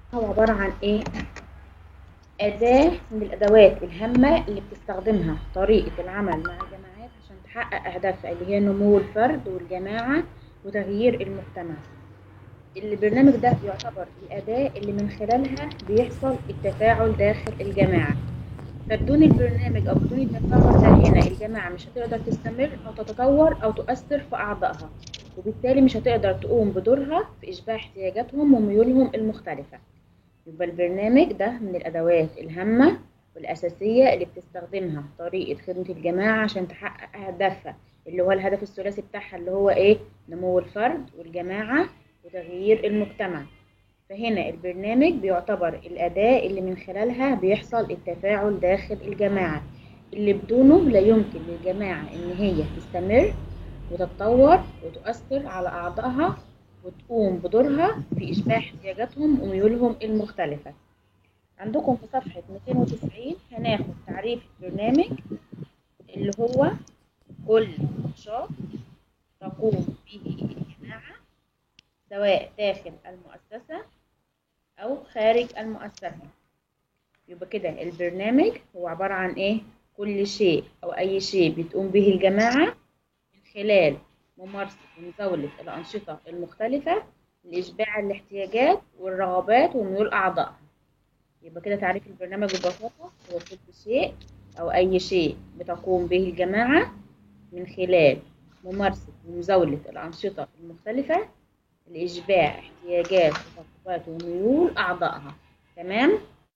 هو عبارة عن ايه أداة من الأدوات الهامة اللي بتستخدمها طريقة العمل مع الجماعات عشان تحقق أهدافها اللي هي نمو الفرد والجماعة وتغيير المجتمع البرنامج ده يعتبر الأداة اللي من خلالها بيحصل التفاعل داخل الجماعة فبدون البرنامج أو بدون التفاعل ده هنا الجماعة مش هتقدر تستمر أو تتطور أو تؤثر في أعضائها وبالتالي مش هتقدر تقوم بدورها في إشباع احتياجاتهم وميولهم المختلفة يبقى البرنامج ده من الأدوات الهامة والأساسية اللي بتستخدمها طريقة خدمة الجماعة عشان تحقق أهدافها اللي هو الهدف الثلاثي بتاعها اللي هو إيه نمو الفرد والجماعة وتغيير المجتمع فهنا البرنامج بيعتبر الأداة اللي من خلالها بيحصل التفاعل داخل الجماعة اللي بدونه لا يمكن للجماعة إن هي تستمر وتتطور وتؤثر على أعضائها وتقوم بدورها في إشباع احتياجاتهم وميولهم المختلفة عندكم في صفحة 290 هناخد تعريف البرنامج اللي هو كل نشاط تقوم به الجماعة سواء داخل المؤسسة أو خارج المؤسسة يبقى كده البرنامج هو عبارة عن إيه؟ كل شيء أو أي شيء بتقوم به الجماعة من خلال ممارسة ومزاولة الأنشطة المختلفة لإشباع الاحتياجات والرغبات وميول أعضائها يبقى كده تعريف البرنامج ببساطة هو كل شيء أو أي شيء بتقوم به الجماعة من خلال ممارسة ومزاولة الأنشطة المختلفة لإشباع احتياجات ورغبات وميول أعضائها تمام؟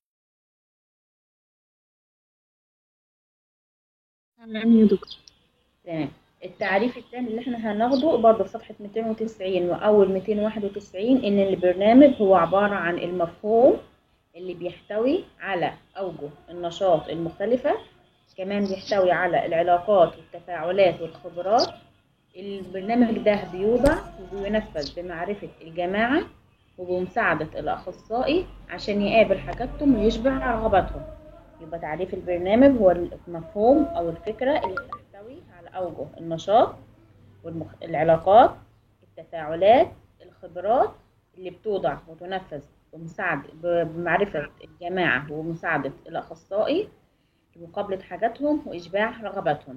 تمام يا دكتور تمام التعريف الثاني اللي احنا هناخده برضه في صفحة 290 وأول 291 إن البرنامج هو عبارة عن المفهوم اللي بيحتوي على أوجه النشاط المختلفة كمان بيحتوي على العلاقات والتفاعلات والخبرات البرنامج ده بيوضع وبينفذ بمعرفة الجماعة وبمساعدة الأخصائي عشان يقابل حاجاتهم ويشبع رغباتهم يبقى تعريف البرنامج هو المفهوم أو الفكرة اللي بتحتوي على أوجه النشاط والعلاقات التفاعلات الخبرات اللي بتوضع وتنفذ بمساعدة بمعرفة الجماعة ومساعدة الأخصائي لمقابلة حاجاتهم وإشباع رغباتهم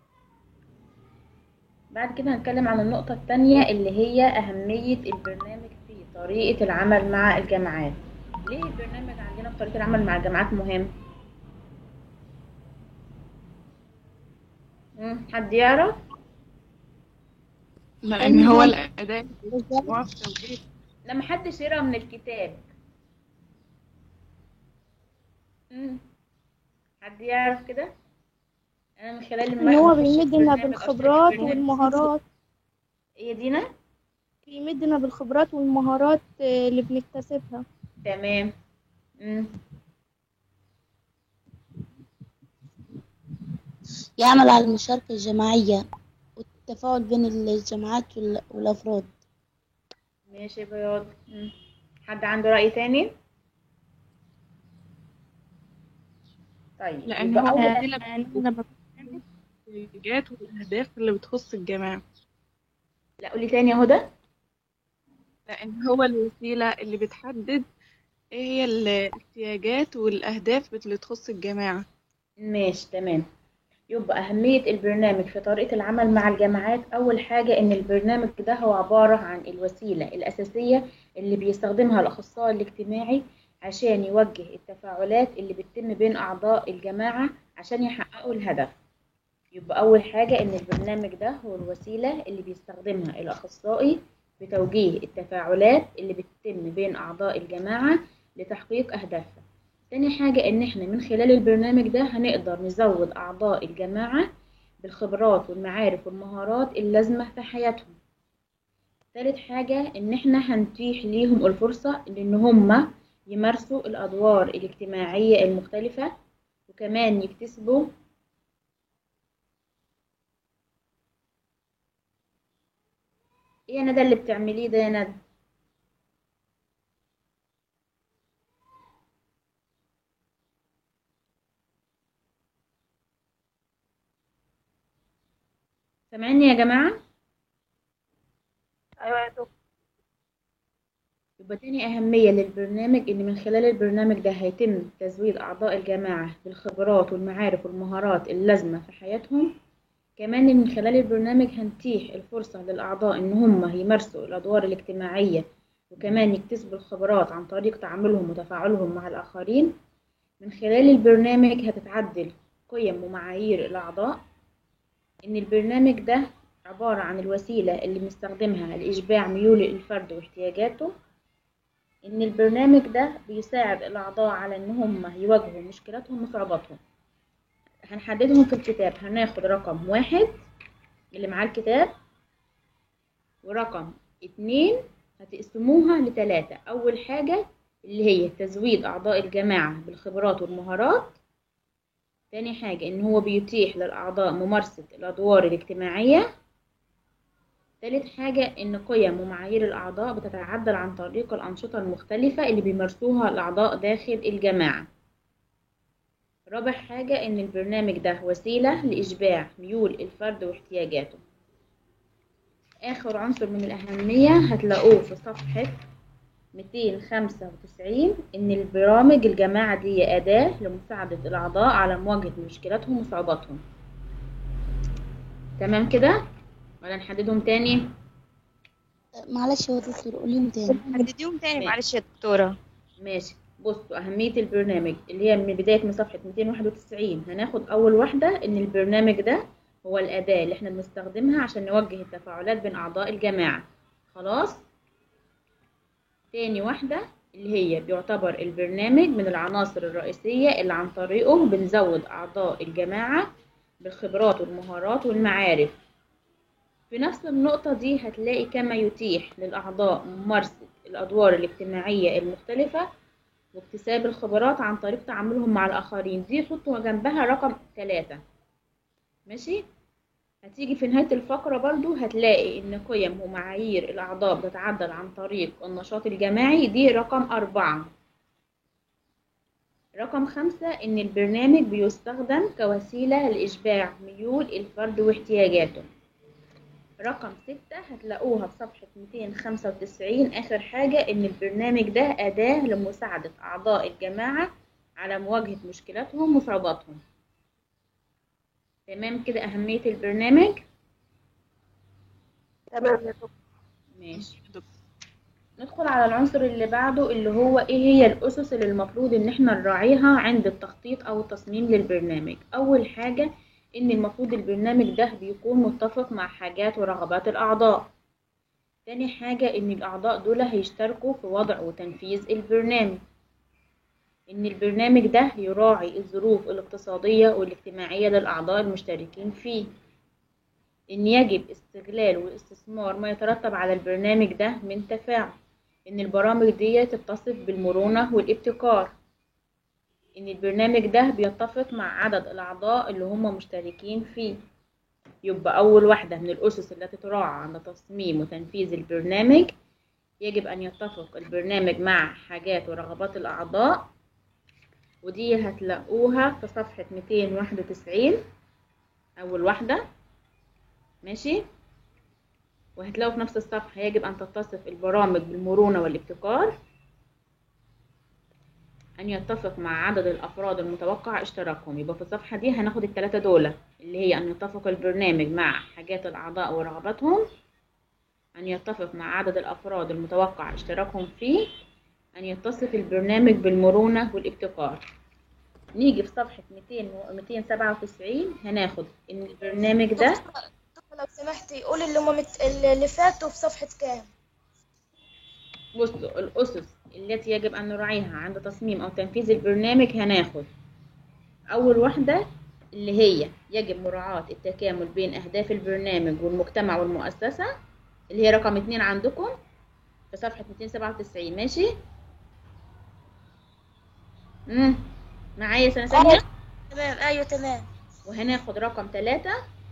بعد كده هنتكلم عن النقطة التانية اللي هي أهمية البرنامج في طريقة العمل مع الجامعات ليه البرنامج عندنا في طريقة العمل مع الجامعات مهم؟ مم، حد يعرف؟ لأن هو الأداة مجموعة في توجيه لا محدش يقرا من الكتاب مم. حد يعرف كده؟ أنا من خلال ان هو بخش بيمدنا البرنامج أو بالخبرات شرح البرنامج. والمهارات هي دينا؟ بيمدنا بالخبرات والمهارات آه، اللي بنكتسبها تمام مم. يعمل على المشاركة الجماعية والتفاعل بين الجماعات وال- والأفراد ماشي يا بياض مم. حد عنده رأي تاني؟ طيب لأن يبقى هو أول وسيلة بتعمل الاحتياجات والأهداف اللي بتخص الجماعة لا قولي تاني يا هدى لأن هو الوسيلة اللي بتحدد ايه هي الاحتياجات والأهداف اللي تخص الجماعة ماشي تمام يبقى أهمية البرنامج في طريقة العمل مع الجامعات أول حاجة إن البرنامج ده هو عبارة عن الوسيلة الأساسية اللي بيستخدمها الأخصائي الاجتماعي عشان يوجه التفاعلات اللي بتتم بين أعضاء الجماعة عشان يحققوا الهدف يبقى أول حاجة إن البرنامج ده هو الوسيلة اللي بيستخدمها الأخصائي بتوجيه التفاعلات اللي بتتم بين أعضاء الجماعة لتحقيق أهدافها تاني حاجة إن إحنا من خلال البرنامج ده هنقدر نزود أعضاء الجماعة بالخبرات والمعارف والمهارات اللازمة في حياتهم تالت حاجة إن إحنا هنتيح ليهم الفرصة إن هما يمارسوا الأدوار الاجتماعية المختلفة وكمان يكتسبوا إيه يا ندى اللي بتعمليه ده يا ندى؟ سامعيني يا جماعة؟ ايوه يا دكتور يبقى تاني أهمية للبرنامج إن من خلال البرنامج ده هيتم تزويد أعضاء الجماعة بالخبرات والمعارف والمهارات اللازمة في حياتهم كمان من خلال البرنامج هنتيح الفرصة للأعضاء إن هم يمارسوا الأدوار الاجتماعية وكمان يكتسبوا الخبرات عن طريق تعاملهم وتفاعلهم مع الآخرين من خلال البرنامج هتتعدل قيم ومعايير الأعضاء إن البرنامج ده عبارة عن الوسيلة اللي بنستخدمها لإشباع ميول الفرد واحتياجاته إن البرنامج ده بيساعد الأعضاء على إن هم يواجهوا مشكلاتهم وصعوباتهم هنحددهم في الكتاب هناخد رقم واحد اللي معاه الكتاب ورقم اتنين هتقسموها لتلاتة أول حاجة اللي هي تزويد أعضاء الجماعة بالخبرات والمهارات تاني حاجة إن هو بيتيح للأعضاء ممارسة الأدوار الاجتماعية تالت حاجة إن قيم ومعايير الأعضاء بتتعدل عن طريق الأنشطة المختلفة اللي بيمارسوها الأعضاء داخل الجماعة رابع حاجة إن البرنامج ده وسيلة لإشباع ميول الفرد واحتياجاته آخر عنصر من الأهمية هتلاقوه في صفحة 295 إن البرامج الجماعة دي أداة لمساعدة الأعضاء على مواجهة مشكلاتهم وصعوباتهم تمام كده ولا نحددهم تاني معلش يا دكتور قوليهم تاني حدديهم تاني معلش يا دكتورة ماشي بصوا أهمية البرنامج اللي هي من بداية من صفحة 291 هناخد أول واحدة إن البرنامج ده هو الأداة اللي احنا بنستخدمها عشان نوجه التفاعلات بين أعضاء الجماعة خلاص تاني واحدة اللي هي بيعتبر البرنامج من العناصر الرئيسية اللي عن طريقه بنزود أعضاء الجماعة بالخبرات والمهارات والمعارف في نفس النقطة دي هتلاقي كما يتيح للأعضاء ممارسة الأدوار الاجتماعية المختلفة واكتساب الخبرات عن طريق تعاملهم مع الآخرين دي حطوا جنبها رقم ثلاثة ماشي هتيجي في نهاية الفقرة برضو هتلاقي إن قيم ومعايير الأعضاء بتتعدل عن طريق النشاط الجماعي دي رقم أربعة رقم خمسة إن البرنامج بيستخدم كوسيلة لإشباع ميول الفرد واحتياجاته رقم ستة هتلاقوها في صفحة 295 آخر حاجة إن البرنامج ده أداة لمساعدة أعضاء الجماعة على مواجهة مشكلاتهم وصعوباتهم تمام كده أهمية البرنامج تمام يا دكتور ماشي ندخل على العنصر اللي بعده اللي هو ايه هي الأسس اللي المفروض ان احنا نراعيها عند التخطيط او التصميم للبرنامج اول حاجة ان المفروض البرنامج ده بيكون متفق مع حاجات ورغبات الاعضاء تاني حاجة ان الاعضاء دول هيشتركوا في وضع وتنفيذ البرنامج ان البرنامج ده يراعي الظروف الاقتصادية والاجتماعية للاعضاء المشتركين فيه ان يجب استغلال واستثمار ما يترتب على البرنامج ده من تفاعل ان البرامج دي تتصف بالمرونة والابتكار ان البرنامج ده بيتفق مع عدد الاعضاء اللي هم مشتركين فيه يبقى اول واحدة من الاسس التي تراعى عند تصميم وتنفيذ البرنامج يجب ان يتفق البرنامج مع حاجات ورغبات الاعضاء ودي هتلاقوها في صفحة 291 اول واحدة ماشي وهتلاقوا في نفس الصفحة يجب أن تتصف البرامج بالمرونة والابتكار أن يتفق مع عدد الأفراد المتوقع اشتراكهم يبقى في الصفحة دي هناخد التلاتة دول اللي هي أن يتفق البرنامج مع حاجات الأعضاء ورغباتهم أن يتفق مع عدد الأفراد المتوقع اشتراكهم فيه أن يتصف البرنامج بالمرونة والابتكار نيجي في صفحة 200 و 297 هناخد إن البرنامج ده دكتور لو سمحتي قولي اللي هم مت... اللي فاتوا في صفحة كام بصوا الأسس التي يجب أن نراعيها عند تصميم أو تنفيذ البرنامج هناخد أول واحدة اللي هي يجب مراعاة التكامل بين أهداف البرنامج والمجتمع والمؤسسة اللي هي رقم اتنين عندكم في صفحة 297 ماشي؟ مم. معايا سنة ثانية تمام ايوه تمام وهناخد رقم ثلاثة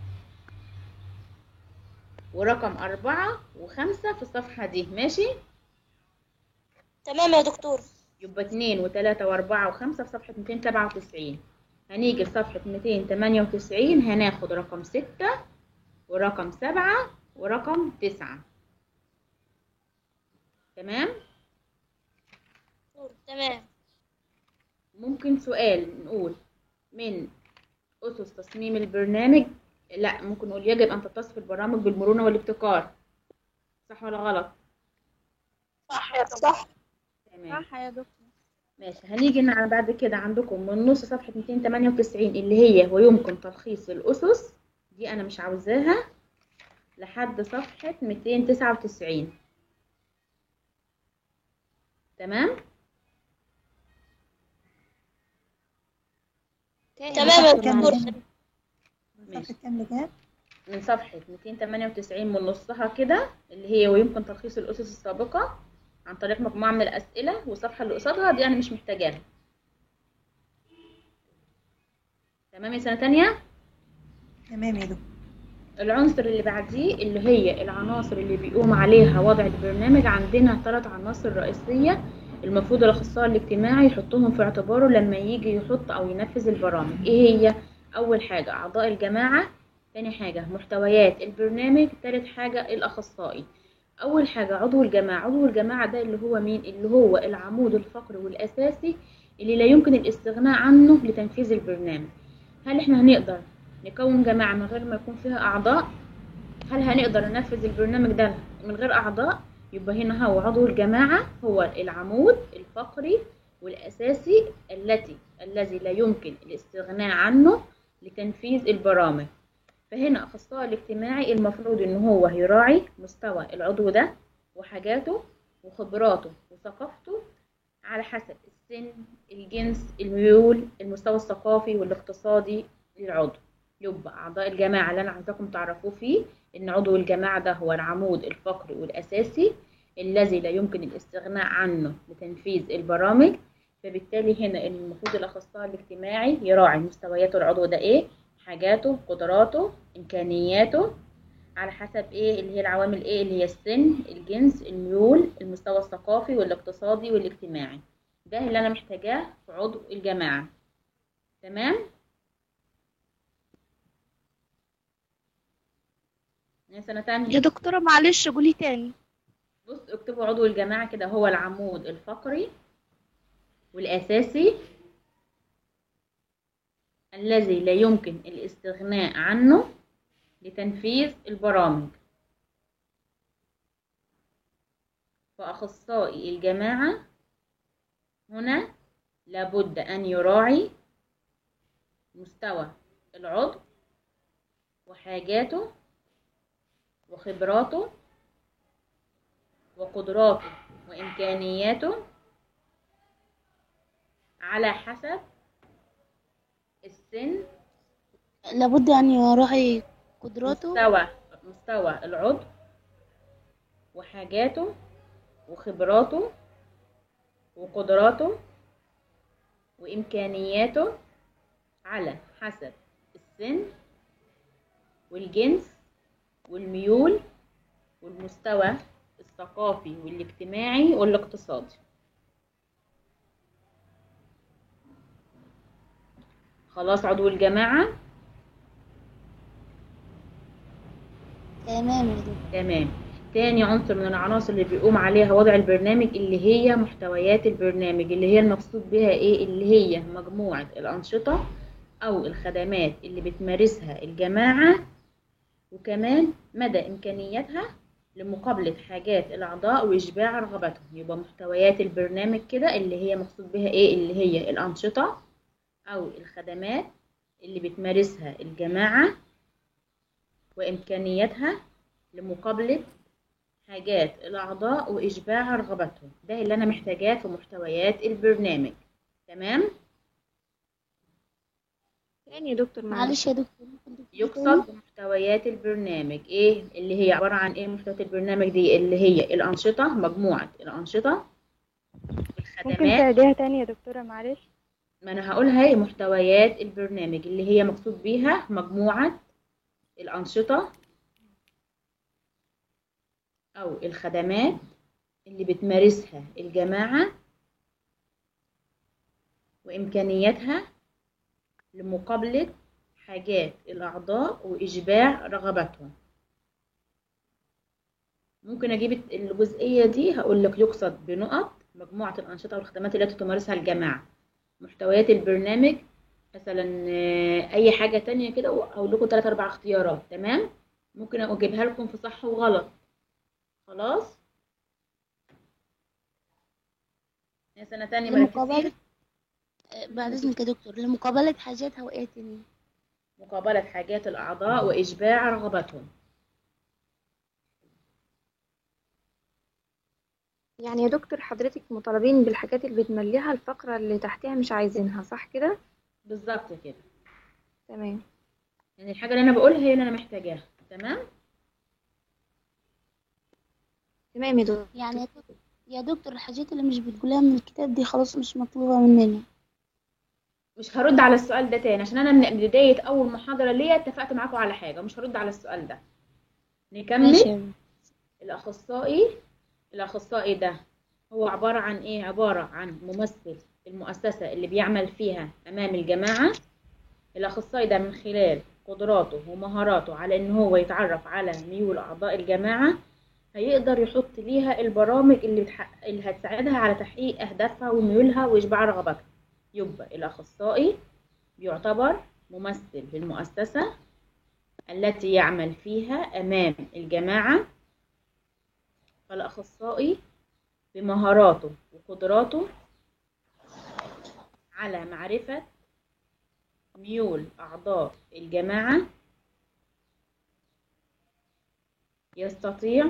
ورقم أربعة وخمسة في الصفحة دي ماشي؟ تمام يا دكتور يبقى اتنين وتلاتة وأربعة وخمسة في صفحة ميتين سبعة وتسعين هنيجي لصفحة ميتين تمانية وتسعين هناخد رقم ستة ورقم سبعة ورقم تسعة تمام ممكن سؤال نقول من أسس تصميم البرنامج لا ممكن نقول يجب أن تتصف البرامج بالمرونة والابتكار صح ولا غلط؟ صح يا صح تمام صح يا دكتور ماشي هنيجي على بعد كده عندكم من نص صفحة 298 اللي هي ويمكن تلخيص الأسس دي أنا مش عاوزاها لحد صفحة 299 تمام؟ تمام يا دكتور ماشي. صفحة كام لكام؟ من صفحة 298 من نصها كده اللي هي ويمكن تلخيص الأسس السابقة عن طريق مجموعة من الأسئلة والصفحة اللي قصادها دي أنا مش محتاجاها تمام يا سنة تانية تمام يا دكتور العنصر اللي بعديه اللي هي العناصر اللي بيقوم عليها وضع البرنامج عندنا ثلاث عناصر رئيسية المفروض الأخصائي الاجتماعي يحطهم في اعتباره لما يجي يحط أو ينفذ البرامج إيه هي؟ أول حاجة أعضاء الجماعة تاني حاجة محتويات البرنامج تالت حاجة الأخصائي أول حاجة عضو الجماعة عضو الجماعة ده اللي هو مين؟ اللي هو العمود الفقري والأساسي اللي لا يمكن الاستغناء عنه لتنفيذ البرنامج هل احنا هنقدر نكون جماعة من غير ما يكون فيها أعضاء؟ هل هنقدر ننفذ البرنامج ده من غير أعضاء؟ يبقى هنا هو عضو الجماعة هو العمود الفقري والأساسي التي الذي لا يمكن الاستغناء عنه لتنفيذ البرامج فهنا أخصائي الاجتماعي المفروض إن هو يراعي مستوى العضو ده وحاجاته وخبراته وثقافته على حسب السن الجنس الميول المستوى الثقافي والاقتصادي للعضو يبقى أعضاء الجماعة اللي أنا عايزاكم تعرفوه فيه إن عضو الجماعة ده هو العمود الفقري والأساسي الذي لا يمكن الاستغناء عنه لتنفيذ البرامج فبالتالي هنا المفروض الأخصائي الاجتماعي يراعي مستويات العضو ده إيه حاجاته قدراته إمكانياته على حسب إيه اللي هي العوامل إيه اللي هي السن الجنس الميول المستوى الثقافي والاقتصادي والاجتماعي ده اللي أنا محتاجاه في عضو الجماعة تمام يا سنة تانية يا دكتورة معلش قولي تاني بص اكتبوا عضو الجماعة كده هو العمود الفقري والأساسي الذي لا يمكن الاستغناء عنه لتنفيذ البرامج فأخصائي الجماعة هنا لابد أن يراعي مستوى العضو وحاجاته وخبراته وقدراته وإمكانياته على حسب السن لابد أن يراعي قدراته مستوى مستوى العضو وحاجاته وخبراته وقدراته وإمكانياته على حسب السن والجنس والميول والمستوى الثقافي والاجتماعي والاقتصادي خلاص عضو الجماعة تمام يا دكتور تمام تاني عنصر من العناصر اللي بيقوم عليها وضع البرنامج اللي هي محتويات البرنامج اللي هي المقصود بها ايه اللي هي مجموعة الأنشطة أو الخدمات اللي بتمارسها الجماعة وكمان مدى إمكانياتها لمقابلة حاجات الأعضاء وإشباع رغباتهم يبقى محتويات البرنامج كده اللي هي مقصود بها إيه اللي هي الأنشطة أو الخدمات اللي بتمارسها الجماعة وإمكانياتها لمقابلة حاجات الأعضاء وإشباع رغباتهم ده اللي أنا محتاجاه في محتويات البرنامج تمام تاني يا دكتور معلش معلش يا دكتور ممكن تقولي تاني؟ يقصد بمحتويات البرنامج ايه اللي هي عبارة عن ايه محتويات البرنامج دي اللي هي الأنشطة مجموعة الأنشطة ممكن الخدمات تعيديها تاني يا دكتورة معلش ما انا هقولها هي محتويات البرنامج اللي هي مقصود بيها مجموعة الأنشطة أو الخدمات اللي بتمارسها الجماعة وإمكانياتها لمقابلة حاجات الأعضاء وإشباع رغباتهم ممكن أجيب الجزئية دي هقول لك يقصد بنقط مجموعة الأنشطة والخدمات التي تمارسها الجماعة محتويات البرنامج مثلا آه، اي حاجة تانية كده واقول لكم تلات اربع اختيارات تمام ممكن اجيبها لكم في صح وغلط خلاص يا سنة تانية لمقابلة مركزين آه، بعد إذنك يا دكتور لمقابلة حاجاتها وإيه تاني مقابلة حاجات الأعضاء وإشباع رغبتهم يعني يا دكتور حضرتك مطالبين بالحاجات اللي بتمليها الفقرة اللي تحتها مش عايزينها صح كده بالظبط كده تمام يعني الحاجة اللي أنا بقولها هي اللي أنا محتاجاها تمام تمام يا دكتور يعني يا دكتور, يا دكتور الحاجات اللي مش بتقولها من الكتاب دي خلاص مش مطلوبة مننا مش هرد على السؤال ده تاني عشان أنا من بداية أول محاضرة ليا اتفقت معاكم على حاجة مش هرد على السؤال ده ماشي نكمل يا الأخصائي الأخصائي ده هو عبارة عن إيه؟ عبارة عن ممثل المؤسسة اللي بيعمل فيها أمام الجماعة الأخصائي ده من خلال قدراته ومهاراته على إن هو يتعرف على ميول أعضاء الجماعة هيقدر يحط ليها البرامج اللي, بتحقق اللي هتساعدها على تحقيق أهدافها وميولها وإشباع رغباتها يبقى الأخصائي بيعتبر ممثل للمؤسسة التي يعمل فيها أمام الجماعة فالأخصائي بمهاراته وقدراته على معرفة ميول أعضاء الجماعة يستطيع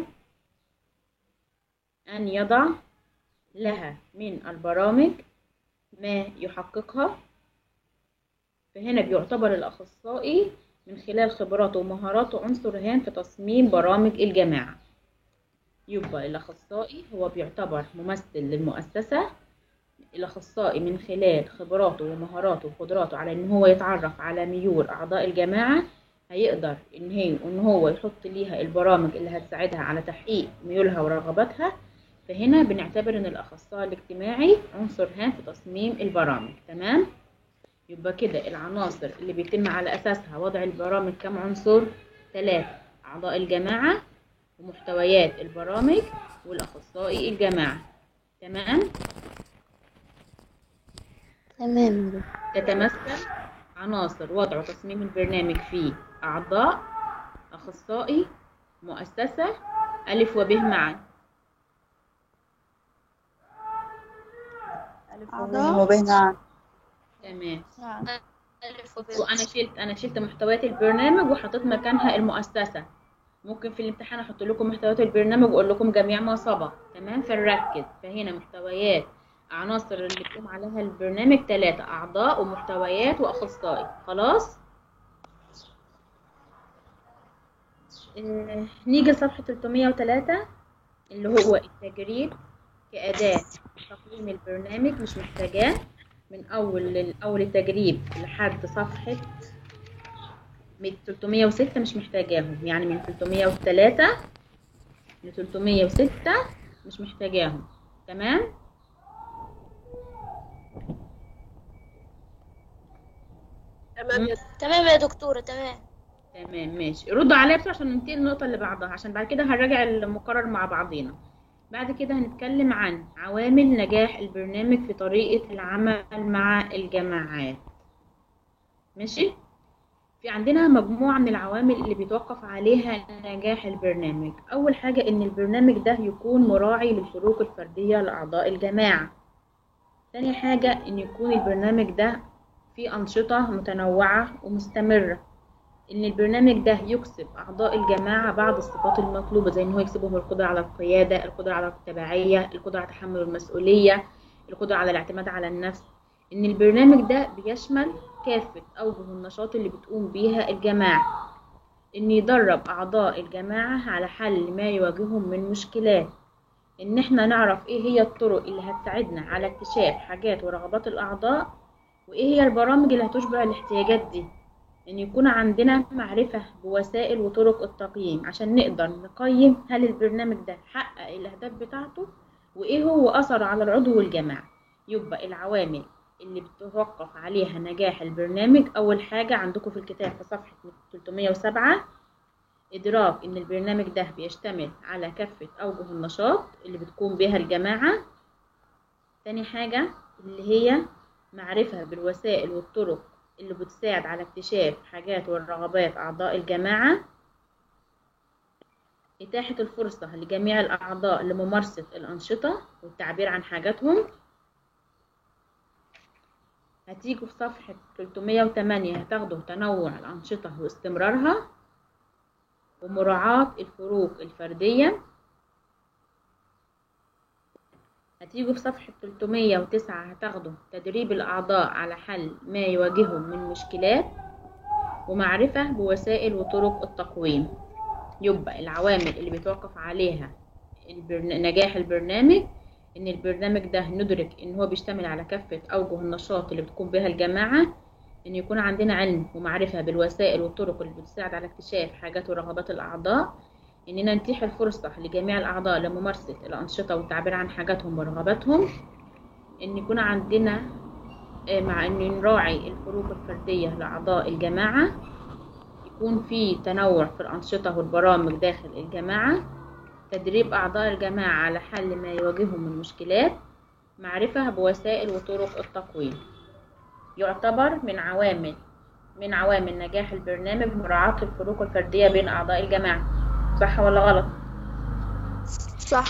أن يضع لها من البرامج ما يحققها فهنا بيعتبر الأخصائي من خلال خبراته ومهاراته عنصر هام في تصميم برامج الجماعة يبقى الأخصائي هو بيعتبر ممثل للمؤسسة الأخصائي من خلال خبراته ومهاراته وقدراته على إن هو يتعرف على ميول أعضاء الجماعة هيقدر إن هي إن هو يحط ليها البرامج اللي هتساعدها على تحقيق ميولها ورغباتها فهنا بنعتبر إن الأخصائي الاجتماعي عنصر هام في تصميم البرامج تمام يبقى كده العناصر اللي بيتم على أساسها وضع البرامج كم عنصر ثلاثة أعضاء الجماعة ومحتويات البرامج والأخصائي الجماعة تمام تمام يا دكتور تتمثل عناصر وضع وتصميم البرنامج في أعضاء أخصائي مؤسسة ألف وب معا أعضاء وبين تمام نعم ألف وب وأنا شلت أنا شلت محتويات البرنامج وحطيت مكانها المؤسسة ممكن في الامتحان أحط لكم محتويات البرنامج وأقول لكم جميع ما سبق تمام فنركز فهنا محتويات عناصر اللي بتقوم عليها البرنامج ثلاثة أعضاء ومحتويات وأخصائي خلاص آه، نيجي لصفحة 303 اللي هو التجريد كأداة تقييم البرنامج مش محتاجاه من أول أول التجريب لحد صفحة من 306 مش محتاجاهم يعني من 303 ل 306 مش محتاجاهم تمام تمام يا تمام يا دكتورة تمام تمام ماشي ردوا عليا بسرعة عشان ننتقل للنقطة اللي بعدها عشان بعد كده هنراجع المقرر مع بعضينا بعد كده هنتكلم عن عوامل نجاح البرنامج في طريقة العمل مع الجماعات ماشي في عندنا مجموعة من العوامل اللي بيتوقف عليها نجاح البرنامج أول حاجة إن البرنامج ده يكون مراعي للفروق الفردية لأعضاء الجماعة تاني حاجة إن يكون البرنامج ده فيه أنشطة متنوعة ومستمرة إن البرنامج ده يكسب أعضاء الجماعة بعض الصفات المطلوبة زي إن هو يكسبهم القدرة على القيادة القدرة على التبعية القدرة على تحمل المسؤولية القدرة على الاعتماد على النفس إن البرنامج ده بيشمل كافة أوجه النشاط اللي بتقوم بيها الجماعة إن يدرب أعضاء الجماعة على حل ما يواجههم من مشكلات إن إحنا نعرف إيه هي الطرق اللي هتساعدنا على اكتشاف حاجات ورغبات الأعضاء وإيه هي البرامج اللي هتشبع الاحتياجات دي إن يكون عندنا معرفة بوسائل وطرق التقييم عشان نقدر نقيم هل البرنامج ده حقق الأهداف بتاعته وإيه هو أثره على العضو والجماعة يبقى العوامل اللي بتتوقف عليها نجاح البرنامج أول حاجة عندكم في الكتاب في صفحة 307 إدراك إن البرنامج ده بيشتمل على كافة أوجه النشاط اللي بتقوم بها الجماعة تاني حاجة اللي هي معرفة بالوسائل والطرق اللي بتساعد على اكتشاف حاجات ورغبات أعضاء الجماعة إتاحة الفرصة لجميع الأعضاء لممارسة الأنشطة والتعبير عن حاجاتهم هتيجوا في صفحة 308 هتاخدوا تنوع الأنشطة واستمرارها ومراعاة الفروق الفردية هتيجوا في صفحة 309 هتاخدوا تدريب الأعضاء على حل ما يواجههم من مشكلات ومعرفة بوسائل وطرق التقويم يبقى العوامل اللي بيتوقف عليها البرن... نجاح البرنامج ان البرنامج ده ندرك ان هو بيشتمل على كافة اوجه النشاط اللي بتقوم بها الجماعة ان يكون عندنا علم ومعرفة بالوسائل والطرق اللي بتساعد على اكتشاف حاجات ورغبات الاعضاء اننا نتيح الفرصة لجميع الاعضاء لممارسة الانشطة والتعبير عن حاجاتهم ورغباتهم ان يكون عندنا آه، مع ان نراعي الفروق الفردية لاعضاء الجماعة يكون في تنوع في الأنشطة والبرامج داخل الجماعة تدريب أعضاء الجماعة على حل ما يواجههم من مشكلات معرفة بوسائل وطرق التقويم يعتبر من عوامل من عوامل نجاح البرنامج مراعاة الفروق الفردية بين أعضاء الجماعة صح ولا غلط؟ صح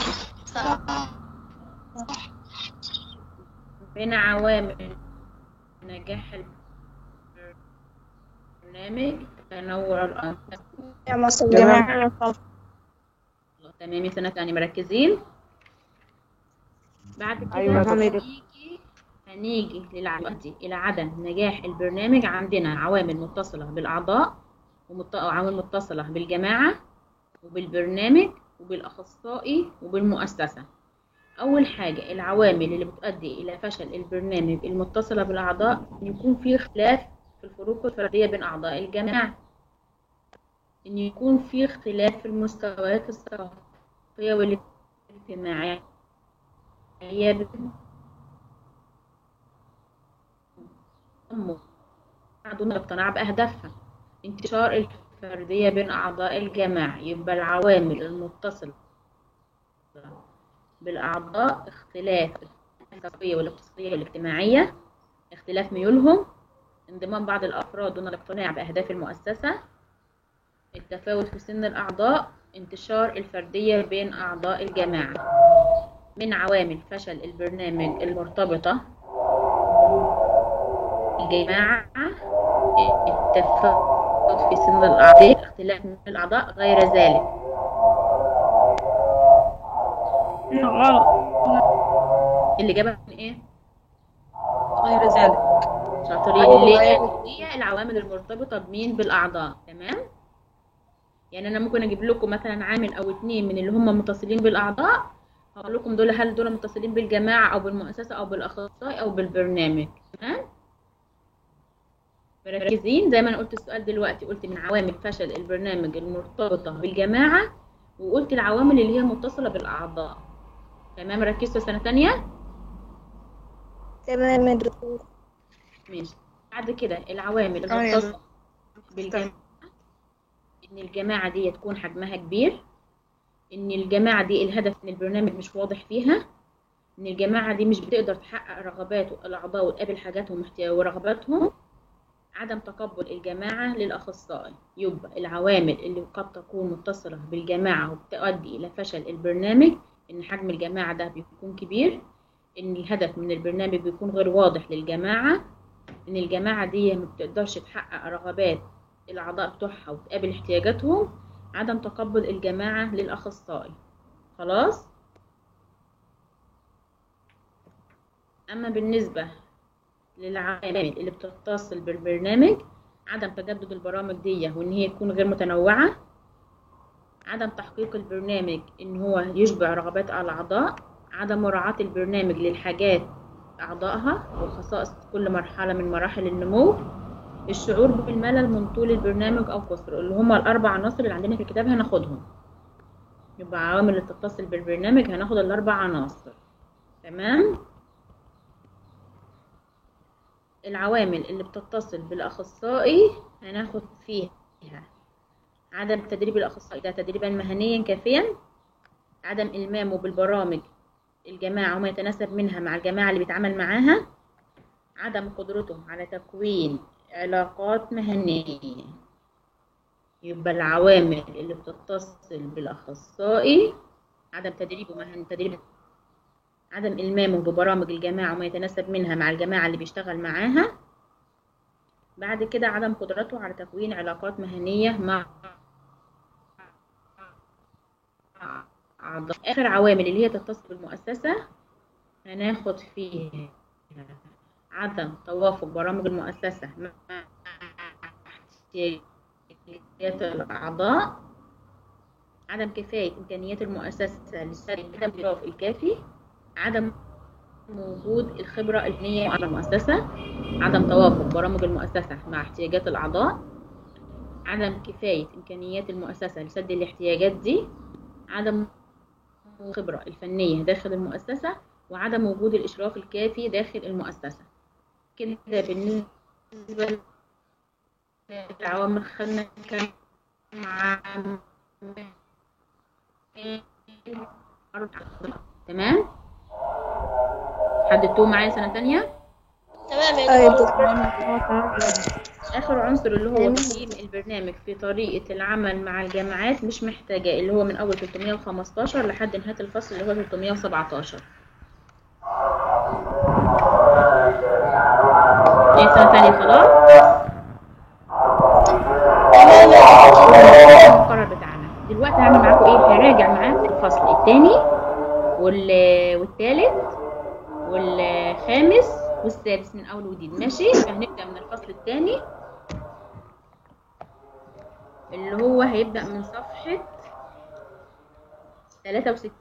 من عوامل نجاح البرنامج تنوع الأنشطة يا مصر الجماعة تمام سنة تانية مركزين بعد كده أيوة تمام. هنيجي هنيجي للعودة إلى عدم نجاح البرنامج عندنا عوامل متصلة بالأعضاء وعوامل متصلة بالجماعة وبالبرنامج وبالأخصائي وبالمؤسسة أول حاجة العوامل اللي بتؤدي إلى فشل البرنامج المتصلة بالأعضاء إن يكون في اختلاف في الفروق الفردية بين أعضاء الجماعة إن يكون في اختلاف في المستويات الثقافية والاجتماعية هي دون الاقتناع بأهدافها انتشار الفردية بين أعضاء الجماعة يبقى العوامل المتصلة بالأعضاء اختلاف الثقافية والاقتصادية والاجتماعية اختلاف ميولهم انضمام بعض الأفراد دون الاقتناع بأهداف المؤسسة التفاوت في سن الأعضاء انتشار الفردية بين أعضاء الجماعة من عوامل فشل البرنامج المرتبطة الجماعة التفاوت في سن الأعضاء اختلاف من الأعضاء غير ذلك غلط اللي جابها من إيه؟ غير ذلك شاطرين ليه؟ هي العوامل المرتبطة بمين؟ بالأعضاء تمام؟ يعني أنا ممكن أجيب لكم مثلا عامل أو اتنين من اللي هم متصلين بالأعضاء هقول لكم دول هل دول متصلين بالجماعة أو بالمؤسسة أو بالأخصائي أو بالبرنامج تمام؟ مركزين زي ما أنا قلت السؤال دلوقتي قلت من عوامل فشل البرنامج المرتبطة بالجماعة وقلت العوامل اللي هي متصلة بالأعضاء تمام ركزتوا سنة تانية؟ تمام يا دكتور ماشي بعد كده العوامل آه يا المتصلة بالجماعة إن الجماعة دي تكون حجمها كبير إن الجماعة دي الهدف من البرنامج مش واضح فيها إن الجماعة دي مش بتقدر تحقق رغبات الأعضاء وتقابل حاجاتهم واحتيا- ورغباتهم عدم تقبل الجماعة للأخصائي يبقى العوامل اللي قد تكون متصلة بالجماعة وبتؤدي إلى فشل البرنامج إن حجم الجماعة ده بيكون كبير إن الهدف من البرنامج بيكون غير واضح للجماعة إن الجماعة دي ما بتقدرش تحقق رغبات الأعضاء بتوعها وتقابل احتياجاتهم عدم تقبل الجماعة للأخصائي خلاص أما بالنسبة للعوامل اللي بتتصل بالبرنامج عدم تجدد البرامج دي وإن هي تكون غير متنوعة عدم تحقيق البرنامج إن هو يشبع رغبات الأعضاء عدم مراعاة البرنامج للحاجات أعضائها وخصائص كل مرحلة من مراحل النمو الشعور بالملل من طول البرنامج أو قصره اللي هما الأربع عناصر اللي عندنا في الكتاب هناخدهم يبقى عوامل اللي تتصل بالبرنامج هناخد الأربع عناصر تمام العوامل اللي بتتصل بالأخصائي هناخد فيها عدم تدريب الأخصائي ده تدريبا مهنيا كافيا عدم إلمامه بالبرامج الجماعة وما يتناسب منها مع الجماعة اللي بيتعامل معاها عدم قدرته على تكوين علاقات مهنية يبقى العوامل اللي بتتصل بالأخصائي عدم تدريبه مهن تدريب عدم إلمامه ببرامج الجماعة وما يتناسب منها مع الجماعة اللي بيشتغل معاها بعد كده عدم قدرته على تكوين علاقات مهنية مع أعضاء آخر عوامل اللي هي تتصل بالمؤسسة هناخد فيها عدم توافق برامج المؤسسة مع احتياجات الأعضاء عدم كفاية إمكانيات المؤسسة لسد الإشراف الكافي عدم وجود الخبرة الفنية على المؤسسة عدم توافق برامج المؤسسة مع احتياجات الأعضاء عدم كفاية إمكانيات المؤسسة لسد الاحتياجات دي عدم الخبرة الفنية داخل المؤسسة وعدم وجود الإشراف الكافي داخل المؤسسة كده بالنسبة للعوامل خلنا كم عام تمام حددتوه معايا سنة تانية تمام يا أيوة دكتور آخر عنصر اللي هو تقييم البرنامج في طريقة العمل مع الجامعات مش محتاجة اللي هو من أول 315 لحد نهاية الفصل اللي هو 317 ايه سنة تانية خلاص المقرر بتاعنا دلوقتي هعمل معاكم ايه هراجع معاكم الفصل التاني وال... والتالت والخامس والسادس من اول وجديد ماشي فهنبدأ من الفصل التاني اللي هو هيبدأ من صفحة 63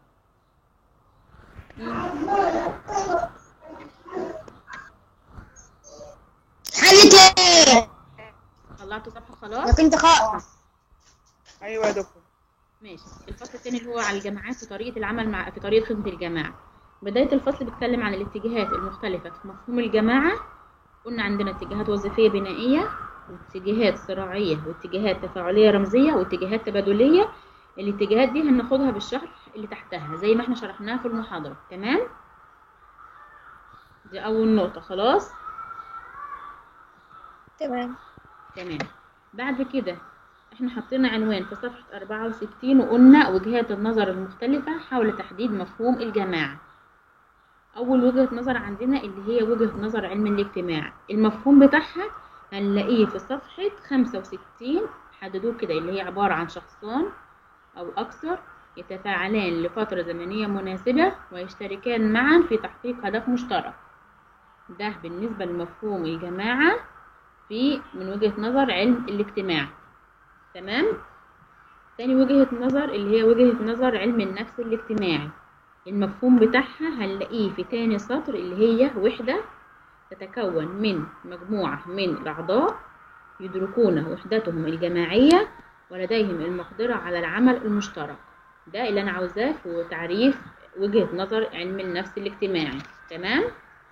حلت ايه طلعتوا صفحة خلاص كنت خاطئ ايوه يا دكتور ماشي الفصل الثاني اللي هو على الجامعات في طريقة العمل مع في طريقة خدمة الجماعة بداية الفصل بيتكلم عن الاتجاهات المختلفة في مفهوم الجماعة قلنا عندنا اتجاهات وظيفية بنائية واتجاهات صراعية واتجاهات تفاعلية رمزية واتجاهات تبادلية الاتجاهات دي هناخدها بالشرح اللي تحتها زي ما احنا شرحناها في المحاضرة تمام دي أول نقطة خلاص تمام تمام بعد كده احنا حطينا عنوان في صفحة 64 وقلنا وجهات النظر المختلفة حول تحديد مفهوم الجماعة أول وجهة نظر عندنا اللي هي وجهة نظر علم الاجتماع المفهوم بتاعها هنلاقيه في صفحة 65 حددوه كده اللي هي عبارة عن شخصان أو أكثر يتفاعلان لفترة زمنية مناسبة ويشتركان معا في تحقيق هدف مشترك ده بالنسبة لمفهوم الجماعة في من وجهة نظر علم الاجتماع تمام تاني وجهة نظر اللي هي وجهة نظر علم النفس الاجتماعي المفهوم بتاعها هنلاقيه في تاني سطر اللي هي وحدة تتكون من مجموعة من الأعضاء يدركون وحدتهم الجماعية ولديهم المقدرة على العمل المشترك ده اللي أنا عاوزاه في تعريف وجهة نظر علم النفس الاجتماعي تمام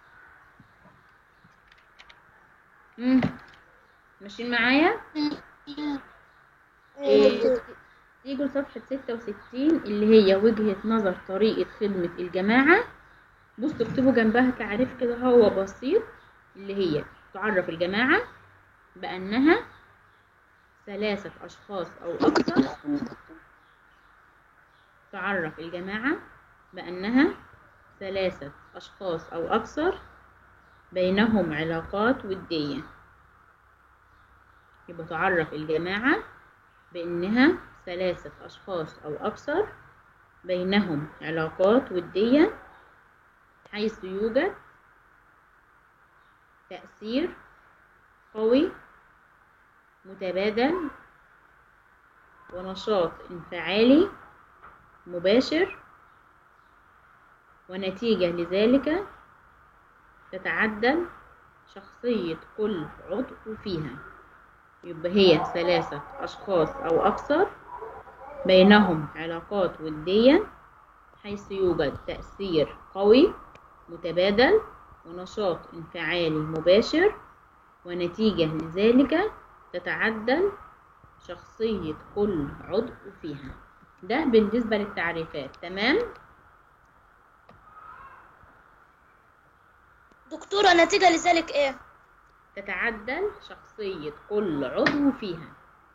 مم. ماشيين معايا إيه، تيجوا لصفحة ستة وستين اللي هي وجهة نظر طريقة خدمة الجماعة بصوا اكتبوا جنبها تعريف كده هو بسيط اللي هي تعرف الجماعة بأنها ثلاثة أشخاص أو أكثر تعرف الجماعة بأنها ثلاثة أشخاص أو أكثر بينهم علاقات ودية يبقى تعرف الجماعة بأنها ثلاثة أشخاص أو أكثر بينهم علاقات ودية حيث يوجد تأثير قوي متبادل ونشاط انفعالي مباشر ونتيجة لذلك تتعدل شخصية كل عضو فيها يبقى هي ثلاثة أشخاص أو أكثر بينهم علاقات ودية حيث يوجد تأثير قوي متبادل ونشاط انفعالي مباشر ونتيجة لذلك تتعدل شخصية كل عضو فيها ده بالنسبة للتعريفات تمام دكتورة نتيجة لذلك ايه تتعدل شخصية كل عضو فيها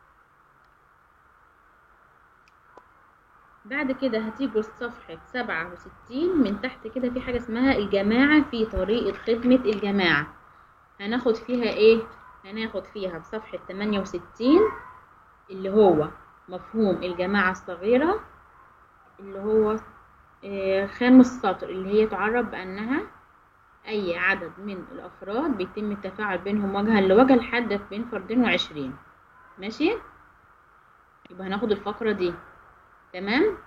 بعد كده هتيجوا لصفحة سبعة وستين من تحت كده في حاجة اسمها الجماعة في طريقة خدمة الجماعة هناخد فيها ايه؟ هناخد فيها في صفحة تمانية وستين اللي هو مفهوم الجماعة الصغيرة اللي هو آه، خامس سطر اللي هي تعرف بأنها أي عدد من الأفراد بيتم التفاعل بينهم وجها لوجه لحد بين فردين وعشرين ماشي يبقى هناخد الفقرة دي تمام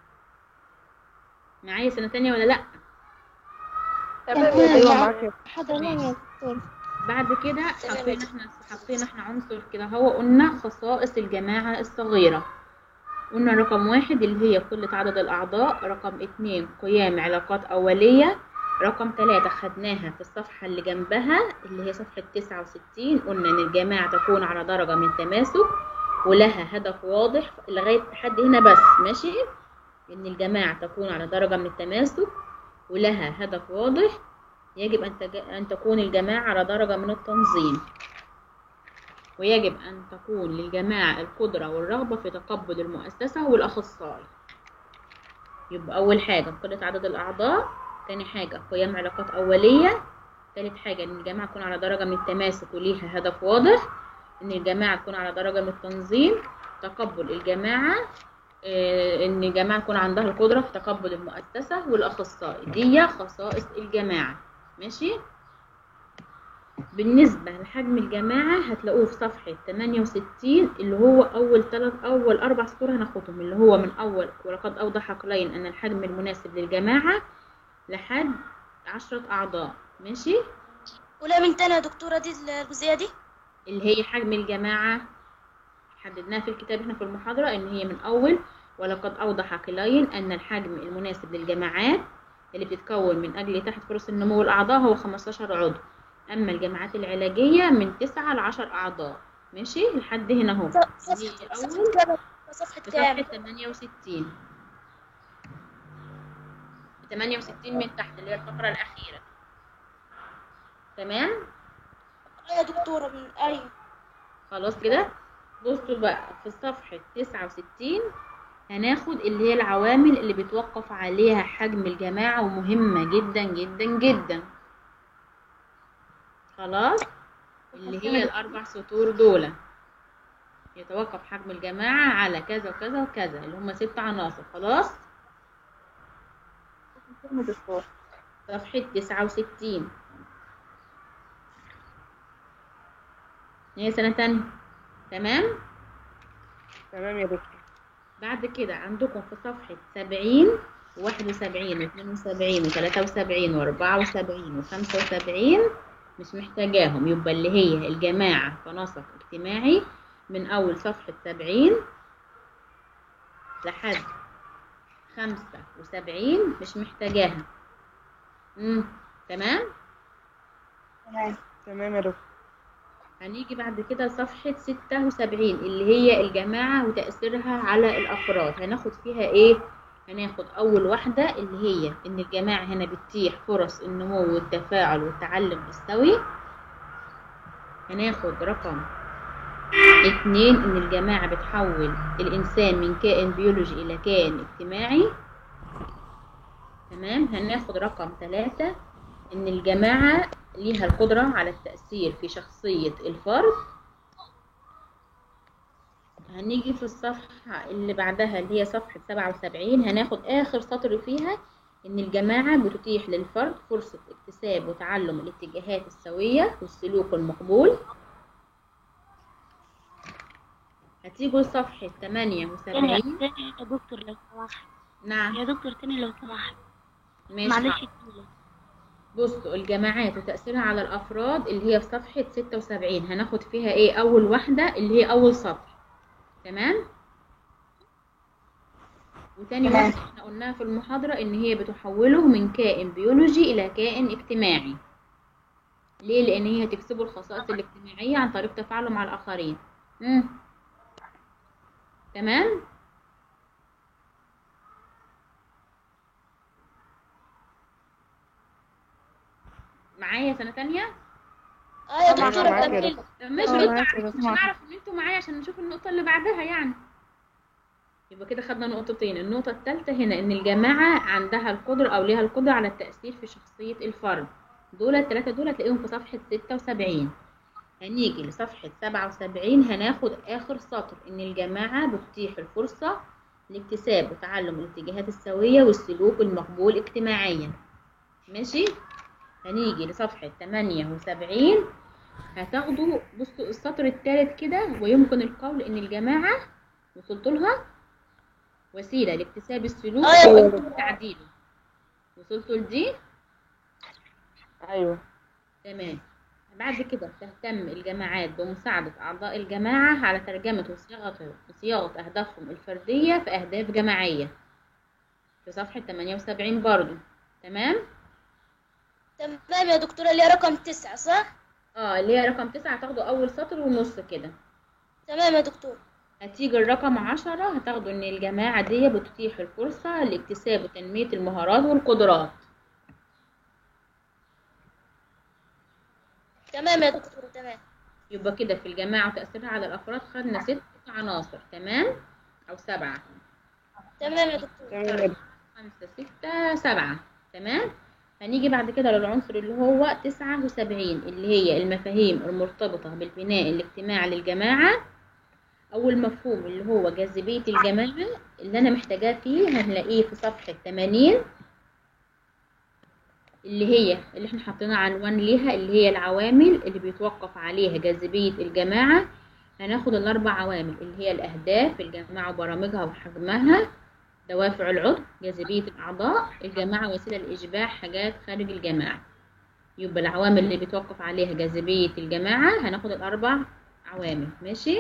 معايا سنة تانية ولا لأ تمام ايوه معاك حضرنا يا دكتور بعد كده حطينا احنا حطينا احنا عنصر كده هو قلنا خصائص الجماعة الصغيرة قلنا رقم واحد اللي هي قلة عدد الأعضاء رقم اتنين قيام علاقات أولية رقم ثلاثة خدناها في الصفحة اللي جنبها اللي هي صفحة تسعة وستين قلنا إن الجماعة تكون على درجة من التماسك ولها هدف واضح لغاية لحد هنا بس ماشي إن الجماعة تكون على درجة من التماسك ولها هدف واضح يجب أن, تج... أن تكون الجماعة على درجة من التنظيم ويجب أن تكون للجماعة القدرة والرغبة في تقبل المؤسسة والأخصائي يبقى أول حاجة قلة عدد الأعضاء تاني حاجة قيام علاقات أولية تالت حاجة إن الجماعة تكون على درجة من التماسك وليها هدف واضح إن الجماعة تكون على درجة من التنظيم تقبل الجماعة آه، إن الجماعة تكون عندها القدرة في تقبل المؤسسة والأخصائي دي خصائص الجماعة ماشي بالنسبة لحجم الجماعة هتلاقوه في صفحة 68 اللي هو أول ثلاث أول أربع سطور هناخدهم اللي هو من أول ولقد أوضح عقلين أن الحجم المناسب للجماعة لحد عشرة أعضاء ماشي ولا من تاني يا دكتورة دي الجزئية دي اللي هي حجم الجماعة حددناها في الكتاب هنا في المحاضرة إن هي من أول ولقد أوضح عقلين أن الحجم المناسب للجماعات اللي بتتكون من أجل إتاحة فرص النمو الأعضاء هو 15 عضو أما الجماعات العلاجية من 9 ل 10 أعضاء ماشي لحد هنا أهو صفحة هي صفحة الأول كام صفحة في كام صفحة 68 68 من تحت اللي هي الفقرة الأخيرة تمام آه يا دكتورة من أيوة خلاص كده بصوا بقى في صفحة 69 هناخد اللي هي العوامل اللي بيتوقف عليها حجم الجماعة ومهمة جدا جدا جدا خلاص اللي هي الأربع سطور دول يتوقف حجم الجماعة على كذا وكذا وكذا اللي هم ست عناصر خلاص صفحة تسعة وستين هي سنة تانية تمام تمام يا دكتور بعد كده عندكم في صفحة سبعين واحد وسبعين واثنين وسبعين وثلاثة وسبعين وأربعة وسبعين وخمسة وسبعين مش محتاجاهم يبقى اللي هي الجماعة كنسق اجتماعي من أول صفحة سبعين لحد خمسة وسبعين مش محتاجاها مم. تمام تمام يا دكتور هنيجي بعد كده لصفحة ستة وسبعين اللي هي الجماعة وتأثيرها على الأفراد هناخد فيها إيه؟ هناخد أول واحدة اللي هي إن الجماعة هنا بتتيح فرص النمو والتفاعل والتعلم السوي هناخد رقم اتنين إن الجماعة بتحول الإنسان من كائن بيولوجي إلى كائن اجتماعي تمام هناخد رقم ثلاثة إن الجماعة ليها القدرة على التأثير في شخصية الفرد هنيجي في الصفحة اللي بعدها اللي هي صفحة سبعة وسبعين هناخد آخر سطر فيها إن الجماعة بتتيح للفرد فرصة اكتساب وتعلم الاتجاهات السوية والسلوك المقبول هتيجوا لصفحة تمانية وسبعين تاني يا دكتور لو سمحت نعم يا دكتور تاني لو سمحت ماشي معلش حاضر. كتير. بصوا الجماعات وتأثيرها على الأفراد اللي هي في صفحة ستة وسبعين هناخد فيها إيه أول واحدة اللي هي أول سطر تمام وتاني واحدة احنا قلناها في المحاضرة إن هي بتحوله من كائن بيولوجي إلى كائن اجتماعي ليه؟ لأن هي هتكسبه الخصائص الاجتماعية عن طريق تفاعله مع الآخرين مم. تمام معايا سنة تانية اه يا طبعاً دكتورة معاك يا كملي طب ماشي آه، ردوا معاك عليا يا عشان دكتور. نعرف ان انتوا معايا عشان نشوف النقطة اللي بعدها يعني يبقى كده خدنا نقطتين النقطة الثالثة هنا ان الجماعة عندها القدرة او ليها القدرة على التأثير في شخصية الفرد دول الثلاثة دول هتلاقيهم في صفحة ستة وسبعين هنيجي لصفحة سبعة وسبعين هناخد آخر سطر إن الجماعة بتتيح الفرصة لاكتساب وتعلم الاتجاهات السوية والسلوك المقبول اجتماعيا ماشي هنيجي لصفحة تمانية وسبعين هتاخدوا بصوا السطر الثالث كده ويمكن القول إن الجماعة وصلت لها وسيلة لاكتساب السلوك آه يا وتعديله وصلتوا لدي ايوه تمام بعد كده تهتم الجماعات بمساعدة أعضاء الجماعة على ترجمة وصياغة وصياغة أهدافهم الفردية في أهداف جماعية في صفحة 78 برضو تمام؟ تمام يا دكتورة اللي هي رقم تسعة صح؟ اه اللي هي رقم تسعة هتاخدوا أول سطر ونص كده تمام يا دكتور هتيجي الرقم عشرة هتاخدوا إن الجماعة دي بتتيح الفرصة لاكتساب وتنمية المهارات والقدرات تمام يا دكتورة تمام يبقى كده في الجماعة وتأثيرها على الأفراد خدنا ست عناصر تمام؟ أو سبعة تمام يا دكتور تمام يا دكتور. خمسة ستة سبعة تمام هنيجي بعد كده للعنصر اللي هو تسعة وسبعين اللي هي المفاهيم المرتبطة بالبناء الاجتماعي للجماعة أول مفهوم اللي هو جاذبية الجماعة اللي أنا محتاجاه فيه هنلاقيه في صفحة 80 اللي هي اللي احنا حاطين عنوان ليها اللي هي العوامل اللي بيتوقف عليها جاذبية الجماعة هناخد الأربع عوامل اللي هي الأهداف الجماعة وبرامجها وحجمها دوافع العضو جاذبية الأعضاء الجماعة وسيلة لإشباع حاجات خارج الجماعة يبقى العوامل اللي بيتوقف عليها جاذبية الجماعة هناخد الأربع عوامل ماشي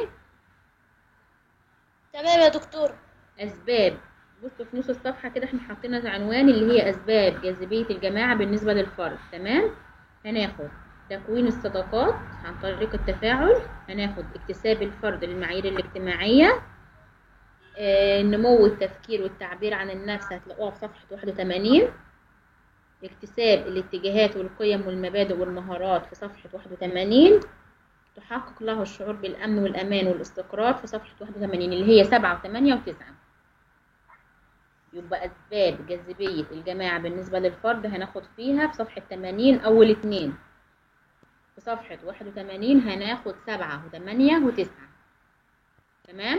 تمام يا دكتور أسباب بصوا في نص الصفحة كده احنا حاطين عنوان اللي هي أسباب جاذبية الجماعة بالنسبة للفرد تمام هناخد تكوين الصداقات عن طريق التفاعل هناخد اكتساب الفرد للمعايير الاجتماعية آه، نمو التفكير والتعبير عن النفس هتلاقوها في صفحة 81 اكتساب الاتجاهات والقيم والمبادئ والمهارات في صفحة 81 تحقق له الشعور بالأمن والأمان والاستقرار في صفحة 81 اللي هي 7 و8 و9 يبقى أسباب جاذبية الجماعة بالنسبة للفرد هناخد فيها في صفحة 80 أول اتنين في صفحة 81 هناخد 7 و8 و9 تمام؟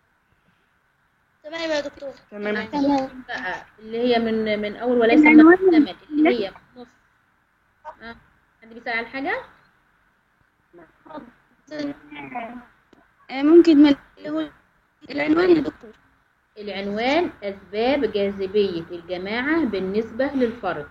تمام يا دكتور تمام تمام بقى اللي هي من من أول وليس من المحتمل اللي هي في نص آه. حد بيسأل على حاجة؟ آه، ممكن من اللي هو العنوان يا دكتور العنوان أسباب جاذبية الجماعة بالنسبة للفرد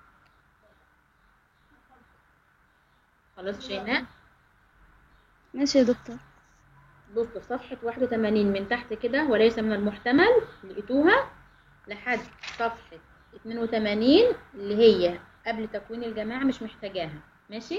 خلاص شيماء ماشي يا دكتور بص في صفحة 81 من تحت كده وليس من المحتمل لقيتوها لحد صفحة 82 اللي هي قبل تكوين الجماعة مش محتاجاها ماشي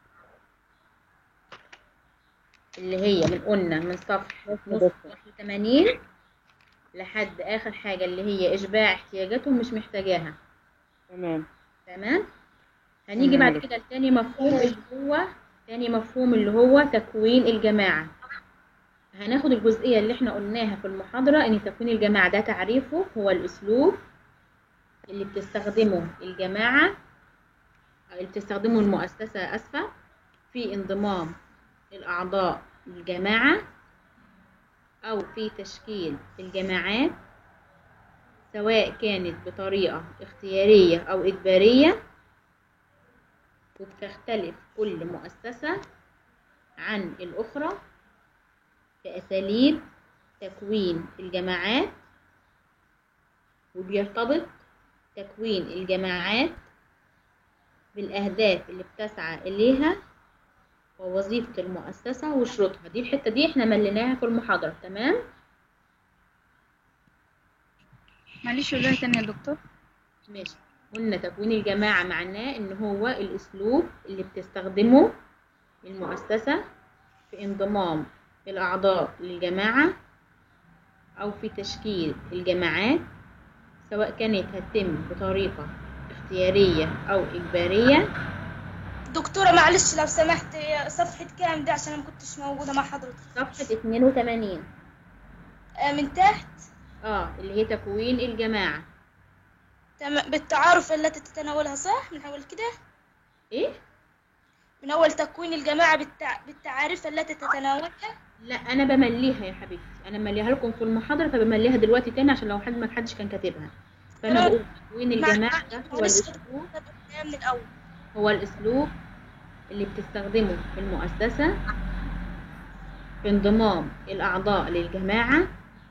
اللي هي من قلنا من صفحة نص 81 لحد آخر حاجة اللي هي إشباع احتياجاتهم مش محتاجاها تمام تمام هنيجي تمام. بعد كده لتاني مفهوم اللي هو تاني مفهوم اللي هو تكوين الجماعة هناخد الجزئية اللي احنا قلناها في المحاضرة ان تكوين الجماعة ده تعريفه هو الاسلوب اللي بتستخدمه الجماعة أو اللي بتستخدمه المؤسسة اسفة في انضمام الاعضاء للجماعة او في تشكيل الجماعات سواء كانت بطريقة اختيارية او اجبارية وبتختلف كل مؤسسة عن الأخرى في أساليب تكوين الجماعات وبيرتبط تكوين الجماعات بالأهداف اللي بتسعى إليها ووظيفة المؤسسة وشروطها دي الحتة دي احنا مليناها في المحاضرة تمام معلش قولها تاني يا دكتور ماشي قلنا تكوين الجماعة معناه ان هو الاسلوب اللي بتستخدمه المؤسسة في انضمام الاعضاء للجماعة او في تشكيل الجماعات سواء كانت هتتم بطريقة اختيارية او اجبارية دكتورة معلش لو سمحت صفحة كام ده عشان أنا ما كنتش موجودة مع حضرتك صفحة 82 آه، من تحت اه اللي هي تكوين الجماعة تمام بالتعارف التي تتناولها صح من أول كده ايه من أول تكوين الجماعة بالتع... بالتعاريف التي تتناولها لا انا بمليها يا حبيبتي انا مليها لكم في المحاضرة فبمليها دلوقتي تاني عشان لو حد ما حدش كان كاتبها فانا تمام. بقول تكوين الجماعة ده هو معلش الاسلوب من الأول هو الاسلوب اللي بتستخدمه في المؤسسة في انضمام الاعضاء للجماعة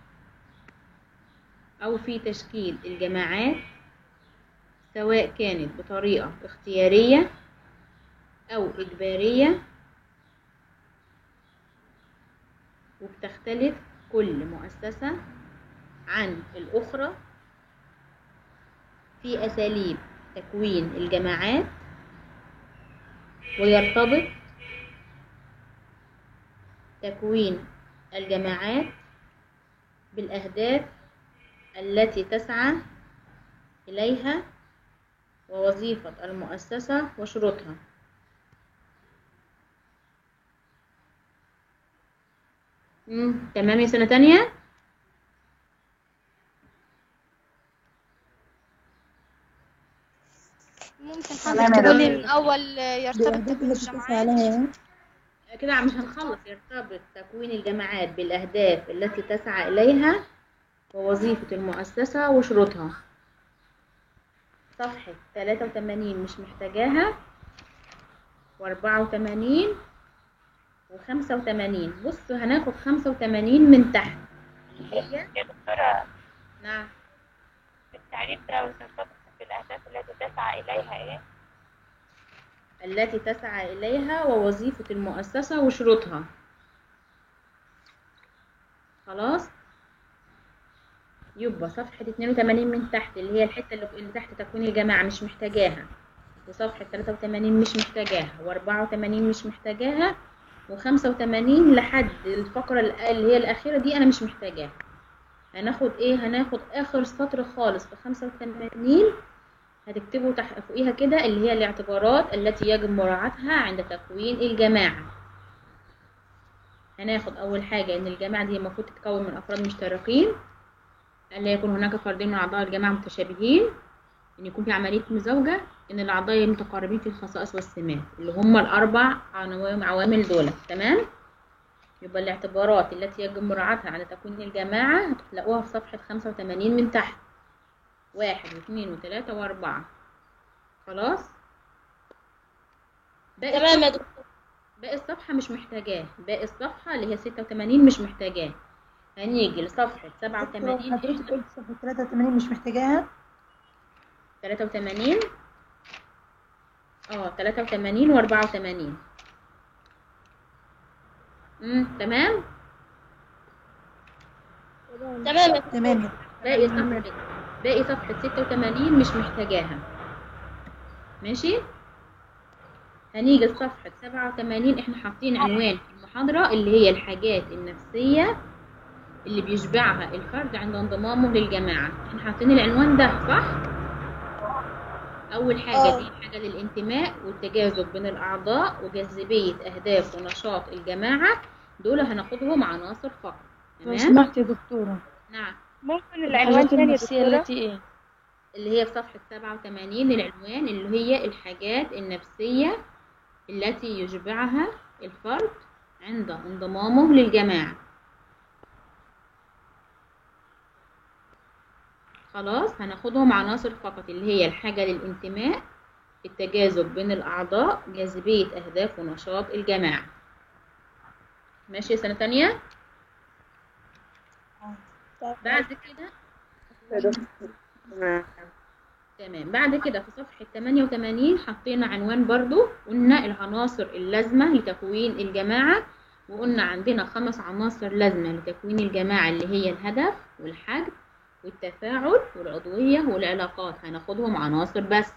او في تشكيل الجماعات سواء كانت بطريقة اختيارية او اجبارية وبتختلف كل مؤسسة عن الأخرى في أساليب تكوين الجماعات ويرتبط تكوين الجماعات بالأهداف التي تسعى إليها ووظيفة المؤسسة وشروطها مم. تمام يا سنة تانية ممكن تمام حضرتك يا تقولي دكتور. من أول يرتبط الأهداف تكوين اللي بتسعى الجماعات عليها كده مش هنخلص يرتبط تكوين الجماعات بالأهداف التي تسعى إليها ووظيفة المؤسسة وشروطها صفحة 83 مش محتاجاها وأربعة وتمانين وخمسة وتمانين بصوا هناخد خمسة وتمانين من تحت هي يا دكتورة نعم التعريف ده وترتبط بالأهداف التي تسعى إليها إيه؟ التي تسعى إليها ووظيفة المؤسسة وشروطها خلاص يبقى صفحة 82 من تحت اللي هي الحتة اللي اللي تحت تكوين الجماعة مش محتاجاها وصفحة 83 مش محتاجاها و84 مش محتاجاها و85 لحد الفقرة اللي هي الأخيرة دي أنا مش محتاجاها هناخد إيه هناخد آخر سطر خالص في 85 هتكتبوا تحت فوقيها كده اللي هي الاعتبارات التي يجب مراعاتها عند تكوين الجماعة هناخد أول حاجة إن الجماعة دي المفروض تتكون من أفراد مشتركين ألا يكون هناك فردين من أعضاء الجماعة متشابهين إن يكون في عملية مزاوجة إن الأعضاء متقاربين في الخصائص والسمات اللي هم الأربع عناوين- عوامل دول تمام يبقى الاعتبارات التي يجب مراعاتها عند تكوين الجماعة هتلاقوها في صفحة 85 من تحت واحد واثنين وثلاثة وأربعة خلاص باقي تمام يا الصفحة- دكتور باقي الصفحة مش محتاجاه باقي الصفحة اللي هي ستة وتمانين مش محتاجاه هنيجي لصفحة سبعة وتمانين حضرتك قلت صفحة 83 مش محتاجاها تلاتة وتمانين اه تلاتة وتمانين وأربعة وتمانين امم تمام تمام يا دكتور. تمام باقي صفحة باقي صفحة ستة وتمانين مش محتاجاها ماشي هنيجي لصفحة سبعة وتمانين احنا حاطين عنوان في المحاضرة اللي هي الحاجات النفسية اللي بيشبعها الفرد عند انضمامه للجماعة احنا حاطين العنوان ده صح؟ أول حاجة آه. دي حاجة للانتماء والتجاذب بين الأعضاء وجاذبية أهداف ونشاط الجماعة دول هناخدهم عناصر فقط لو تمام؟ سمحت يا دكتورة نعم ممكن العنوان الحاجات تاني يا النفسية دكتورة؟ التي ايه اللي هي في صفحة 87 العنوان اللي هي الحاجات النفسية التي يشبعها الفرد عند انضمامه للجماعة خلاص هناخدهم عناصر فقط اللي هي الحاجة للانتماء التجاذب بين الأعضاء جاذبية أهداف ونشاط الجماعة ماشي سنة تانية بعد كده تمام بعد كده في صفحة 88 حطينا عنوان برضو قلنا العناصر اللازمة لتكوين الجماعة وقلنا عندنا خمس عناصر لازمة لتكوين الجماعة اللي هي الهدف والحجم والتفاعل والعضوية والعلاقات هناخدهم عناصر بس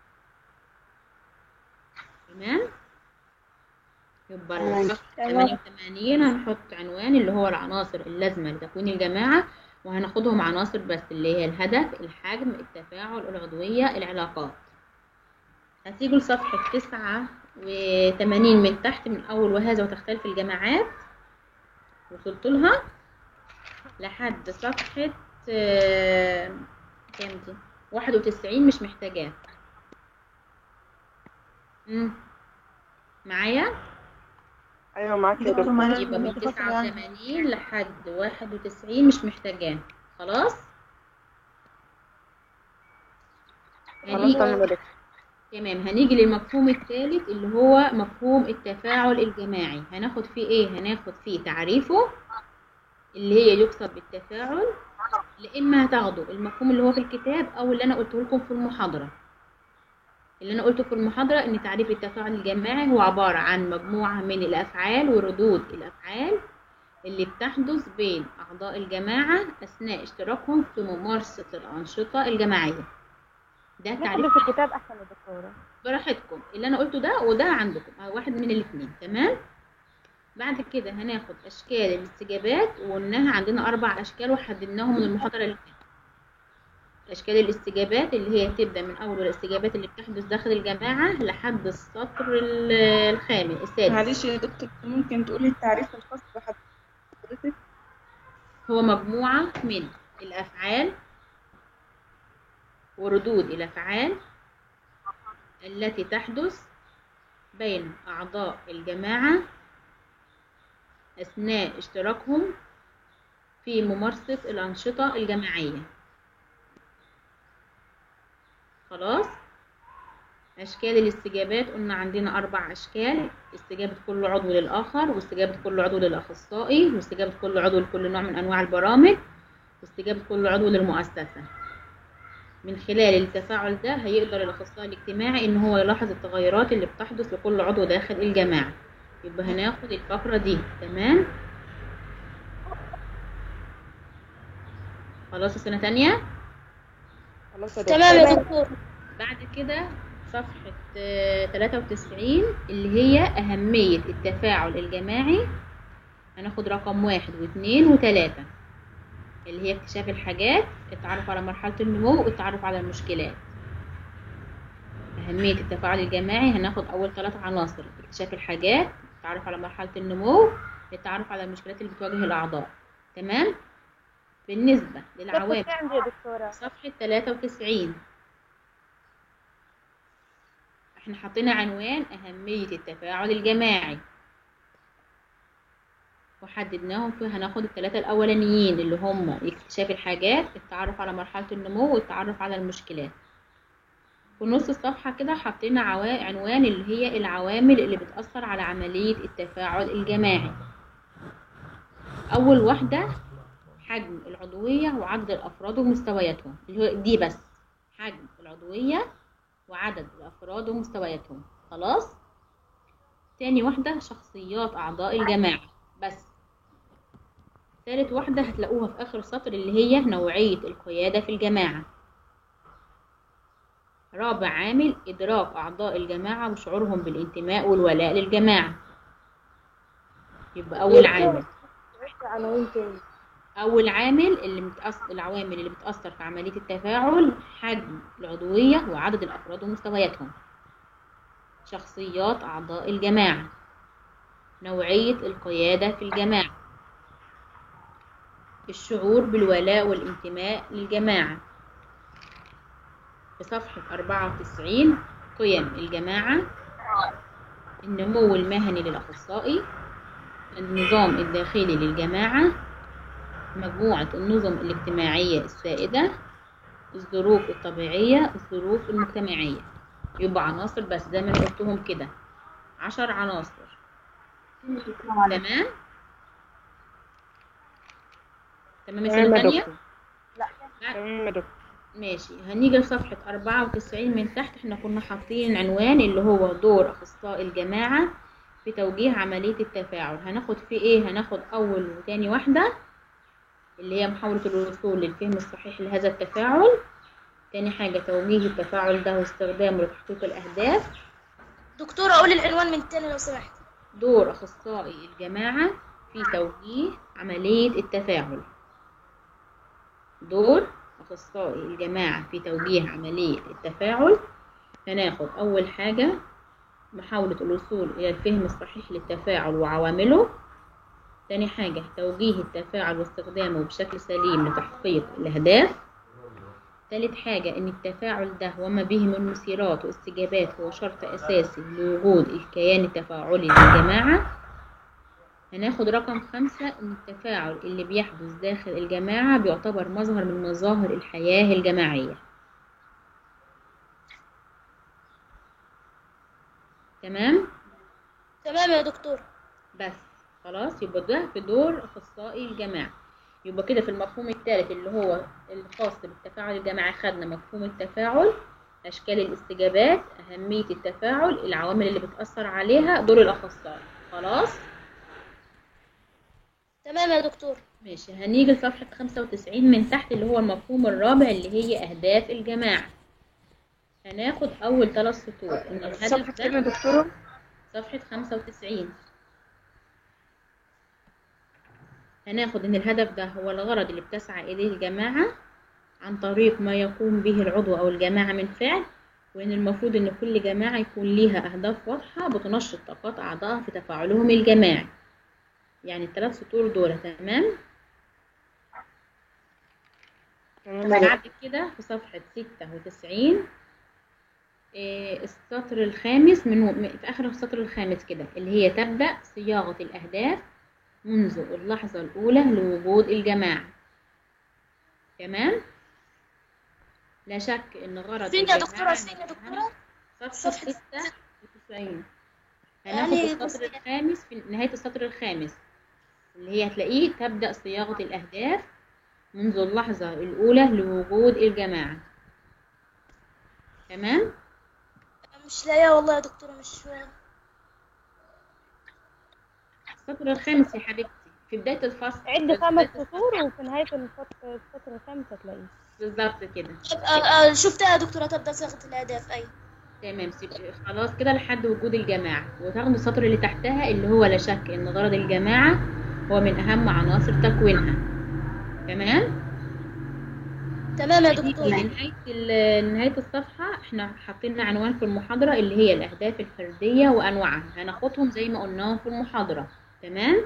تمام يبقى تمام. صفحة 88 هنحط عنوان اللي هو العناصر اللازمة لتكوين الجماعة وهناخدهم عناصر بس اللي هي الهدف الحجم التفاعل العضوية العلاقات هتيجوا لصفحة تسعة وتمانين من تحت من أول وهذا وتختلف الجماعات وصلت لها لحد صفحة آه، كام دي واحد وتسعين مش محتاجاه مم. معايا ايوه معاك يا دكتور دكتور معلش يبقى من بتفصل تسعة يعني. وتمانين لحد واحد وتسعين مش محتاجاه خلاص خلاص هنيجي تمام يا دكتور تمام هنيجي للمفهوم الثالث اللي هو مفهوم التفاعل الجماعي هناخد فيه ايه هناخد فيه تعريفه اللي هي يقصد بالتفاعل لا اما هتاخدوا المفهوم اللي هو في الكتاب او اللي انا قلته لكم في المحاضره اللي انا قلته في المحاضره ان تعريف التفاعل الجماعي هو عباره عن مجموعه من الافعال وردود الافعال اللي بتحدث بين اعضاء الجماعه اثناء اشتراكهم في ممارسه الانشطه الجماعيه ده تعريف في الكتاب احسن يا دكتوره براحتكم اللي انا قلته ده وده عندكم أو واحد من الاثنين تمام بعد كده هناخد اشكال الاستجابات وقلناها عندنا اربع اشكال وحددناهم من المحاضره اللي فاتت اشكال الاستجابات اللي هي تبدا من اول الاستجابات اللي بتحدث داخل الجماعه لحد السطر ال- الخامس السادس معلش يا دكتور ممكن تقولي التعريف الخاص بحضرتك هو مجموعة من الأفعال وردود الأفعال التي تحدث بين أعضاء الجماعة أثناء اشتراكهم في ممارسة الأنشطة الجماعية خلاص أشكال الاستجابات قلنا عندنا أربع أشكال استجابة كل عضو للآخر واستجابة كل عضو للأخصائي واستجابة كل عضو لكل نوع من أنواع البرامج واستجابة كل عضو للمؤسسة من خلال التفاعل ده هيقدر الأخصائي الاجتماعي إن هو يلاحظ التغيرات اللي بتحدث لكل عضو داخل الجماعة يبقى هناخد الفقرة دي تمام خلاص سنة تانية خلاص يا دكتور تمام يا دكتور بعد كده صفحة آه، 93 اللي هي أهمية التفاعل الجماعي هناخد رقم واحد واثنين وثلاثة اللي هي اكتشاف الحاجات التعرف على مرحلة النمو التعرف على المشكلات أهمية التفاعل الجماعي هناخد أول ثلاث عناصر اكتشاف الحاجات التعرف على مرحلة النمو التعرف على المشكلات اللي بتواجه الأعضاء تمام بالنسبة للعوامل عندي يا دكتوره صفحة 93 احنا حطينا عنوان أهمية التفاعل الجماعي وحددناهم فيه هناخد الثلاثة الأولانيين اللي هم اكتشاف الحاجات التعرف على مرحلة النمو والتعرف على المشكلات في نص الصفحة كده حطينا عوا- عنوان اللي هي العوامل اللي بتأثر على عملية التفاعل الجماعي أول واحدة حجم العضوية وعدد الأفراد ومستوياتهم اللي هو دي بس حجم العضوية وعدد الأفراد ومستوياتهم خلاص تاني واحدة شخصيات أعضاء الجماعة بس تالت واحدة هتلاقوها في آخر السطر اللي هي نوعية القيادة في الجماعة رابع عامل إدراك أعضاء الجماعة وشعورهم بالانتماء والولاء للجماعة يبقى أول عامل عناوين تاني أول عامل اللي متأثر العوامل اللي بتأثر في عملية التفاعل حجم العضوية وعدد الأفراد ومستوياتهم شخصيات أعضاء الجماعة نوعية القيادة في الجماعة الشعور بالولاء والانتماء للجماعة في صفحة 94 قيم الجماعة النمو المهني للأخصائي النظام الداخلي للجماعة مجموعة النظم الاجتماعية السائدة الظروف الطبيعية الظروف المجتمعية يبقى عناصر بس زي ما انا قلتهم كده عشر عناصر تمام تمام يا تمام سنة يا تانية دكتور تمام يا دكتور ماشي هنيجي لصفحة أربعة وتسعين من تحت احنا كنا حاطين عنوان اللي هو دور أخصائي الجماعة في توجيه عملية التفاعل هناخد فيه ايه هناخد أول وتاني واحدة اللي هي محاولة الوصول للفهم الصحيح لهذا التفاعل تاني حاجة توجيه التفاعل ده واستخدامه لتحقيق الأهداف دكتورة قولي العنوان من تاني لو سمحت دور أخصائي الجماعة في توجيه عملية التفاعل دور أخصائي الجماعة في توجيه عملية التفاعل هناخد أول حاجة محاولة الوصول إلى الفهم الصحيح للتفاعل وعوامله تاني حاجة توجيه التفاعل واستخدامه بشكل سليم لتحقيق الأهداف تالت حاجة إن التفاعل ده وما به من مثيرات واستجابات هو شرط أساسي لوجود الكيان التفاعلي للجماعة هناخد رقم خمسة إن التفاعل اللي بيحدث داخل الجماعة بيعتبر مظهر من مظاهر الحياة الجماعية تمام تمام يا دكتور بس خلاص يبقى ده في دور أخصائي الجماعة يبقى كده في المفهوم الثالث اللي هو الخاص بالتفاعل الجماعي خدنا مفهوم التفاعل أشكال الاستجابات أهمية التفاعل العوامل اللي بتأثر عليها دور الأخصائي خلاص تمام يا دكتور ماشي هنيجي لصفحة 95 من تحت اللي هو المفهوم الرابع اللي هي أهداف الجماعة هناخد أول ثلاث سطور إن صفحة الهدف كام يا ده دكتورة؟ صفحة 95 هناخد إن الهدف ده هو الغرض اللي بتسعى إليه الجماعة عن طريق ما يقوم به العضو أو الجماعة من فعل وإن المفروض إن كل جماعة يكون ليها أهداف واضحة بتنشط طاقات أعضائها في تفاعلهم الجماعي يعني الثلاث سطور دول تمام بعد كده في صفحة ستة وتسعين إيه، السطر الخامس من من- في آخر السطر الخامس كده اللي هي تبدأ صياغة الأهداف منذ اللحظة الأولى لوجود الجماعة تمام لا شك إن غرض فين يا الجماعة دكتورة فين يا من دكتورة صفحة صفحة ستة وتسعين يعني هناخد بص- السطر الخامس في نهاية السطر الخامس اللي هي هتلاقيه تبدأ صياغة الأهداف منذ اللحظة الأولى لوجود الجماعة تمام مش لاقيها والله يا دكتورة مش السطر الخامس يا حبيبتي في بداية الفصل عد في خمس بداية سطور وفي نهاية السطر السطر الخامس هتلاقيه بالظبط كده آه، آه، شفتها يا دكتورة تبدأ صياغة الأهداف أي تمام سيب- خلاص كده لحد وجود الجماعة وتاخدوا السطر اللي تحتها اللي هو لا شك إن غرض الجماعة هو من أهم عناصر تكوينها تمام تمام يا هنيجي دكتورة لنهاية ال- نهاية الصفحة احنا حاطين عنوان في المحاضرة اللي هي الأهداف الفردية وأنواعها هناخدهم زي ما قلناهم في المحاضرة تمام؟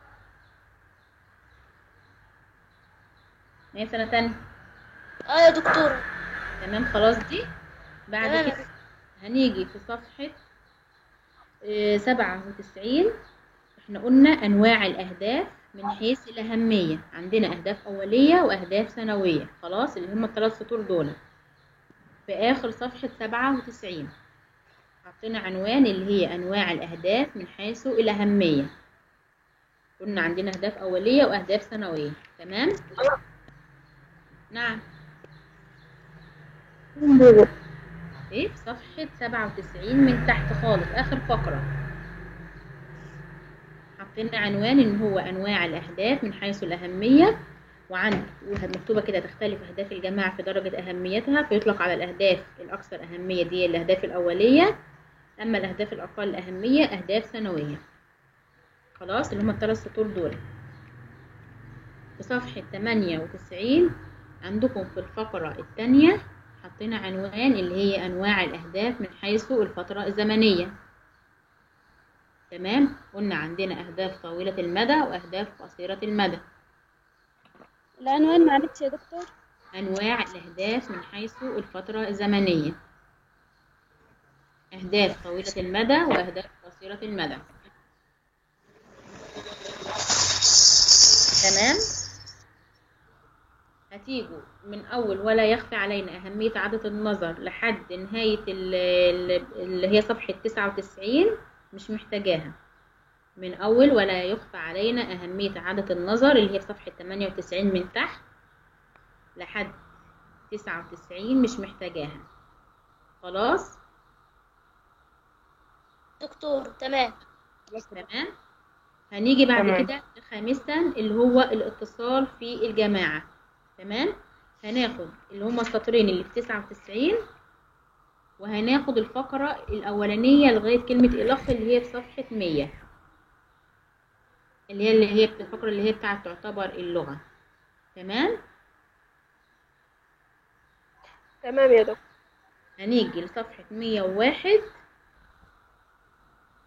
هي سنة تانية اه يا دكتورة تمام خلاص دي بعد تمام. كده هنيجي في صفحة آه، سبعة وتسعين احنا قلنا أنواع الأهداف من حيث الأهمية عندنا أهداف أولية وأهداف ثانوية خلاص اللي هم الثلاث سطور دول في آخر صفحة سبعة وتسعين حطينا عنوان اللي هي أنواع الأهداف من حيث الأهمية قلنا عندنا أهداف أولية وأهداف ثانوية تمام؟ نعم ايه في صفحة سبعة وتسعين من تحت خالص آخر فقرة حطينا عنوان إن هو أنواع الأهداف من حيث الأهمية وعند مكتوبة كده تختلف أهداف الجماعة في درجة أهميتها فيطلق على الأهداف الأكثر أهمية دي الأهداف الأولية أما الأهداف الأقل أهمية أهداف ثانوية خلاص اللي هم الثلاث سطور دول في صفحة 98 عندكم في الفقرة الثانية حطينا عنوان اللي هي أنواع الأهداف من حيث الفترة الزمنية تمام قلنا عندنا أهداف طويلة المدى وأهداف قصيرة المدى العنوان معلش يا دكتور أنواع الأهداف من حيث الفترة الزمنية أهداف طويلة المدى وأهداف قصيرة المدى تمام هتيجوا من أول ولا يخفى علينا أهمية إعادة النظر لحد نهاية ال- ال- اللي هي صفحة تسعة وتسعين مش محتاجاها من أول ولا يخفى علينا أهمية إعادة النظر اللي هي في صفحة تمانية وتسعين من تحت لحد تسعة وتسعين مش محتاجاها خلاص دكتور تمام تمام هنيجي بعد تمام. كده خامسا اللي هو الاتصال في الجماعة تمام هناخد اللي هما السطرين اللي في تسعة وتسعين وهناخد الفقرة الأولانية لغاية كلمة الأخ اللي هي في صفحة مية اللي هي اللي هي الفقرة اللي هي بتاعت تعتبر اللغة تمام تمام يا دكتور هنيجي لصفحة مية وواحد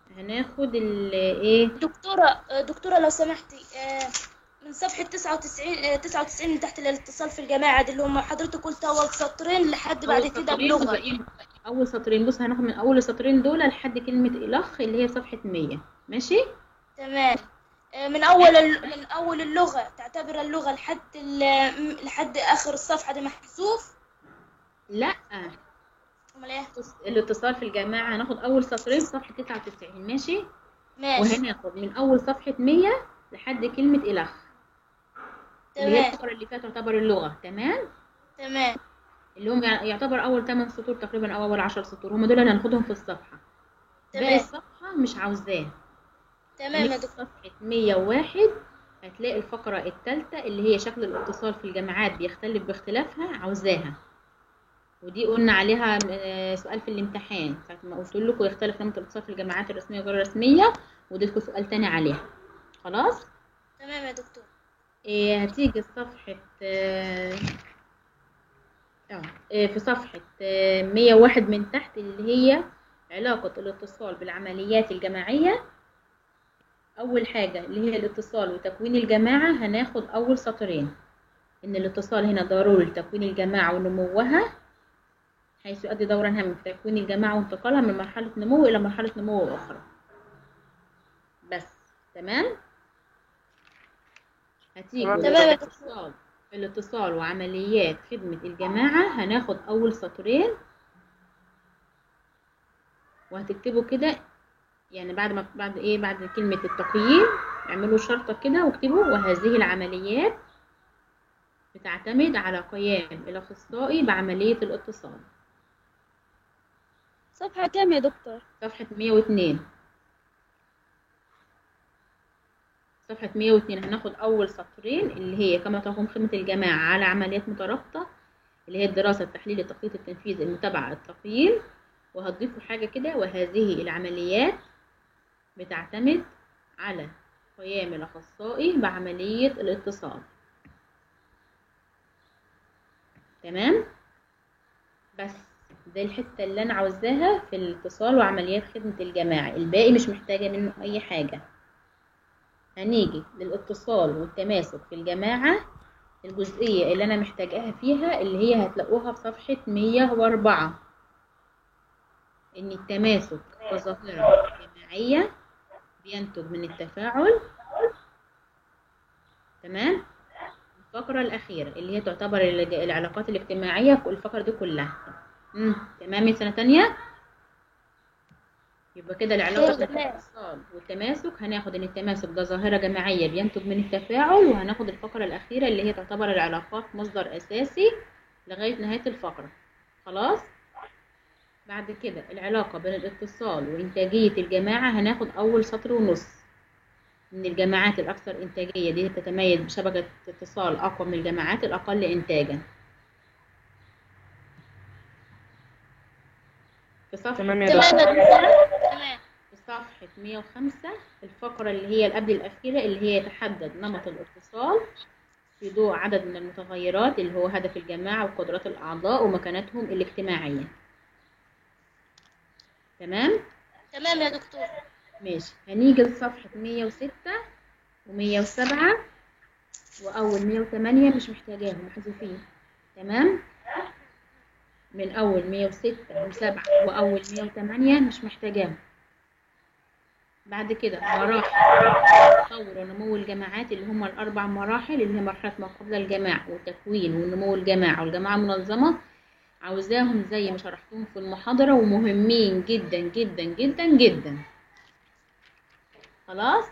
هناخد ال ايه دكتورة آه، دكتورة لو سمحتي آه، من صفحة 99 آه، 99 من تحت الاتصال في الجماعة دي اللي هم حضرتك قلت أول سطرين لحد بعد أول كده سطرين بلغة وباقيين- اول سطرين بص هناخد من اول السطرين دول لحد كلمة الاخ اللي هي صفحة 100 ماشي تمام آه، من أول ال- من أول اللغة تعتبر اللغة لحد ال- لحد آخر الصفحة دي محذوف لا أمال إيه؟ الاتصال في الجماعة هناخد اول سطرين في صفحة 99 ماشي ماشي وهناخد من اول صفحة 100 لحد كلمة الاخ اللي هي تمام الفقرة اللي فيها تعتبر اللغة تمام تمام اللي هم يع- يعتبر اول 8 سطور تقريبا او اول 10 سطور هم دول اللي هناخدهم في الصفحة باقي تمام الصفحة مش عاوزاه تمام يا من دكتور صفحة 101 هتلاقي الفقرة الثالثة اللي هي شكل الاتصال في الجامعات بيختلف باختلافها عاوزاها ودي قلنا عليها آه، سؤال في الامتحان ساعة ما قلت لكم يختلف نمط الاتصال في الجامعات الرسمية وغير الرسمية واديتكم سؤال تاني عليها خلاص تمام يا دكتور إيه هتيجي صفحة آه آه، إيه في صفحة آه، 101 من تحت اللي هي علاقة الاتصال بالعمليات الجماعية أول حاجة اللي هي الاتصال وتكوين الجماعة هناخد أول سطرين إن الاتصال هنا ضروري لتكوين الجماعة ونموها حيث يؤدي دورا هاما في تكوين الجماعة وانتقالها من مرحلة نمو إلى مرحلة نمو أخرى بس تمام هتيجي تمام يا دكتور. الاتصال الاتصال وعمليات خدمة الجماعة هناخد أول سطرين وهتكتبوا كده يعني بعد ما بعد ايه بعد كلمة التقييم اعملوا شرطة كده واكتبوا وهذه العمليات بتعتمد على قيام الأخصائي بعملية الاتصال صفحة كام يا دكتور صفحة 102 صفحة 102 هناخد أول سطرين اللي هي كما تقوم خدمة الجماعة على عمليات مترابطة اللي هي الدراسة التحليل التخطيط التنفيذ المتابعة التقييم وهتضيفوا حاجة كده وهذه العمليات بتعتمد على قيام الأخصائي بعملية الاتصال تمام بس دي الحتة اللي أنا عاوزاها في الاتصال وعمليات خدمة الجماعة الباقي مش محتاجة منه أي حاجة هنيجي للاتصال والتماسك في الجماعة الجزئية اللي أنا محتاجاها فيها اللي هي هتلاقوها في صفحة 104 إن التماسك كظاهرة جماعية بينتج من التفاعل تمام الفقرة الأخيرة اللي هي تعتبر الج- العلاقات الاجتماعية الفقرة دي كلها امم تمام يا سنة تانية يبقى كده العلاقة بين تمام. الاتصال والتماسك هناخد ان التماسك ده ظاهرة جماعية بينتج من التفاعل وهناخد الفقرة الأخيرة اللي هي تعتبر العلاقات مصدر أساسي لغاية نهاية الفقرة خلاص بعد كده العلاقة بين الاتصال وإنتاجية الجماعة هناخد أول سطر ونص من الجماعات الأكثر إنتاجية دي تتميز بشبكة اتصال أقوى من الجماعات الأقل إنتاجا في صفحة تمام يا تمام دكتور يا دكتور تمام في صفحة 105 الفقرة اللي هي اللي قبل الأخيرة اللي هي يتحدد نمط الاتصال في ضوء عدد من المتغيرات اللي هو هدف الجماعة وقدرات الأعضاء ومكانتهم الاجتماعية تمام؟ تمام يا دكتور ماشي هنيجي لصفحة 106 و107 وأول 108 مش محتاجاهم محذوفين تمام؟ من أول 106 و7 وأول 108 مش محتاجاهم بعد كده مراحل تطور ونمو الجماعات اللي هم الأربع مراحل اللي هي مرحلة ما قبل الجماعة وتكوين ونمو الجماعة والجماعة المنظمة عاوزاهم زي ما شرحتهم في المحاضرة ومهمين جدا جدا جدا جدا خلاص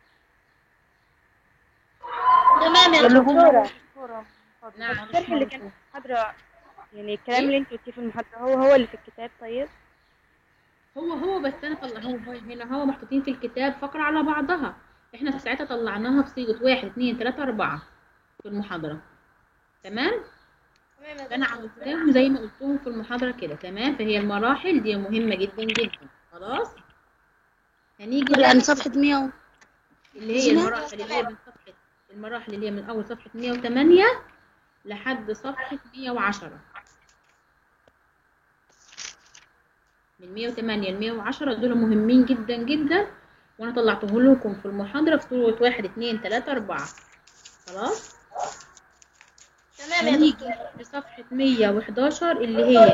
تمام يا اللي دكتور هم دكتورة نعم الشرح اللي كان في المحاضرة يعني الكلام اللي انت قلتيه في المحاضرة هو هو اللي في الكتاب طيب هو هو بس انا طلع هو هو هنا هو محطوطين في الكتاب فقرة على بعضها احنا ساعتها طلعناها بصيغة واحد اتنين تلاتة اربعة في المحاضرة تمام تمام يا فانا دكتور عاوزاهم زي ما قلتهم في المحاضرة كده تمام فهي المراحل دي مهمة جدا جدا خلاص هنيجي يعني بقى صفحة 100 اللي هي المراحل اللي هي من صفحة المراحل اللي هي من أول صفحة 108 لحد صفحة 110 من 108 ل 110 دول مهمين جدا جدا وانا طلعته لكم في المحاضرة في صورة واحد اتنين تلاتة اربعة خلاص تمام يا هنيجي دكتورة لصفحة 111 اللي هي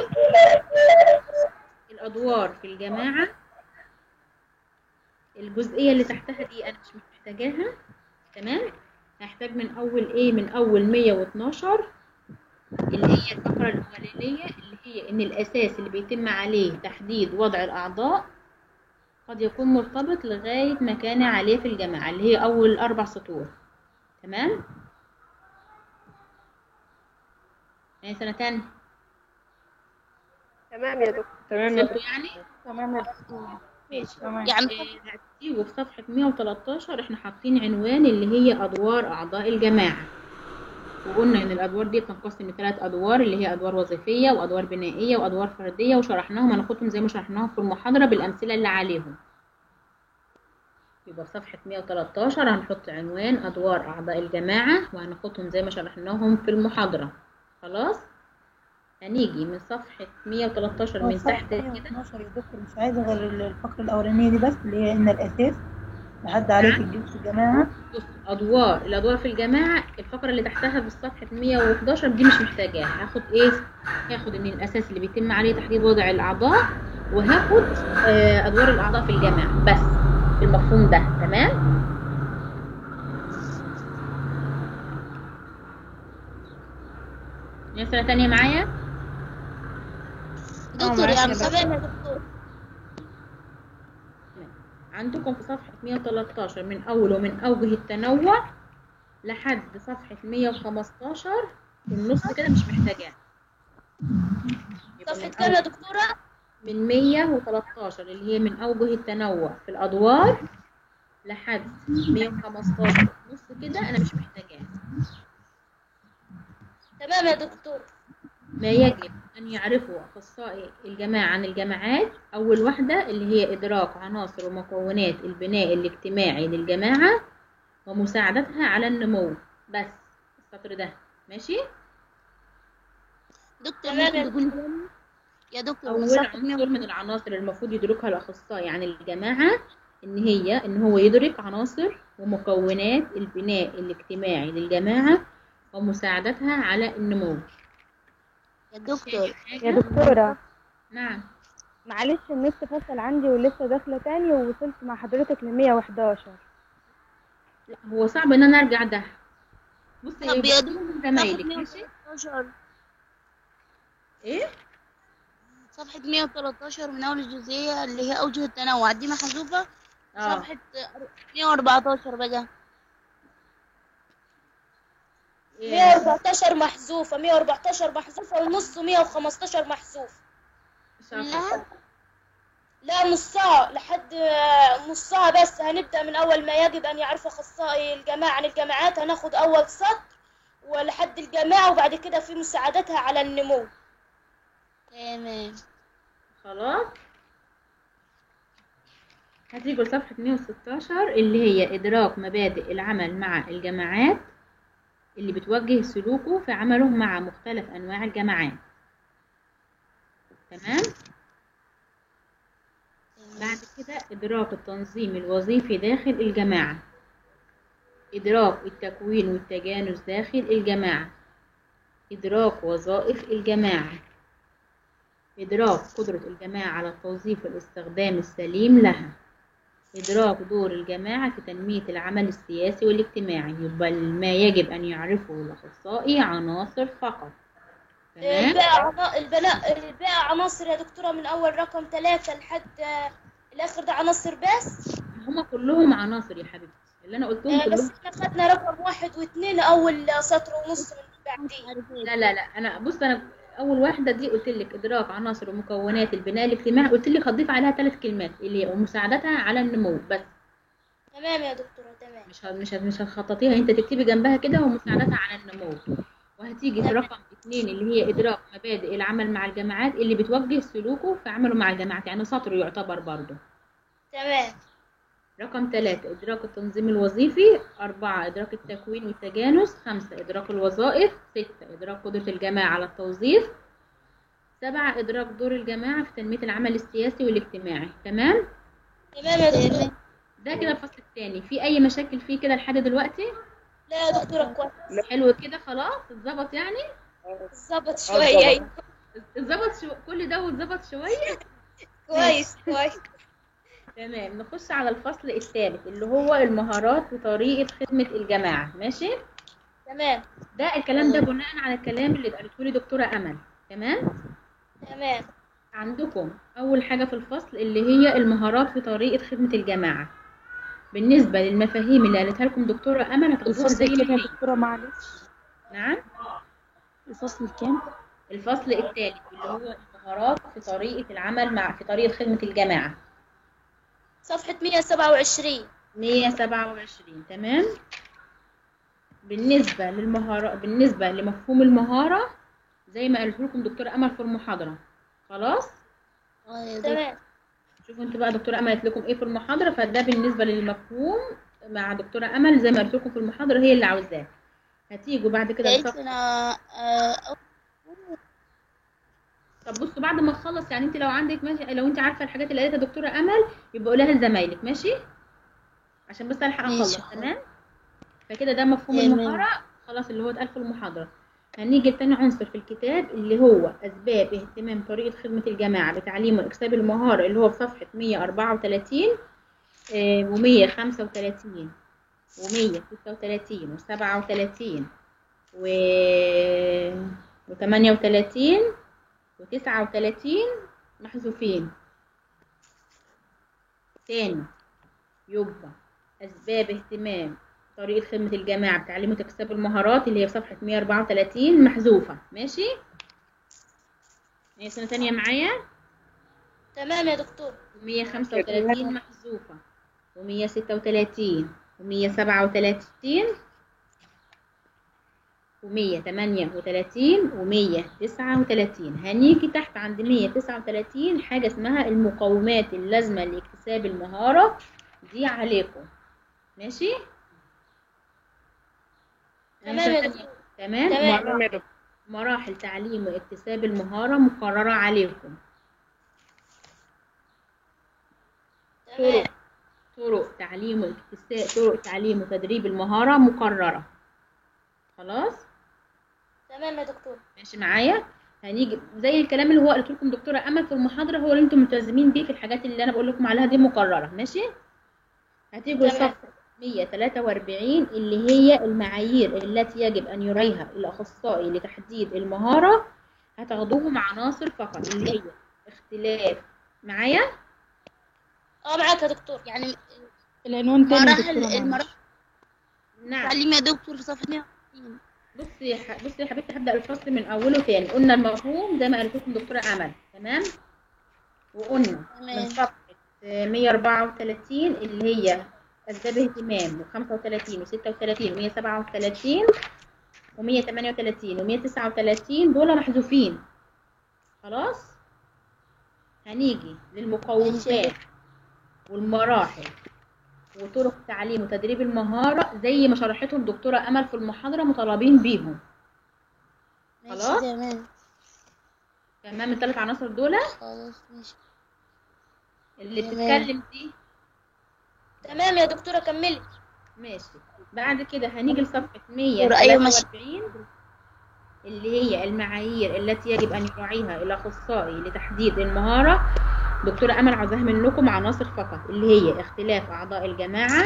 الأدوار في الجماعة الجزئية اللي تحتها دي أنا مش محتاجاها تمام هحتاج من أول إيه من أول 112 اللي هي الفقرة الأولانية اللي هي إن الأساس اللي بيتم عليه تحديد وضع الأعضاء قد يكون مرتبط لغاية ما كان عليه في الجماعة اللي هي أول أربع سطور تمام يعني سنة تانية تمام يا دكتور تمام يا وصلتوا دكتور يعني تمام يا دكتور ماشي تمام يعني آه، هتيجوا في صفحة 113 احنا حاطين عنوان اللي هي أدوار أعضاء الجماعة وقلنا إن الأدوار دي بتنقسم لثلاث أدوار اللي هي أدوار وظيفية وأدوار بنائية وأدوار فردية وشرحناهم هناخدهم زي ما شرحناهم في المحاضرة بالأمثلة اللي عليهم يبقى في صفحة 113 هنحط عنوان أدوار أعضاء الجماعة وهناخدهم زي ما شرحناهم في المحاضرة خلاص هنيجي من صفحة 113 من تحت كده 112 يا دكتور مش عايزة غير الفقرة الأولانية دي بس اللي هي إن الأساس لحد عليه في الجنس الجماعة بص ادوار الادوار في الجماعه الفقره اللي تحتها في صفحه 111 دي مش محتاجاها هاخد ايه هاخد ان الاساس اللي بيتم عليه تحديد وضع الاعضاء وهاخد آه، ادوار الاعضاء في الجماعه بس المفهوم ده تمام ناس سنه تانية معايا دكتور يعني صفحة تمام يا دكتور عندكم في صفحة 113 من أول ومن أوجه التنوع لحد صفحة 115 في النص كده مش محتاجاه يبقى صفحة من كام يا أول- دكتورة؟ من 113 اللي هي من أوجه التنوع في الأدوار لحد 115 في النص كده أنا مش محتاجاه تمام يا دكتور ما يجب أن يعرفه أخصائي الجماعة عن الجماعات أول واحدة اللي هي إدراك عناصر ومكونات البناء الاجتماعي للجماعة ومساعدتها على النمو بس السطر ده ماشي دكتور تمام يا ممكن تقول تاني؟ يا دكتور من أول صفحة عنصر 100 من العناصر اللي المفروض يدركها الأخصائي عن الجماعة إن هي إن هو يدرك عناصر ومكونات البناء الاجتماعي للجماعة ومساعدتها على النمو يا دكتور يا دكتورة نعم معلش النت فصل عندي ولسه داخلة تاني ووصلت مع حضرتك ل 111 لا هو صعب إن أنا أرجع ده بصي طب يا دكتور من صفحة زمايلك ماشي 113 إيه صفحة 113 من أول الجزئية اللي هي أوجه التنوع دي محذوفة اه صفحة 114 بقى إيه. 114 محذوفة 114 محذوفة ونص 115 محذوف مش عارفة. لا لا نصها لحد آه، نصها بس هنبدأ من أول ما يجب أن يعرف أخصائي الجماعة عن الجامعات هناخد أول سطر ولحد الجامعة وبعد كده في مساعدتها على النمو تمام خلاص هتيجوا لصفحة 116 اللي هي إدراك مبادئ العمل مع الجماعات اللي بتوجه سلوكه في عمله مع مختلف أنواع الجماعات تمام بعد كده إدراك التنظيم الوظيفي داخل الجماعة إدراك التكوين والتجانس داخل الجماعة إدراك وظائف الجماعة إدراك قدرة الجماعة على التوظيف والاستخدام السليم لها إدراك دور الجماعة في تنمية العمل السياسي والاجتماعي يبقى ما يجب أن يعرفه الأخصائي عناصر فقط تمام الباقي عنا- البناء الباقي عناصر يا دكتورة من أول رقم ثلاثة لحد آه، الآخر ده عناصر بس هما كلهم عناصر يا حبيبتي اللي أنا قلتهم آه، بس كلهم احنا خدنا رقم واحد واثنين أول سطر ونص من بعدين لا لا لا أنا بص أنا أول واحدة دي قلت لك إدراك عناصر ومكونات البناء الاجتماعي قلت لك هتضيف عليها ثلاث كلمات اللي هي ومساعدتها على النمو بس تمام يا دكتورة تمام مش ه- مش ه- مش هتخططيها انت تكتبي جنبها كده ومساعدتها على النمو وهتيجي في رقم اتنين اللي هي ادراك مبادئ العمل مع الجماعات اللي بتوجه سلوكه في عمله مع الجماعات يعني سطر يعتبر برضه تمام رقم ثلاثة إدراك التنظيم الوظيفي أربعة إدراك التكوين والتجانس خمسة إدراك الوظائف ستة إدراك قدرة الجماعة على التوظيف سبعة إدراك دور الجماعة في تنمية العمل السياسي والاجتماعي تمام تمام يا دكتورة ده كده الفصل الثاني في أي مشاكل فيه كده لحد دلوقتي لا يا دكتورة كويس حلو كده خلاص اتظبط يعني ظبط شوية أيوة. اتظبط شو... كل ده واتظبط شوية كويس كويس تمام نخش على الفصل الثالث اللي هو المهارات وطريقة خدمة الجماعة ماشي تمام ده الكلام ده بناء على الكلام اللي قالته لي دكتورة أمل تمام تمام عندكم أول حاجة في الفصل اللي هي المهارات في طريقة خدمة الجماعة بالنسبة للمفاهيم اللي قالتها لكم دكتورة أمل هتاخدوها زي الفصل ما كده هي يا دكتورة معلش نعم الفصل كام؟ الفصل الثالث اللي هو المهارات في طريقة العمل مع في طريقة خدمة الجماعة صفحة 127 127 تمام بالنسبة للمهارة بالنسبة لمفهوم المهارة زي ما قالت لكم دكتورة أمل في المحاضرة خلاص اه يا دكتور تمام شوفوا انتوا بقى دكتورة أمل قالت لكم ايه في المحاضرة فده بالنسبة للمفهوم مع دكتورة أمل زي ما قالت لكم في المحاضرة هي اللي عاوزاه هتيجوا بعد كده لقيت الصف- انا آه، طب بصوا بعد ما تخلص يعني انت لو عندك ماشي لو انت عارفه الحاجات اللي قالتها دكتوره امل يبقى قولها لزمايلك ماشي عشان بس الحق ماشي، اخلص حاضر. تمام فكده ده مفهوم تمام. المهاره خلاص اللي هو اتقال في المحاضره هنيجي لتاني عنصر في الكتاب اللي هو اسباب اهتمام طريقه خدمه الجماعه بتعليم واكساب المهاره اللي هو في صفحه 134 و135 و136 و37 و و38 وتسعة وتلاتين محذوفين تاني يبقى أسباب اهتمام طريقة خدمة الجماعة بتعليم وتكسب المهارات اللي هي في صفحة 134 محذوفة ماشي؟ هي سنة تانية معايا تمام يا دكتور و135 محذوفة و136 و137 و138 و139 هنيجي تحت عند 139 حاجة اسمها المقومات اللازمة لاكتساب المهارة دي عليكم ماشي؟ تمام يا ماشي دكتور تمام تمام. مراحل, مراحل تعليم واكتساب المهارة مقررة عليكم تمام طرق طرق تعليم واكتساب طرق تعليم وتدريب المهارة مقررة خلاص تمام يا دكتور ماشي معايا هنيجي زي الكلام اللي هو قلت لكم دكتورة أمل في المحاضرة هو اللي انتم ملتزمين بيه في الحاجات اللي أنا بقول لكم عليها دي مقررة ماشي هتيجوا تمام. لصفحة 143 اللي هي المعايير التي يجب أن يريها الأخصائي لتحديد المهارة هتاخدوهم عناصر فقط اللي هي اختلاف معايا اه معاك يا دكتور يعني العنوان تاني يا مراحل دكتورة معلش. المراحل نعم تعليم يا دكتور في صفحة 150 بصي يا ح... بصي يا حبيبتي هبدأ الفصل من أوله تاني قلنا المفهوم زي ما قالت لكم دكتورة أمل تمام وقلنا من تمام صفحة 134 اللي هي أسباب اهتمام و35 و36 و137 و138 و139 دول محذوفين خلاص هنيجي للمقومات والمراحل وطرق تعليم وتدريب المهارة زي ما شرحتهم دكتورة أمل في المحاضرة مطالبين بيهم ماشي خلاص؟ تمام تمام الثلاث عناصر دول خلاص ماشي اللي تمام. بتتكلم دي تمام يا دكتورة كملي ماشي بعد كده هنيجي لصفحة أيوة ماشي. 143 اللي هي المعايير التي يجب أن يراعيها الأخصائي لتحديد المهارة دكتورة أمل عاوزاها منكم عناصر فقط اللي هي اختلاف أعضاء الجماعة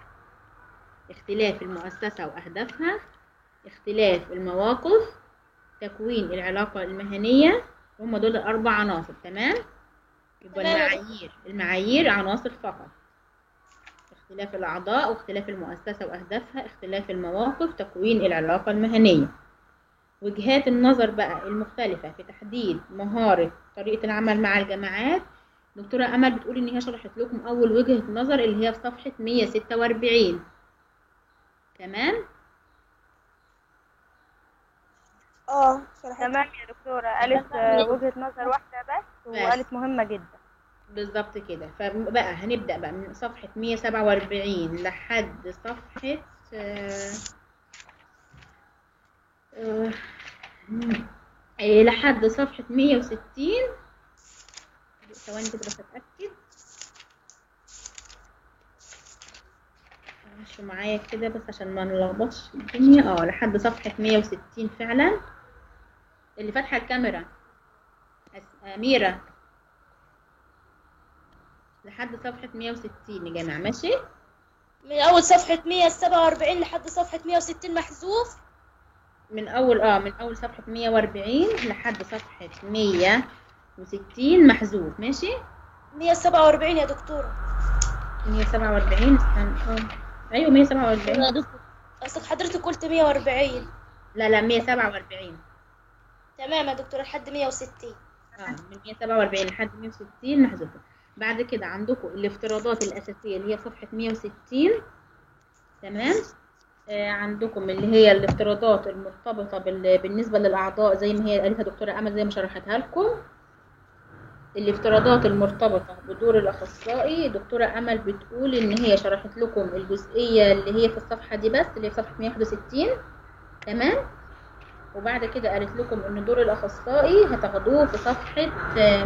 اختلاف المؤسسة وأهدافها اختلاف المواقف تكوين العلاقة المهنية هم دول الأربع عناصر تمام يبقى تمام يا دكتور. المعايير المعايير عناصر فقط اختلاف الأعضاء واختلاف المؤسسة وأهدافها اختلاف المواقف تكوين العلاقة المهنية وجهات النظر بقى المختلفة في تحديد مهارة طريقة العمل مع الجماعات دكتورة أمل بتقول إن هي شرحت لكم أول وجهة نظر اللي هي في صفحة 146 تمام اه تمام يا دكتورة قالت آه، وجهة نظر واحدة بس وقالت مهمة جدا بالظبط كده فبقى هنبدأ بقى من صفحة 147 لحد صفحة آه، آه، إيه لحد صفحة 160 ثواني كده بس اتأكد مشوا معايا كده بس عشان ما نلخبطش الدنيا اه لحد صفحة 160 فعلا اللي فاتحة الكاميرا أس- أميرة لحد صفحة 160 يا جماعة ماشي من أول صفحة 147 لحد صفحة 160 محذوف من أول اه من أول صفحة 140 لحد صفحة 160 محذوف ماشي 147 يا دكتورة 147 استنى اه ايوه 147 أصلك حضرتك قلت 140 لا لا 147 تمام يا دكتورة لحد 160 اه من 147 لحد 160 محذوفة بعد كده عندكم الافتراضات الأساسية اللي هي صفحة 160 تمام آه عندكم اللي هي الافتراضات المرتبطة بال... بالنسبة للأعضاء زي ما هي قالتها دكتورة أمل زي ما شرحتها لكم الافتراضات المرتبطة بدور الأخصائي دكتورة أمل بتقول إن هي شرحت لكم الجزئية اللي هي في الصفحة دي بس اللي هي في صفحة 161 تمام وبعد كده قالت لكم ان دور الاخصائي هتاخدوه في صفحة آه،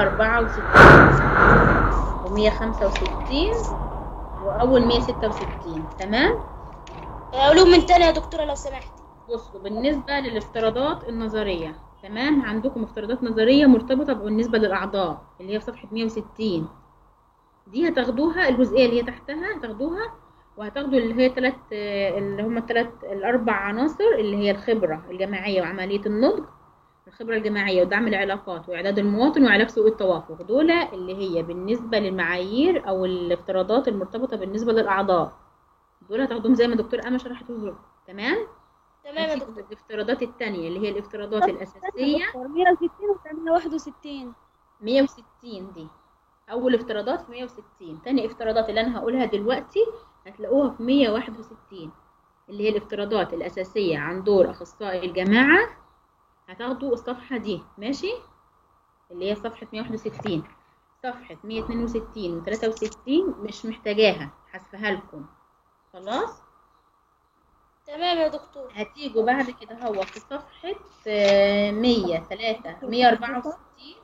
164 و165 واول 166 تمام قولوا من تاني يا دكتورة لو سمحت بصوا بالنسبة للافتراضات النظرية تمام عندكم افتراضات نظرية مرتبطة بالنسبة للأعضاء اللي هي في صفحة 160 دي هتاخدوها الجزئية اللي هي تحتها هتاخدوها وهتاخدوا اللي هي تلات آه، اللي هم التلات الأربع عناصر اللي هي الخبرة الجماعية وعملية النضج الخبرة الجماعية ودعم العلاقات وإعداد المواطن وعلاج سوء التوافق دول اللي هي بالنسبة للمعايير أو الافتراضات المرتبطة بالنسبة للأعضاء دول هتاخدوهم زي ما دكتور أما شرحته لكم تمام تمام يا هتيجوا دكتور الافتراضات التانية اللي هي الافتراضات الأساسية 160 و 161 160 دي أول افتراضات في 160 تاني افتراضات اللي أنا هقولها دلوقتي هتلاقوها في 161 اللي هي الافتراضات الأساسية عن دور أخصائي الجماعة هتاخدوا الصفحة دي ماشي اللي هي صفحة 161 صفحة 162 و 63 مش محتاجاها حذفها لكم خلاص تمام يا دكتور هتيجوا بعد كده هو في صفحة آه، 103 164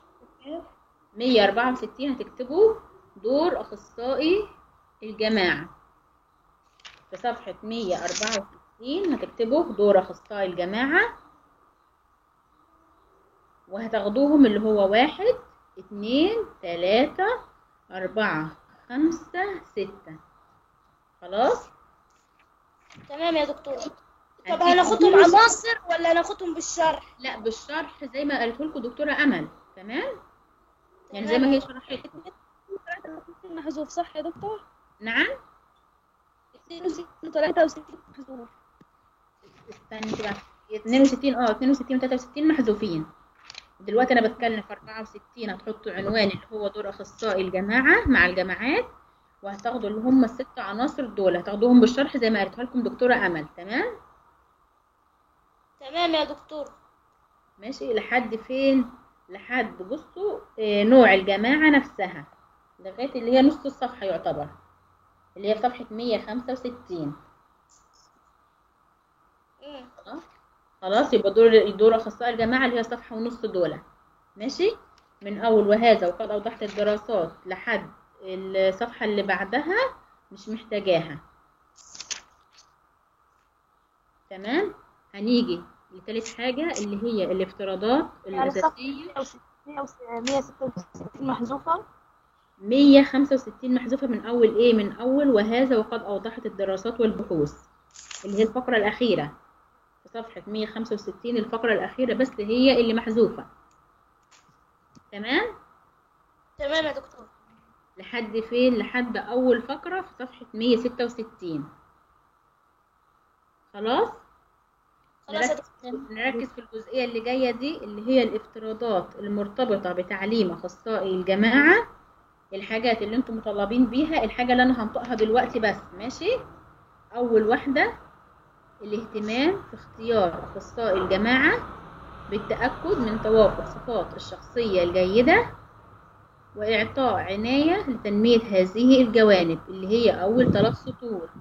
164 هتكتبوا دور أخصائي الجماعة في صفحة 164 هتكتبوا دور أخصائي الجماعة وهتاخدوهم اللي هو واحد اتنين تلاتة أربعة خمسة ستة خلاص تمام يا دكتور طب هتيجوا- هناخدهم عناصر ولا هناخدهم بالشرح لا بالشرح زي ما قالت لكم دكتورة أمل تمام يعني زي ما هي شرحت لكم. محذوف صح يا دكتور؟ نعم 62 و 63 محذوف استني كده 62 اه 62 و 63 محذوفين دلوقتي انا بتكلم في 64 هتحطوا عنوان اللي هو دور اخصائي الجماعه مع الجماعات وهتاخدوا اللي هم الست عناصر دول هتاخدوهم بالشرح زي ما قالتها لكم دكتوره امل تمام تمام يا دكتور ماشي لحد فين لحد بصوا آه، نوع الجماعه نفسها لغايه اللي هي نص الصفحه يعتبر اللي هي في صفحه 165 مم. خلاص خلاص يبقى دور دور اخصائي الجماعه اللي هي صفحه ونص دول ماشي من اول وهذا وقد اوضحت الدراسات لحد الصفحه اللي بعدها مش محتاجاها تمام هنيجي لتالت حاجه اللي هي الافتراضات الاساسيه 166 محذوفة 165 محذوفه من اول ايه من اول وهذا وقد اوضحت الدراسات والبحوث اللي هي الفقره الاخيره في صفحة 165 الفقرة الأخيرة بس هي اللي محذوفة تمام تمام يا دكتور لحد فين لحد أول فقرة في صفحة 166 خلاص خلاص يا نركز, دكتور نركز في الجزئية اللي جاية دي اللي هي الافتراضات المرتبطة بتعليم أخصائي الجماعة الحاجات اللي انتم مطالبين بيها الحاجة اللي أنا هنطقها دلوقتي بس ماشي أول واحدة الاهتمام في اختيار أخصائي الجماعة بالتأكد من توافر صفات الشخصية الجيدة وإعطاء عناية لتنمية هذه الجوانب اللي هي أول ثلاث سطور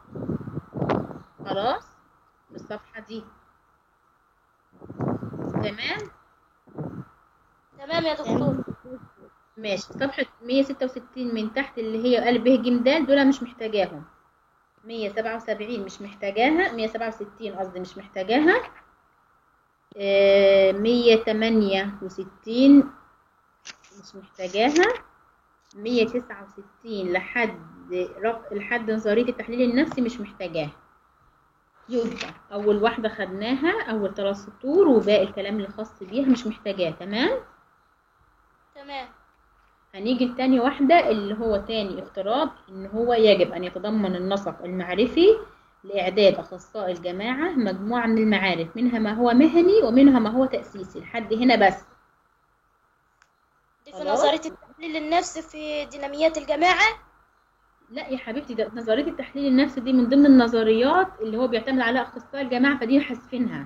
خلاص في الصفحة دي تمام تمام يا دكتور ماشي صفحة 166 من تحت اللي هي ألف ب ج د دول مش محتاجاهم 177 مش محتاجاها 167 قصدي مش محتاجاها آه، 168 مش محتاجاها 169 لحد رق... لحد نظرية التحليل النفسي مش محتاجاها يبقى أول واحدة خدناها أول ثلاث سطور وباقي الكلام الخاص بيها مش محتاجاه تمام تمام هنيجي لتاني واحدة اللي هو تاني افتراض ان هو يجب ان يتضمن النسق المعرفي لإعداد أخصائي الجماعة مجموعة من المعارف منها ما هو مهني ومنها ما هو تأسيسي لحد هنا بس دي في خلاص. نظرية التحليل النفسي في ديناميات الجماعة لا يا حبيبتي ده نظرية التحليل النفسي دي من ضمن النظريات اللي هو بيعتمد عليها أخصائي الجماعة فدي حاسفينها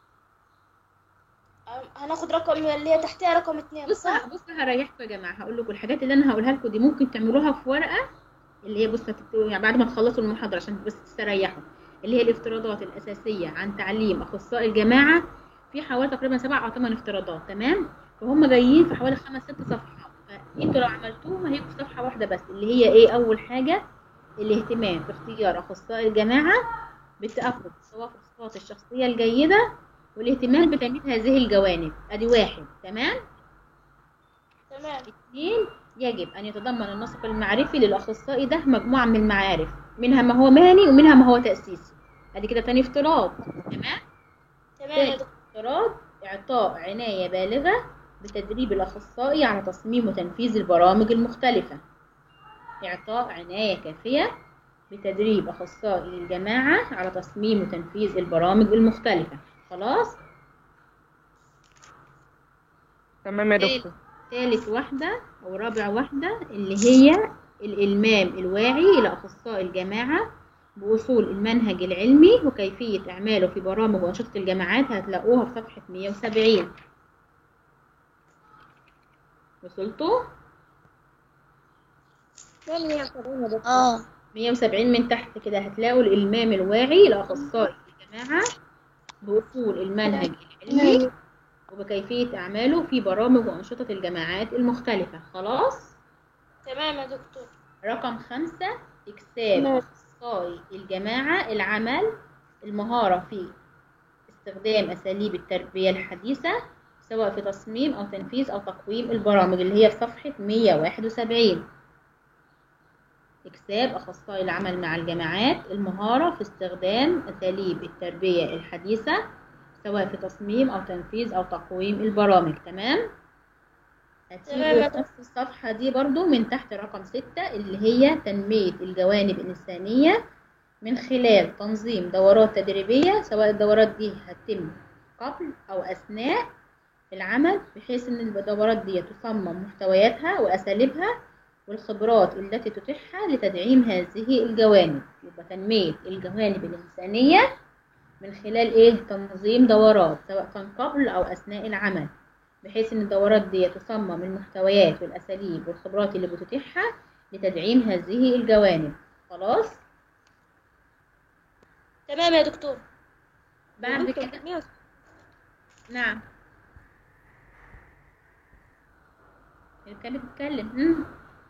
هناخد رقم اللي هي تحتها رقم اتنين بص صح؟ بص هريحكم يا جماعة هقول لكم الحاجات اللي أنا هقولها لكم دي ممكن تعملوها في ورقة اللي هي بص هتكتبوا يعني بعد ما تخلصوا المحاضرة عشان بس تستريحوا اللي هي الافتراضات الأساسية عن تعليم أخصائي الجماعة في حوالي تقريبا سبع أو ثمان افتراضات تمام فهم جايين في حوالي خمس ست صفحات فانتوا لو عملتوهم هيبقوا في صفحة واحدة بس اللي هي ايه أول حاجة الاهتمام في اختيار أخصائي الجماعة بالتأكد بتوافر الصفات الشخصية الجيدة والاهتمام بتنمية هذه الجوانب ادي واحد تمام تمام اثنين يجب ان يتضمن النسق المعرفي للاخصائي ده مجموعة من المعارف منها ما هو مهني ومنها ما هو تأسيسي ادي كده تاني افتراض تمام تمام يا دكتور افتراض اعطاء عناية بالغة بتدريب الاخصائي على تصميم وتنفيذ البرامج المختلفة اعطاء عناية كافية بتدريب اخصائي الجماعة على تصميم وتنفيذ البرامج المختلفة خلاص تمام يا دكتور ثالث واحدة أو رابع واحدة اللي هي الإلمام الواعي إلى أخصائي الجماعة بوصول المنهج العلمي وكيفية إعماله في برامج وأنشطة الجامعات هتلاقوها في صفحة 170 وصلتوا؟ اه 170 من تحت كده هتلاقوا الإلمام الواعي لأخصائي الجماعة بوصول المنهج العلمي وبكيفية إعماله في برامج وأنشطة الجامعات المختلفة خلاص؟ تمام يا دكتور رقم خمسة إكساب أخصائي الجماعة العمل المهارة في استخدام أساليب التربية الحديثة سواء في تصميم أو تنفيذ أو تقويم البرامج اللي هي في صفحة 171 إكساب أخصائي العمل مع الجامعات المهارة في استخدام أساليب التربية الحديثة سواء في تصميم أو تنفيذ أو تقويم البرامج تمام؟ تمام يا هتيجوا في نفس الصفحة دي برضو من تحت رقم ستة اللي هي تنمية الجوانب الإنسانية من خلال تنظيم دورات تدريبية سواء الدورات دي هتتم قبل أو أثناء العمل بحيث إن الدورات دي تصمم محتوياتها وأساليبها والخبرات التي تتيحها لتدعيم هذه الجوانب يبقى تنمية الجوانب الإنسانية من خلال إيه تنظيم دورات سواء كان قبل أو أثناء العمل بحيث ان الدورات دي تصمم المحتويات والاساليب والخبرات اللي بتتيحها لتدعيم هذه الجوانب خلاص تمام يا دكتور بعد كده نعم اللي كانت بتتكلم مم.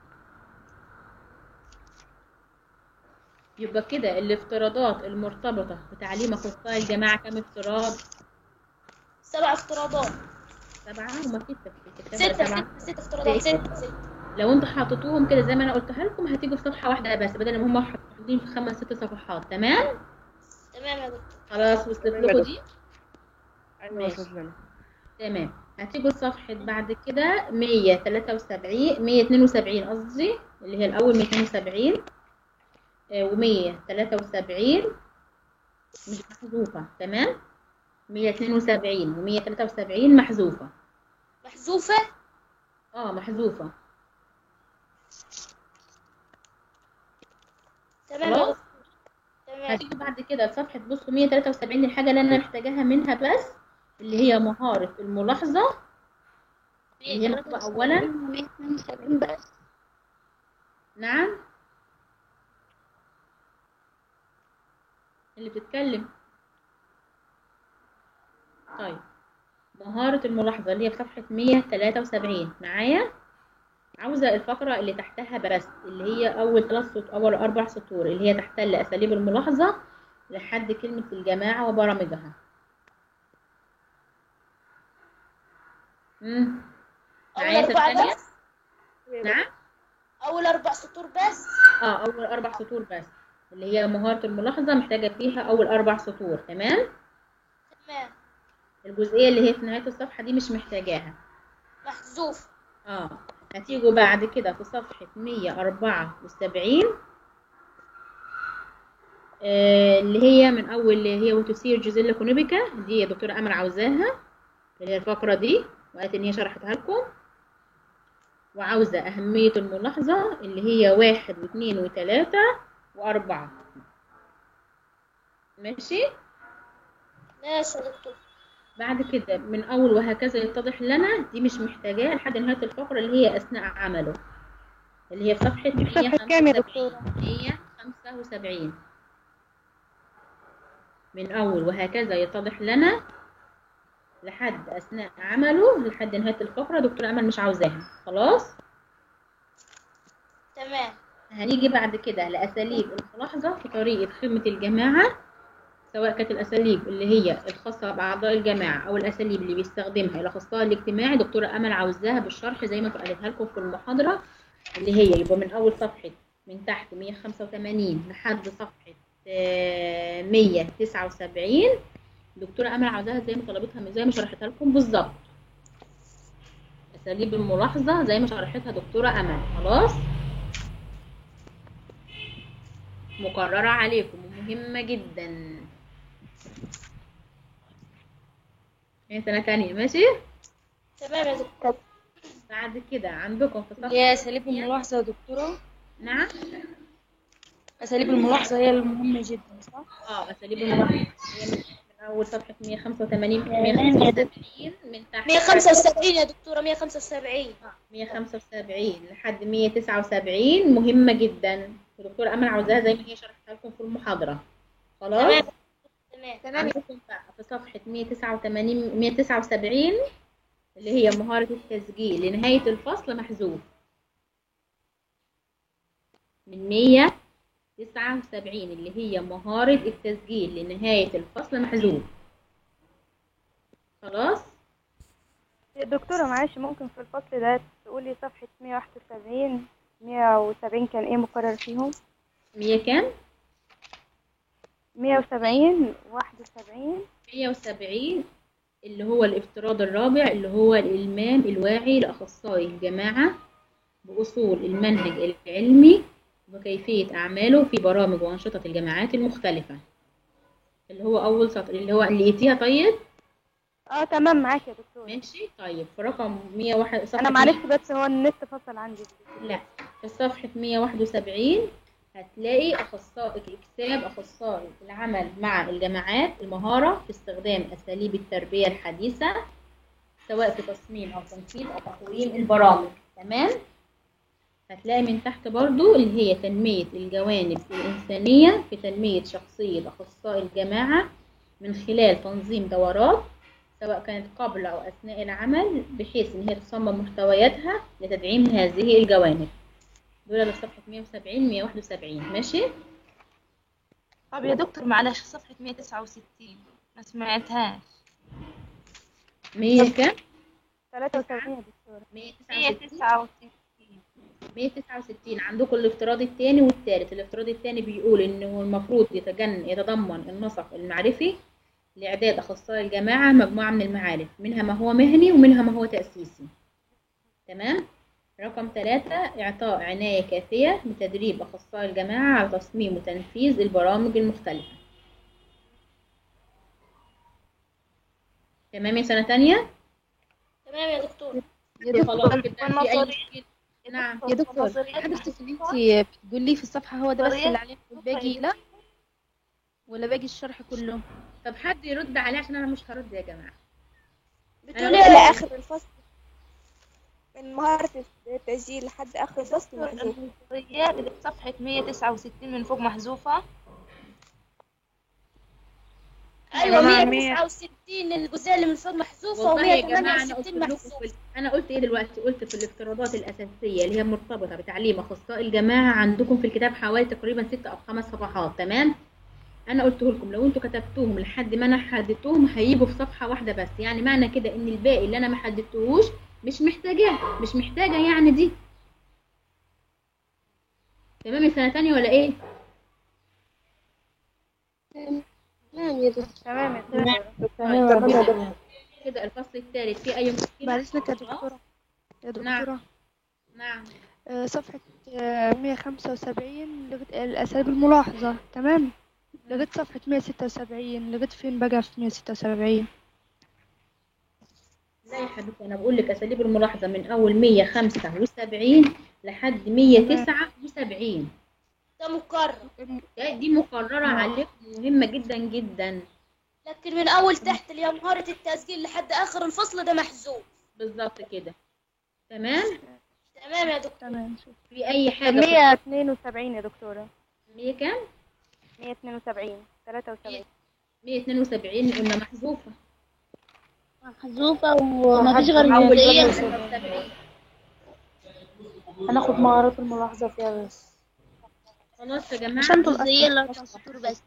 يبقى كده الافتراضات المرتبطة بتعليم أخصائي الجماعة كم افتراض؟ سبع افتراضات سبعة هما ستة في الكتاب ستة سبعة ستة ستة افتراضات ستة ستة لو انتوا حاططوهم كده زي ما انا قلتها لكم هتيجوا في صفحة واحدة بس بدل ما هما محطوطين في خمس ست صفحات تمام تمام يا دكتور خلاص وصلت تمام يا لكم دكتور. دي ايوه ماشي. وصلت لنا تمام هتيجوا صفحة بعد كده 173 172 قصدي اللي هي الأول 270 و173 مش محذوفة تمام 172 و173 محذوفة محذوفة اه محذوفة تمام يا خلاص دكتور تمام هتيجي بعد كده صفحة بصوا 173 الحاجة اللي أنا محتاجاها منها بس اللي هي مهارة الملاحظة اللي هي مكتوبة أولا 172 بس نعم اللي بتتكلم طيب مهارة الملاحظة اللي هي في صفحة 173 معايا عاوزة الفقرة اللي تحتها برست اللي هي أول ثلاث سطور أول أربع سطور اللي هي تحتل أساليب الملاحظة لحد كلمة الجماعة وبرامجها مم. أول معايا أربعة ثانية بس نعم أول أربع سطور بس اه أول أربع سطور بس اللي هي مهارة الملاحظة محتاجة فيها أول أربع سطور تمام تمام الجزئية اللي هي في نهاية الصفحة دي مش محتاجاها محذوف اه هتيجوا بعد كده في صفحة 174 آه اللي هي من أول اللي هي وتسير جوزيلا كونوبيكا دي يا دكتورة أمل عاوزاها اللي هي الفقرة دي وقالت إن هي شرحتها لكم وعاوزة أهمية الملاحظة اللي هي واحد واثنين وثلاثة وأربعة ماشي ماشي يا دكتور بعد كده من أول وهكذا يتضح لنا دي مش محتاجاه لحد نهاية الفقرة اللي هي أثناء عمله اللي هي في صفحة دي في صفحة كام يا دكتورة؟ 175 من أول وهكذا يتضح لنا لحد أثناء عمله لحد نهاية الفقرة دكتور أمل مش عاوزاها خلاص تمام هنيجي بعد كده لأساليب الملاحظة في طريقة خدمة الجماعة سواء كانت الأساليب اللي هي الخاصة بأعضاء الجماعة أو الأساليب اللي بيستخدمها الأخصائي الاجتماعي دكتورة أمل عاوزاها بالشرح زي ما قالتها لكم في المحاضرة اللي هي يبقى من أول صفحة من تحت 185 لحد صفحة آه، 179 دكتورة أمل عاوزاها زي ما طلبتها زي ما شرحتها لكم بالظبط أساليب الملاحظة زي ما شرحتها دكتورة أمل خلاص مقررة عليكم ومهمة جدا هي سنة تانية ماشي تمام يا دكتور بعد كده عندكم في صفحة هي أساليب الملاحظة يا دكتورة نعم أساليب الملاحظة هي المهمة جدا صح؟ اه أساليب الملاحظة هي من من أول صفحة 185 175 من تحت 175 يا دكتورة 175 175 لحد 179 مهمة جدا الدكتورة أمل عاوزاها زي ما هي شرحتها لكم في المحاضرة خلاص تمام تمام عندكم بقى في صفحة 189 179 اللي هي مهارة التسجيل لنهاية الفصل محذوف من 179 اللي هي مهارة التسجيل لنهاية الفصل محذوف خلاص دكتورة معلش ممكن في الفصل ده تقولي صفحة 171 170 كان ايه مقرر فيهم 100 كام 170 71 170 اللي هو الافتراض الرابع اللي هو الإلمام الواعي لأخصائي الجماعة بأصول المنهج العلمي وكيفية أعماله في برامج وأنشطة الجامعات المختلفة اللي هو أول سطر اللي هو اللي لقيتيها طيب اه تمام معاك يا دكتور ماشي طيب في رقم 101 صفحة انا معلش بس هو النت فصل عندي لا في صفحة 171 هتلاقي أخصائي كتاب أخصائي العمل مع الجامعات المهارة في استخدام أساليب التربية الحديثة سواء في تصميم أو تنفيذ أو تقويم البرامج تمام هتلاقي من تحت برضو اللي هي تنمية الجوانب الإنسانية في تنمية شخصية أخصائي الجماعة من خلال تنظيم دورات سواء كانت قبل أو أثناء العمل بحيث إن هي تصمم محتوياتها لتدعيم هذه الجوانب دول اللي في صفحة 170 171 ماشي طب يا دكتور معلش صفحة 169 ما سمعتهاش 100 كام؟ 73 يا دكتورة 169 169 عندكم الافتراض الثاني والثالث الافتراض الثاني بيقول انه المفروض يتجن يتضمن النسق المعرفي لإعداد أخصائي الجماعة مجموعة من المعارف منها ما هو مهني ومنها ما هو تأسيسي تمام رقم ثلاثة إعطاء عناية كافية بتدريب أخصائي الجماعة على تصميم وتنفيذ البرامج المختلفة تمام يا سنة تانية؟ تمام يا دكتور يا خلاص دكتور كده في أي مشكلة نعم يا دكتور حضرتك اللي انت بتقولي في الصفحة هو ده بس اللي عليه والباقي لا ولا باقي الشرح كله طب حد يرد عليه عشان أنا مش هرد يا جماعة بتقولي أنا- إيه؟ لآخر الفصل من مهارة التسجيل لحد آخر الفصل محذوف النظريات اللي في صفحة 169 من فوق محذوفة ايوه جماعة 169 الجزئيه اللي من فوق محذوفه والله يا جماعة أنا قلت و168 لكم محذوفه في أنا قلت إيه دلوقتي قلت في الافتراضات الأساسية اللي هي مرتبطة بتعليم أخصائي الجماعة عندكم في الكتاب حوالي تقريبا ست أو خمس صفحات تمام أنا قلته لكم لو أنتوا كتبتوهم لحد ما أنا حددتهم هيجوا في صفحة واحدة بس يعني معنى كده إن الباقي اللي أنا ما حددتهوش مش محتاجاه مش محتاجة يعني دي تمام يا سنة تانية ولا إيه؟ تمام يا دكتور تمام يا دكتور تمام يا دكتور. كده الفصل الثالث في أي مشكلة؟ بعد إذنك يا دكتورة يا نعم. دكتورة نعم آه، صفحة مية خمسة وسبعين لغاية الأساليب الملاحظة تمام لغاية صفحة مية ستة وسبعين لغاية فين بقى في مية ستة وسبعين لا يا حبيبتي انا بقول لك اساليب الملاحظه من اول 175 لحد 179 ده مكرر ده- دي مقرره عليكم مهمه جدا جدا لكن من اول تحت اللي هي مهاره التسجيل لحد اخر الفصل ده محذوف بالظبط كده تمام تمام يا دكتور تمام في اي حاجه في 172 يا دكتورة 100 كام 172 73 172 قلنا محذوفه محذوفة ومفيش غير اول الجزئية 175 هناخد مهارات الملاحظة فيها بس خلاص يا جماعه عشان الجزئية اللي بتاع السطور بس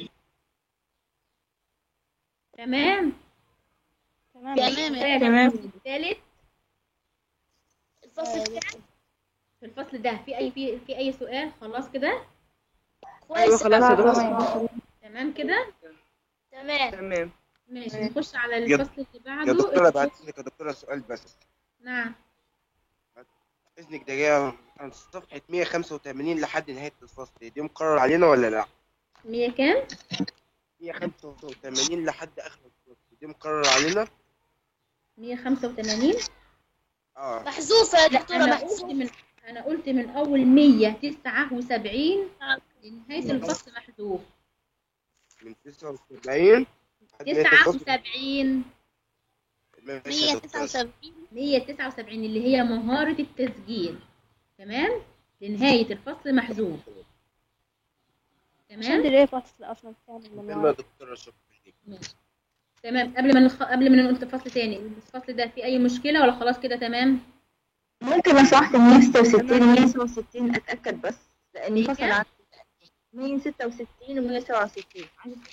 تمام تمام تمام يا تمام الفصل الثالث الفصل الثاني في الفصل ده في اي في, في اي سؤال خلاص كده ايوه كويس خلاص يا دكتور تمام كده تمام تمام ماشي نخش على يا- الفصل اللي بعده يا دكتورة بعد إذنك يا دكتورة سؤال بس نعم إذنك دقيقة عن صفحة 185 لحد نهاية الفصل دي مقرر علينا ولا لا؟ 100 كام 185 لحد آخر الفصل دي مقرر علينا؟ 185 اه محذوفه يا دكتوره انا قلت محذوفه من انا قلت من اول 179 لنهايه الفصل محذوف من 79 لحد نهاية الفصل 79 ماشي يا دكتورة 179 اللي هي مهارة التسجيل تمام لنهاية الفصل محذوف عشان تمام ليه فصل أصلا كامل من تمام يا ورا دكتورة شكرا ليك ماشي تمام قبل ما نخ... قبل ما نقول فصل تاني الفصل ده فيه اي مشكلة ولا خلاص كده تمام ممكن لو سمحت 166 و 167 اتاكد بس لاني مية فصل كام؟ عن 166 و 167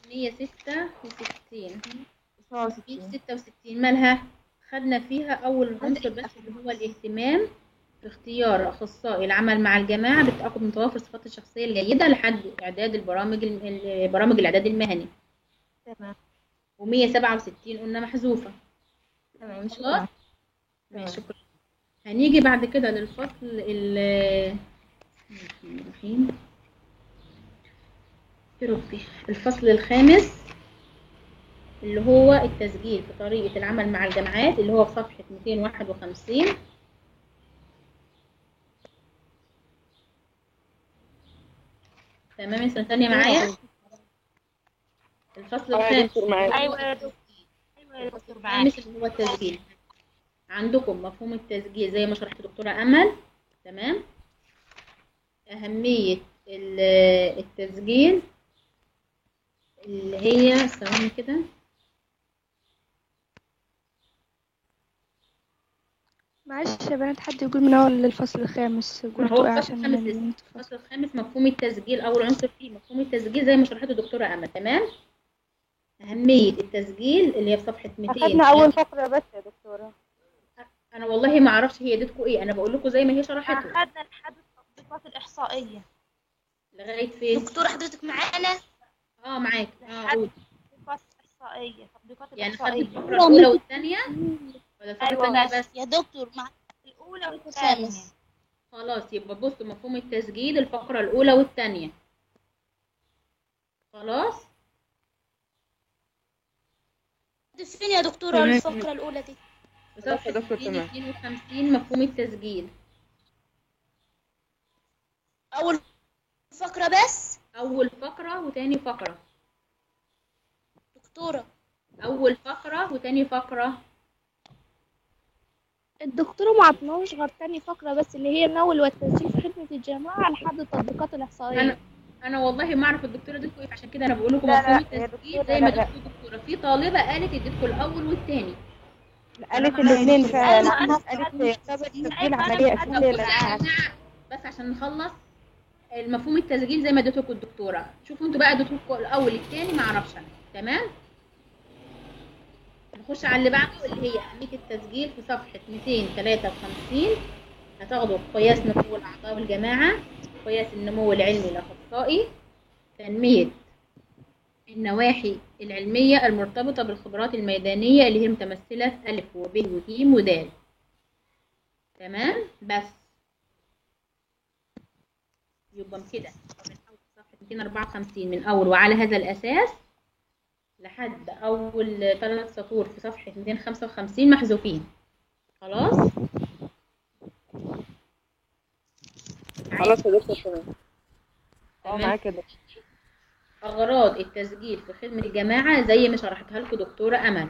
166 167 166 مالها خدنا فيها اول عنصر بس اللي هو الاهتمام باختيار اخصائي العمل مع الجماعه بالتاكد من توافر الصفات الشخصيه الجيده لحد اعداد البرامج الم- ال- برامج الاعداد المهني تمام و167 قلنا محذوفه تمام خلاص شكرا ماشي شكرا هنيجي بعد كده للفصل ال الرحمن الرحيم يا ربي الفصل الخامس اللي هو التسجيل في طريقة العمل مع الجامعات اللي هو في صفحة 251 تمام يا سنة تانية معايا الفصل اه يا الخامس دكتور معاك ايوه يا دكتور ايوه يا دكتور معاك الخامس اللي هو التسجيل عندكم مفهوم التسجيل زي ما شرحت دكتورة أمل تمام أهمية ال- التسجيل اللي هي ثواني كده معلش يا بنات حد يقول من أول الفصل الخامس ما قلتوا هو إيه الفصل عشان الخامس ننهي لسه الفصل الخامس مفهوم التسجيل أول عنصر فيه مفهوم التسجيل زي ما شرحته دكتورة أمل تمام أهمية التسجيل اللي هي في صفحة 200 أخدنا أول فقرة بس يا دكتورة أنا والله ما أعرفش هي ادتكم إيه أنا بقول لكم زي ما هي شرحته أخدنا لحد التطبيقات الإحصائية لغاية فين؟ دكتورة حضرتك معانا اه معاك اه قول التطبيقات الإحصائية التطبيقات يعني خدت الإحصائية الفقرة الأولى والثانية ولا الفقرة أيوة الثانية بس بس؟ يا دكتور مع الأولى والثانية خلاص يبقى بص مفهوم التسجيل الفقرة الأولى والثانية خلاص فين يا دكتورة تمام. الفقرة الأولى دي في خلاص صفحة يا دكتور، تمام. 252 مفهوم التسجيل أول فقرة بس أول فقرة وتاني فقرة دكتورة أول فقرة وتاني فقرة الدكتورة ما عطناش غير تاني فقرة بس اللي هي النول والتسجيل في خدمة الجماعة لحد التطبيقات الإحصائية أنا انا والله ما اعرف الدكتوره اديتكم ايه عشان كده انا بقول لكم لا، مفهوم لا، يا التسجيل دكتورة، زي ما لا، لا. اديتكم الدكتوره في طالبه قالت اديتكم الاول والثاني قالت الاثنين فعلا قالت يعتبر تسجيل عملية أساسية للأبحاث بس عشان نخلص المفهوم التسجيل زي ما اديتكم الدكتوره شوفوا انتوا بقى اديتكم الاول الثاني ما اعرفش انا تمام نخش على اللي بعده اللي هي اهميه التسجيل في صفحه 253 هتاخدوا قياس نمو الاعضاء والجماعه قياس النمو العلمي الاخصائي تنميه النواحي العلميه المرتبطه بالخبرات الميدانيه اللي هي متمثله في الف وب وج ودال تمام بس يبقى كده من اول صفحه 254 من اول وعلى هذا الاساس لحد اول ثلاث سطور في صفحه 255 محذوفين خلاص خلاص يا دكتور تمام اه تمام. معاك يا دكتور اغراض التسجيل في خدمه الجماعه زي ما شرحتها لكم دكتوره امل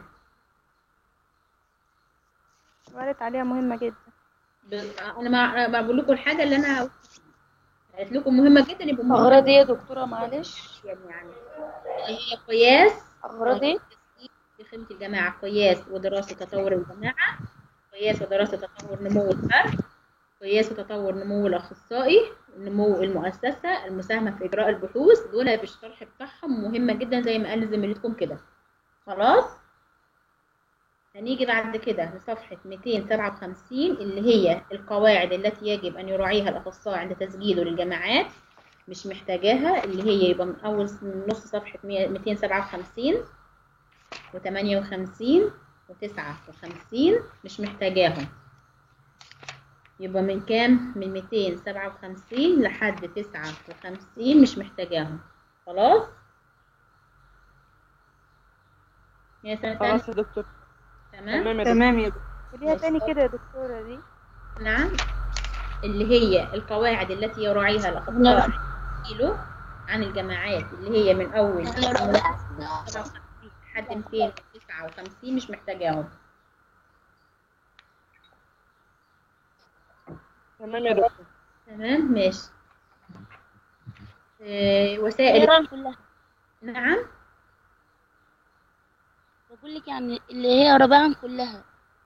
قالت عليها مهمة جدا ب... انا ما ما بقول لكم الحاجه اللي انا قالت لكم مهمه جدا يبقى مهمة أغراض إيه يا جداً. دكتورة معلش يعني يعني اللي هي قياس أغراض إيه؟ في خدمة الجماعة قياس ودراسة تطور الجماعة قياس ودراسة تطور نمو الفرد قياس وتطور نمو الأخصائي نمو المؤسسة المساهمة في إجراء البحوث دول في الشرح بتاعهم مهمة جدا زي ما قال زميلتكم كده خلاص هنيجي بعد كده لصفحة 257 اللي هي القواعد التي يجب أن يراعيها الأخصائي عند تسجيله للجماعات مش محتاجاها اللي هي يبقى من أول نص صفحة 100 257 و58 و59 مش محتاجاهم يبقى من كام من 257 لحد 59 مش محتاجاهم خلاص يا سنة خلاص يا دكتور تمام تمام يا دكتور تمام يا دكتور قوليها تاني كده يا دكتورة دي نعم اللي هي القواعد التي يراعيها الأخصائي كيلو عن الجماعات اللي هي من أول 57 لحد 259 مش محتاجاهم تمام يا دكتور تمام ماشي آه، وسائل ايران كلها نعم بقول لك يعني اللي هي رباعا كلها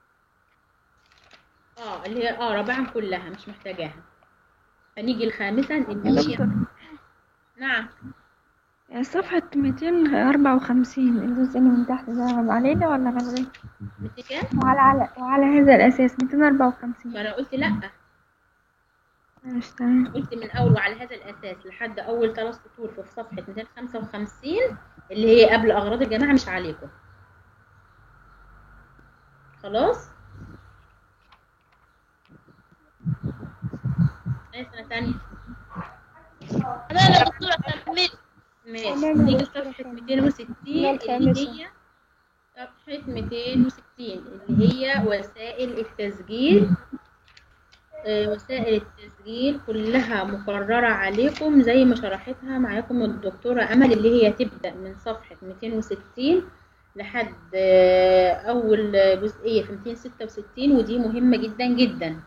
اه اللي هي اه رابعا كلها مش محتاجاها فنيجي الخامسا اللي هي نعم صفحة 254 الجزء اللي من تحت ده علينا ولا غير قلت كام؟ وعلى على وعلى هذا الأساس 254 فأنا قلت لأ ماشي تمام قلت من أول وعلى هذا الأساس لحد أول ثلاث سطور في صفحة 255 اللي هي قبل أغراض الجماعة مش عليكم خلاص؟ أي سنة تانية تمام يا دكتورة كمل ماشي تمام يا نيجي دكتورة لصفحة 260 تمام، اللي خامسة. هي صفحة 260 اللي هي وسائل التسجيل آه، وسائل التسجيل كلها مقررة عليكم زي ما شرحتها معاكم الدكتورة أمل اللي هي تبدأ من صفحة 260 لحد آه، أول جزئية في 266 ودي مهمة جدا جدا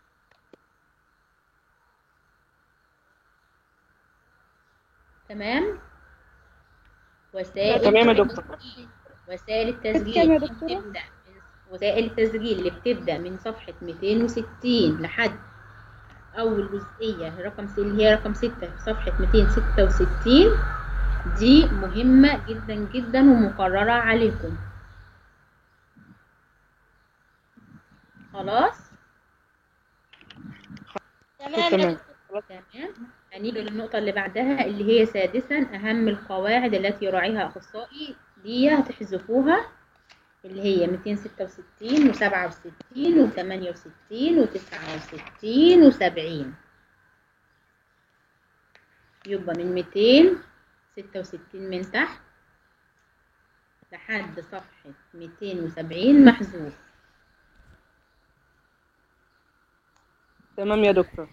تمام وسائل تمام يا دكتور وسائل كام يا التسجيل دي دكتورة؟ بتبدأ وسائل التسجيل اللي بتبدأ من صفحة 260 لحد أول جزئية رقم س- اللي هي رقم 6 في صفحة 266 دي مهمة جدا جدا ومقررة عليكم خلاص تمام تمام تمام هنيجي للنقطة اللي بعدها اللي هي سادسا أهم القواعد التي يراعيها أخصائي دي هتحذفوها اللي هي 266 و67 و68 و69 و70 يبقى من 266 من تحت لحد صفحة 270 محذوف تمام يا دكتور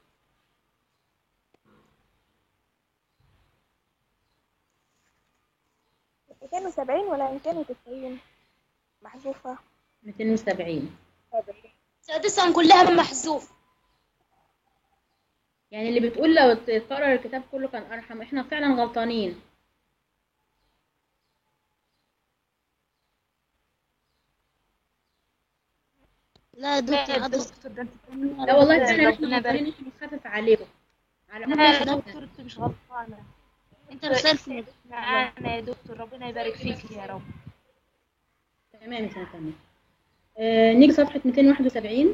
270 ولا 290 محذوفة 270 سادسا كلها محذوف يعني اللي بتقول لو تقرأ الكتاب كله كان أرحم احنا فعلا غلطانين لا يا دكتور لا يا أدرس دكتور ده انت فاهمة لا والله ربنا فعلا احنا ربنا غلطانين يبارك احنا بنخفف عليكم على لا ما يا احنا دكتور انت مش غلطانة انت رسالة في معانا يا دكتور ربنا يبارك فيك يا رب تمام يا سنة تمام آه نيجي صفحة 271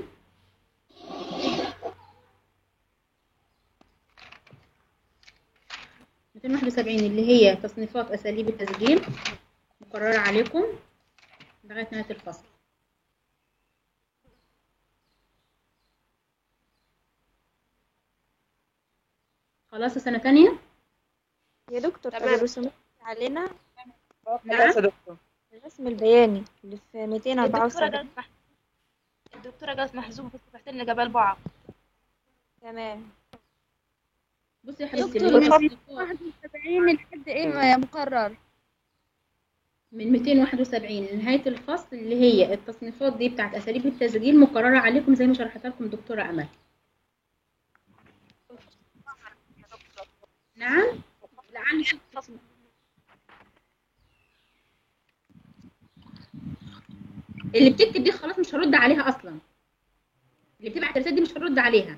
271 اللي هي تصنيفات أساليب التسجيل مقررة عليكم لغاية نهاية الفصل خلاص سنة تانية يا دكتور طب تمام. الرسومات اللي علينا نعم خلاص يا دكتور الرسم البياني اللي في الدكتورة 274 جت مح... الدكتورة جت محزومة بس فتحت لنا جبال بعض تمام بصي يا حبيبتي دكتور اللي هي من تصنيفات 71 لحد ايه مقرر من 271 لنهاية الفصل اللي هي التصنيفات دي بتاعت أساليب التسجيل مقررة عليكم زي ما شرحتها لكم دكتورة أمل نعم لعل اللي بتكتب دي خلاص مش هرد عليها أصلا اللي بتبعت الرسالة دي مش هرد عليها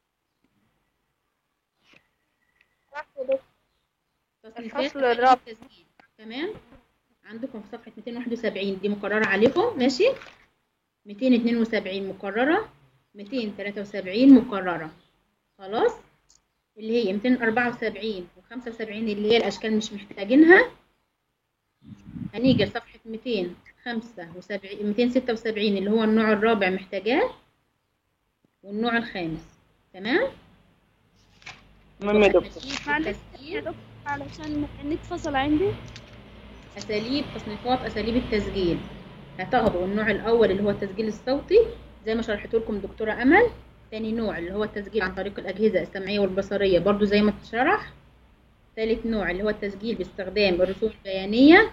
تصنيفات الفصل أساليب الرابع. التسجيل. تمام عندكم في صفحة 271 دي مقررة عليكم ماشي 272 مقررة 273 مقررة خلاص اللي هي 274 و75 اللي هي الأشكال مش محتاجينها هنيجي لصفحة 275 276 اللي هو النوع الرابع محتاجاه والنوع الخامس تمام تمام يا دكتور معلش يا دكتور علشان النت فصل عندي أساليب تصنيفات أساليب التسجيل هتاخدوا النوع الأول اللي هو التسجيل الصوتي زي ما شرحت لكم دكتورة أمل تاني نوع اللي هو التسجيل عن طريق الأجهزة السمعية والبصرية برضو زي ما اتشرح ثالث نوع اللي هو التسجيل باستخدام الرسوم البيانية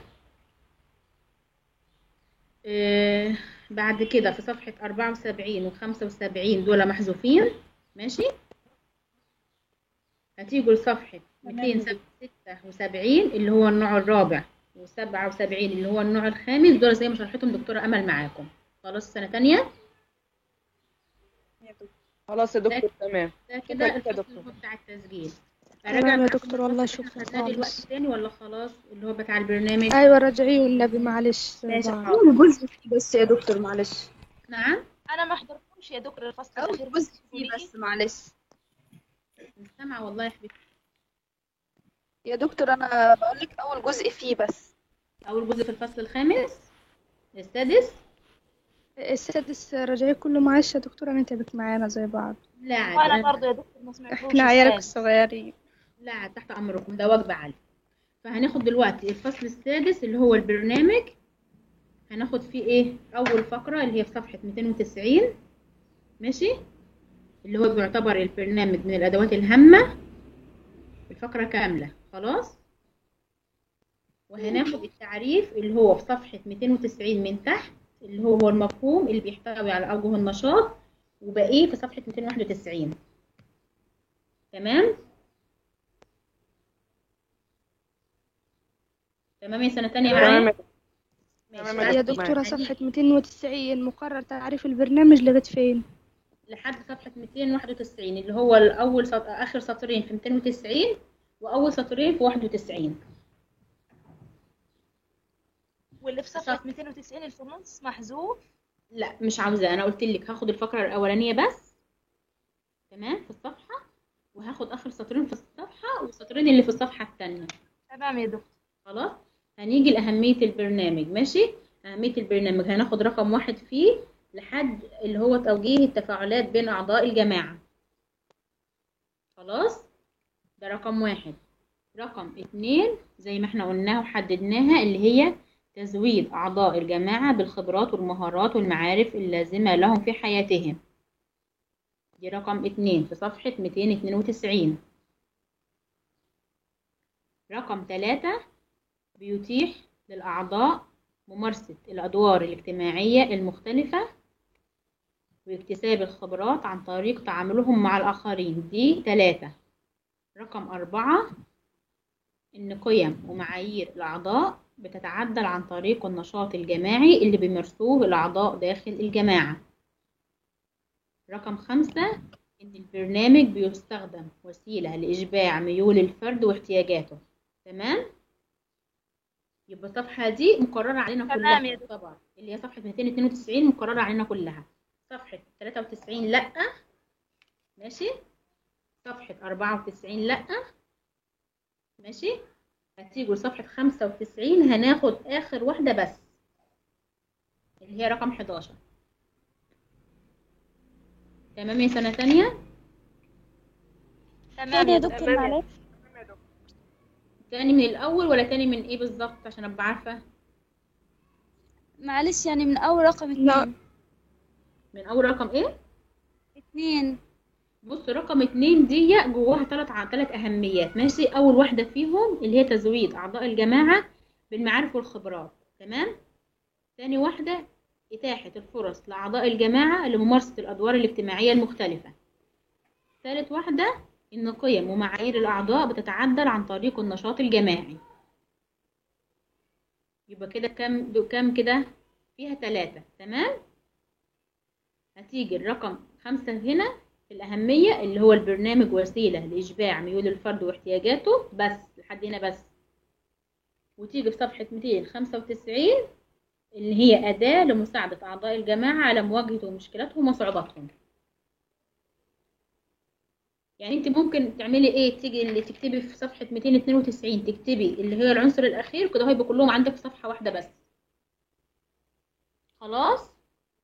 آه بعد كده في صفحة 74 و 75 دول محذوفين ماشي هتيجوا لصفحة 276 اللي هو النوع الرابع و77 اللي هو النوع الخامس دول زي ما شرحتهم دكتورة أمل معاكم خلاص سنة تانية خلاص يا دكتور تمام ده كده شكرا يا الفصل دكتور. اللي هو بتاع التسجيل تمام يا معاكم دكتور والله الفصل اللي شكرا احنا خدناه دلوقتي خالص تاني ولا خلاص اللي هو بتاع البرنامج ايوه رجعيه والنبي معلش ماشي بعض. أول جزء فيه بس يا دكتور معلش نعم انا ما حضرتوش يا دكتور الفصل أول الاخير جزء فيه قولي. بس معلش سامعة والله يا حبيبتي يا دكتور أنا بقول لك أول جزء فيه بس أول جزء في الفصل الخامس السادس السادس رجعيه كله معلش يا دكتور انا تعبت معانا زي بعض لا عادي وانا أنا- برضه يا دكتور ما سمعتوش احنا عيالك السادس. الصغيرين لا عادي، تحت أمركم ده واجب عالي فهناخد دلوقتي الفصل السادس اللي هو البرنامج هناخد فيه ايه أول فقرة اللي هي في صفحة 290 ماشي اللي هو بيعتبر البرنامج من الأدوات الهامة الفقرة كاملة خلاص وهناخد التعريف اللي هو في صفحة 290 من تحت اللي هو المفهوم اللي بيحتوي على أوجه النشاط وبقيه في صفحة 291 تمام تمام يا سنة تانية تمام معايا يا ماشي. تمام يا يا دكتور دكتورة معاك. صفحة 290 مقرر تعريف البرنامج لغاية فين؟ لحد صفحة 291 اللي هو الأول سط... آخر سطرين في 290 وأول سطرين في 91 واللي في صفحة 290 اللي في النص محذوف لا مش عاوزة أنا قلت لك هاخد الفقرة الأولانية بس تمام في الصفحة وهاخد آخر سطرين في الصفحة والسطرين اللي في الصفحة التانية تمام يا دكتور خلاص هنيجي لأهمية البرنامج ماشي أهمية البرنامج هناخد رقم واحد فيه لحد اللي هو توجيه التفاعلات بين أعضاء الجماعة خلاص ده رقم واحد رقم اتنين زي ما احنا قلناها وحددناها اللي هي تزويد أعضاء الجماعة بالخبرات والمهارات والمعارف اللازمة لهم في حياتهم دي رقم اتنين في صفحة 292 رقم ثلاثة بيتيح للأعضاء ممارسة الأدوار الاجتماعية المختلفة واكتساب الخبرات عن طريق تعاملهم مع الآخرين دي تلاتة رقم أربعة إن قيم ومعايير الأعضاء بتتعدل عن طريق النشاط الجماعي اللي بيمارسوه الأعضاء داخل الجماعة رقم خمسة إن البرنامج بيستخدم وسيلة لإشباع ميول الفرد واحتياجاته تمام يبقى الصفحة دي مكررة علينا تمام كلها يا تعتبر اللي هي صفحة 292 مكررة علينا كلها صفحة 93 لأ ماشي صفحة 94 لأ ماشي هتيجوا لصفحة 95 هناخد آخر واحدة بس اللي هي رقم 11 تمام يا سنة تانية تمام يا يا دكتور دكتور معلش تاني من الأول ولا تاني من إيه بالظبط عشان أبقى عارفة معلش يعني من أول رقم اتنين من أول رقم إيه؟ اتنين بص رقم اتنين دي جواها تلات ع- تلات أهميات ماشي أول واحدة فيهم اللي هي تزويد أعضاء الجماعة بالمعارف والخبرات تمام تاني واحدة إتاحة الفرص لأعضاء الجماعة لممارسة الأدوار الاجتماعية المختلفة ثالث واحدة إن قيم ومعايير الأعضاء بتتعدل عن طريق النشاط الجماعي يبقى كده كام كام كده فيها ثلاثة تمام هتيجي الرقم خمسة هنا في الأهمية اللي هو البرنامج وسيلة لإشباع ميول الفرد واحتياجاته بس لحد هنا بس وتيجي في صفحة 295 اللي هي أداة لمساعدة أعضاء الجماعة على مواجهة مشكلاتهم وصعوباتهم يعني انت ممكن تعملي ايه تيجي اللي تكتبي في صفحة 292 تكتبي اللي هي العنصر الأخير كده هيبقى كلهم عندك في صفحة واحدة بس خلاص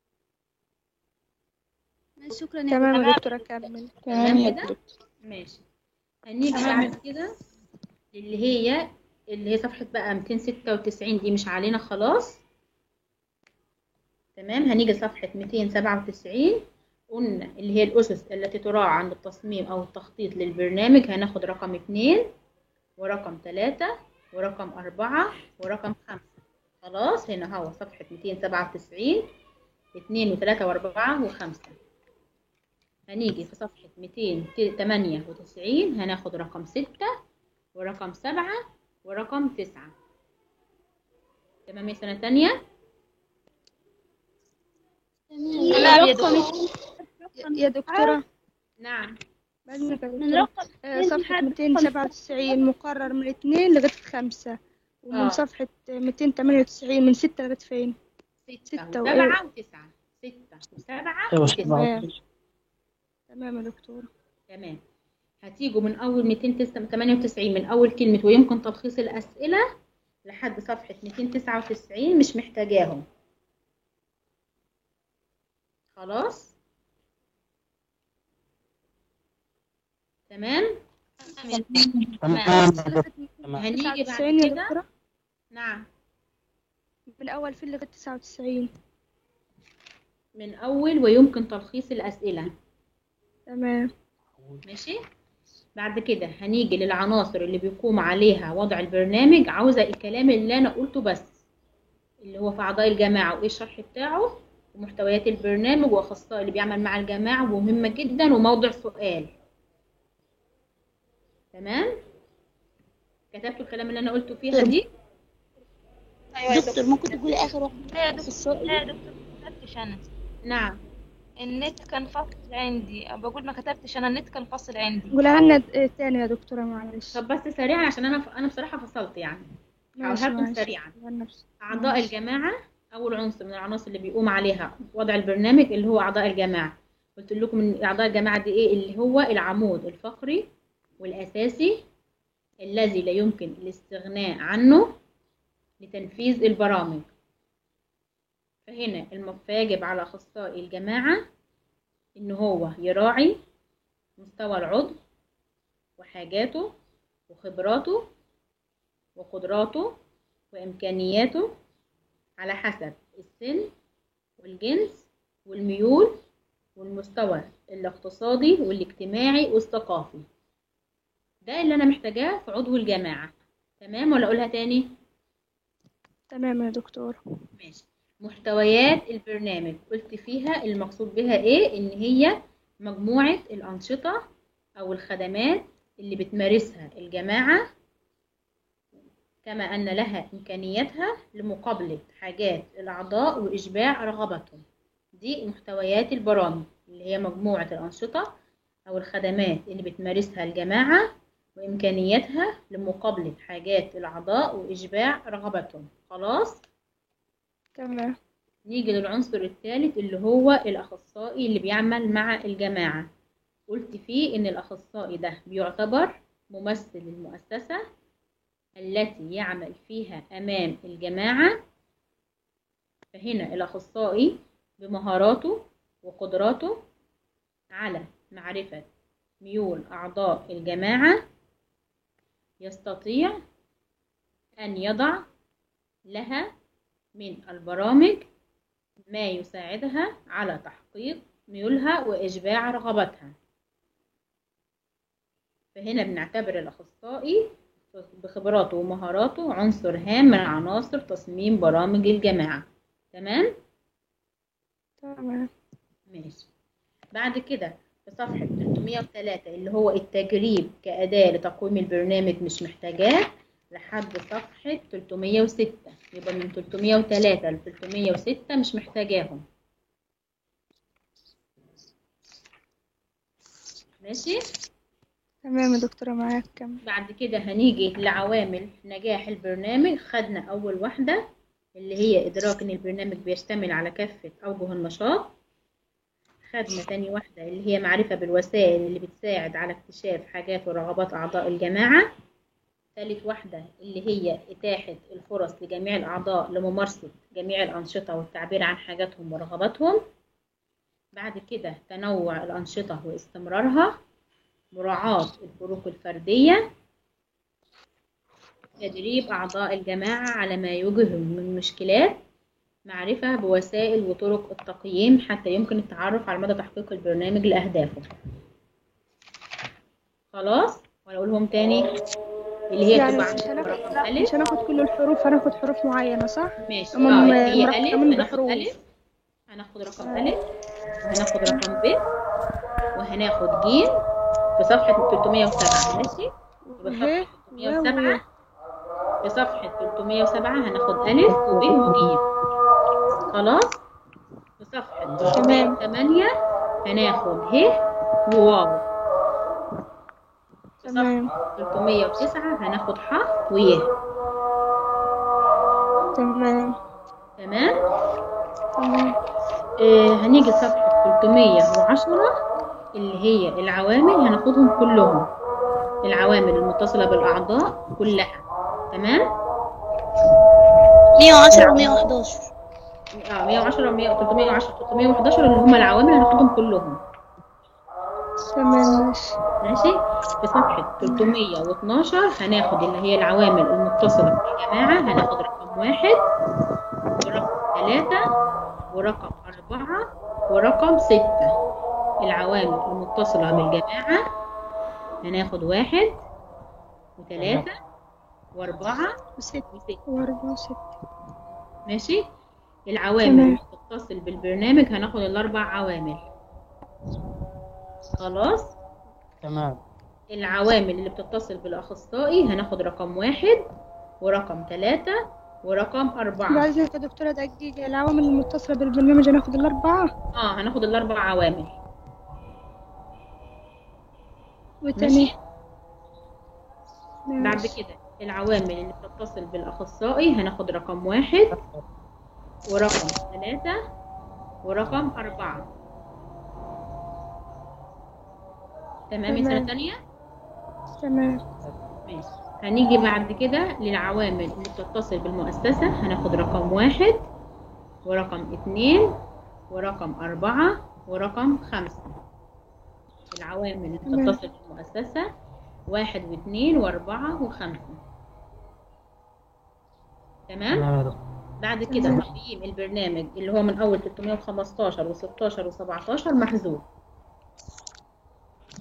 شكرا يا تمام يا دكتور. دكتور أكمل تمام كده ماشي هنيجي بعد كده اللي هي اللي هي صفحة بقى 296 دي مش علينا خلاص تمام هنيجي لصفحة 297 قلنا اللي هي الأسس التي تراعى عند التصميم أو التخطيط للبرنامج هناخد رقم اتنين ورقم تلاتة ورقم أربعة ورقم خمسة خلاص هنا هو صفحة 297 اتنين وتلاتة وأربعة وخمسة هنيجي في صفحة 298 هناخد رقم ستة ورقم سبعة ورقم تسعة تمام يا سنة تانية تمام يا دكتور يا دكتورة نعم من رقم صفحة 297 مقرر من اتنين لغاية خمسة ومن آه. صفحة 298 من ستة لغاية فين؟ ستة وإيه؟ وسبعة وتسعة ستة وسبعة أيوة، وتسعة تمام. تمام يا دكتورة تمام هتيجوا من أول 298 من أول كلمة ويمكن تلخيص الأسئلة لحد صفحة 299 مش محتاجاهم خلاص تمام هنيجي بعد 99 يا كده دكتورة نعم من أول فين لغاية 99 من أول ويمكن تلخيص الأسئلة تمام ماشي بعد كده هنيجي للعناصر اللي بيقوم عليها وضع البرنامج عاوزة الكلام اللي أنا قلته بس اللي هو في أعضاء الجماعة وإيه الشرح بتاعه ومحتويات البرنامج وأخصائي اللي بيعمل مع الجماعة ومهمة جدا وموضع سؤال تمام كتبتوا الكلام اللي أنا قلته فيها دي دكتور ممكن تقولي آخر واحدة لا يا دكتور لا يا دكتور ما كتبتش أنا نعم النت كان فاصل عندي بقول ما كتبتش أنا النت كان فاصل عندي قولها لنا د- تاني يا دكتورة معلش طب بس سريعا عشان أنا أنا بصراحة فصلت يعني ماشي هقولها لكم ماشي سريعا نفس- أعضاء ماشي. الجماعة أول عنصر من العناصر اللي بيقوم عليها وضع البرنامج اللي هو أعضاء الجماعة قلت لكم إن أعضاء الجماعة دي إيه اللي هو العمود الفقري والأساسي الذي لا يمكن الاستغناء عنه لتنفيذ البرامج فهنا الم- فيجب على أخصائي الجماعة إن هو يراعي مستوى العضو وحاجاته وخبراته وقدراته وإمكانياته على حسب السن والجنس والميول والمستوى الاقتصادي والاجتماعي والثقافي ده اللي أنا محتاجاه في عضو الجماعة تمام ولا أقولها تاني؟ تمام يا دكتور ماشي محتويات البرنامج قلت فيها المقصود بها ايه ان هي مجموعة الأنشطة أو الخدمات اللي بتمارسها الجماعة كما أن لها إمكانياتها لمقابلة حاجات الأعضاء وإشباع رغبتهم دي محتويات البرامج اللي هي مجموعة الأنشطة أو الخدمات اللي بتمارسها الجماعة وإمكانياتها لمقابلة حاجات الأعضاء وإشباع رغبتهم خلاص تمام نيجي للعنصر الثالث اللي هو الأخصائي اللي بيعمل مع الجماعة قلت فيه إن الأخصائي ده بيعتبر ممثل المؤسسة التي يعمل فيها أمام الجماعة فهنا الأخصائي بمهاراته وقدراته على معرفة ميول أعضاء الجماعة يستطيع أن يضع لها من البرامج ما يساعدها على تحقيق ميولها وإشباع رغباتها فهنا بنعتبر الأخصائي بخبراته ومهاراته عنصر هام من عناصر تصميم برامج الجماعة تمام؟ تمام ماشي بعد كده في صفحة 303 اللي هو التجريب كأداة لتقويم البرنامج مش محتاجاه لحد صفحة 306 يبقى من 303 ل 306 مش محتاجاهم ماشي تمام يا دكتورة معاك كم بعد كده هنيجي لعوامل نجاح البرنامج خدنا أول واحدة اللي هي إدراك إن البرنامج بيشتمل على كافة أوجه النشاط خدنا تاني واحدة اللي هي معرفة بالوسائل اللي بتساعد على اكتشاف حاجات ورغبات أعضاء الجماعة ثالث واحدة اللي هي إتاحة الفرص لجميع الأعضاء لممارسة جميع الأنشطة والتعبير عن حاجاتهم ورغباتهم بعد كده تنوع الأنشطة واستمرارها مراعاة الفروق الفردية تدريب أعضاء الجماعة على ما يواجههم من مشكلات معرفة بوسائل وطرق التقييم حتى يمكن التعرف على مدى تحقيق البرنامج لأهدافه خلاص ولا أقولهم تاني اللي هي يعني تبقى مش عندك هناخد رقم لا ألف مش هناخد كل الحروف هناخد حروف معينة صح؟ ماشي هم اه اللي هي مرقمين ألف هناخد بحروف ألف هناخد رقم ألف وهناخد رقم ب وهناخد ج في صفحة 307 ماشي يبقى صفحة 307 في صفحة 307 هناخد ألف وب وج خلاص في صفحة 308 هناخد ه وواو في صفحة 309 هناخد ح ويه تمام تمام تمام آه هنيجي صفحة 310 اللي هي العوامل هناخدهم كلهم العوامل المتصلة بالأعضاء كلها تمام 110 و 111 اه 110 100 310 311 اللي هم العوامل هناخدهم كلهم تمام ماشي ماشي في صفحة 312 هناخد اللي هي العوامل المتصلة بالجماعة هناخد رقم واحد ورقم ثلاثة ورقم أربعة ورقم ستة العوامل المتصلة بالجماعة هناخد واحد وثلاثة وأربعة وستة وستة وأربعة وستة ماشي العوامل تمام. اللي بتتصل بالبرنامج هناخد الأربع عوامل خلاص تمام العوامل اللي بتتصل بالأخصائي هناخد رقم واحد ورقم ثلاثة ورقم أربعة بعد ذلك يا دكتورة دقيقة العوامل المتصلة بالبرنامج هناخد الأربعة اه هناخد الأربع عوامل والتاني بعد كده العوامل اللي بتتصل بالأخصائي هناخد رقم واحد ورقم ثلاثة ورقم أربعة تمام يا سنة تمام. تانية؟ تمام ماشي هنيجي بعد كده للعوامل اللي بتتصل بالمؤسسة هناخد رقم واحد ورقم اتنين ورقم أربعة ورقم خمسة العوامل اللي تمام. بتتصل بالمؤسسة واحد واثنين وأربعة وخمسة تمام؟ تمام يا دكتور بعد كده تمام. تقييم البرنامج اللي هو من أول 315 و16 و17 محذوف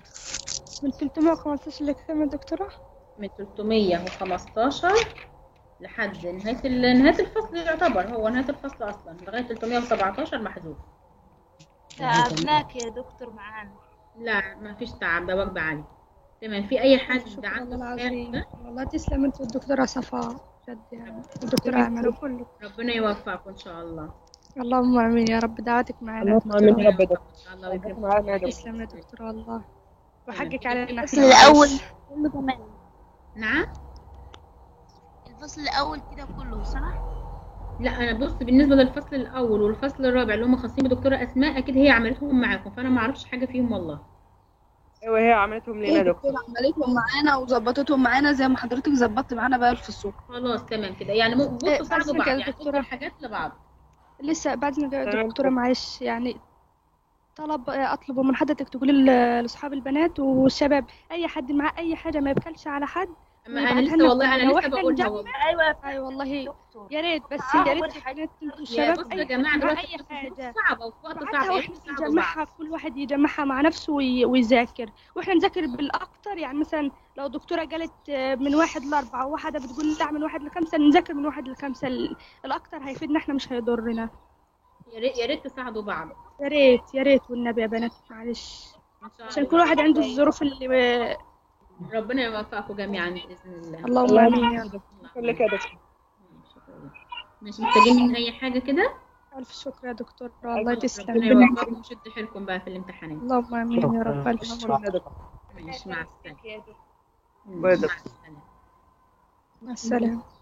من 315 لكام يا دكتورة؟ من 315 لحد نهاية ال- نهاية الفصل يعتبر هو نهاية الفصل أصلا لغاية 317 محذوف تعبناك يا دكتور معانا لا ما فيش تعب ده واجب عالي تمام في أي حد شكرا عنده والله سؤال العظيم كده؟ والله تسلم انت والدكتورة صفاء جد يعني والدكتورة أمل وكله ربنا يوفقكم إن شاء الله اللهم امين يا رب دعوتك معنا اللهم آمين يا رب يا دكتور. الله يكرمك معانا يا دكتور. تسلم يا دكتور والله وحقك علينا الفصل الأول كله تمام نعم الفصل الأول كده كله صح؟ لا انا بص بالنسبه للفصل الاول والفصل الرابع اللي هم خاصين بدكتوره اسماء اكيد هي عملتهم معاكم فانا ما اعرفش حاجه فيهم والله ايوه هي عملتهم لينا يا دكتور عملتهم معانا وظبطتهم معانا زي ما حضرتك ظبطت معانا بقى الفصول خلاص تمام كده يعني مو- بصوا إيه، ساعدوا بعد بعض كده يعني دكتورة. ادوا الحاجات لبعض لسه بعد ما تمام. دكتورة معلش يعني طلب اطلبه من حضرتك تقولي ل- لاصحاب البنات والشباب اي حد معاه اي حاجه ما يبخلش على حد اما ويبعتها انا لسه لنا والله كلنا. انا لو لسه إحنا بقولها نجمع- والله ايوه اي والله يا ريت بس آه، يا ريت أول الحاجات يا الشباب بصوا اي يا جماعه حد مع دلوقتي اي الظروف حاجه صعبه وفي وقت بعتها صعب واحنا يعني ساعدوا بعض نجمعها كل واحد يجمعها مع نفسه وي- ويذاكر واحنا نذاكر بالاكتر يعني مثلا لو دكتوره قالت آه، من واحد لاربعه وواحده بتقول لا من واحد لخمسه نذاكر من واحد لخمسه ال- الاكتر هيفيدنا احنا مش هيضرنا يا ريت يا ريت تساعدوا بعض يا ريت يا ريت والنبي يا بنات معلش ان شاء عشان الله كل واحد عنده الظروف اللي ربنا يوفقكم جميعا باذن الله اللهم امين يا رب شكرا لك يا دكتور مش محتاجين من اي حاجه كده الف شكر يا دكتور الله تسلم ربنا يوفقكم ويشد حيلكم بقى في الامتحانات اللهم امين يا رب الف شكرا شكر يا دكتور ماشي مع السلامه باي يا دكتور. مع السلامه مع السلامه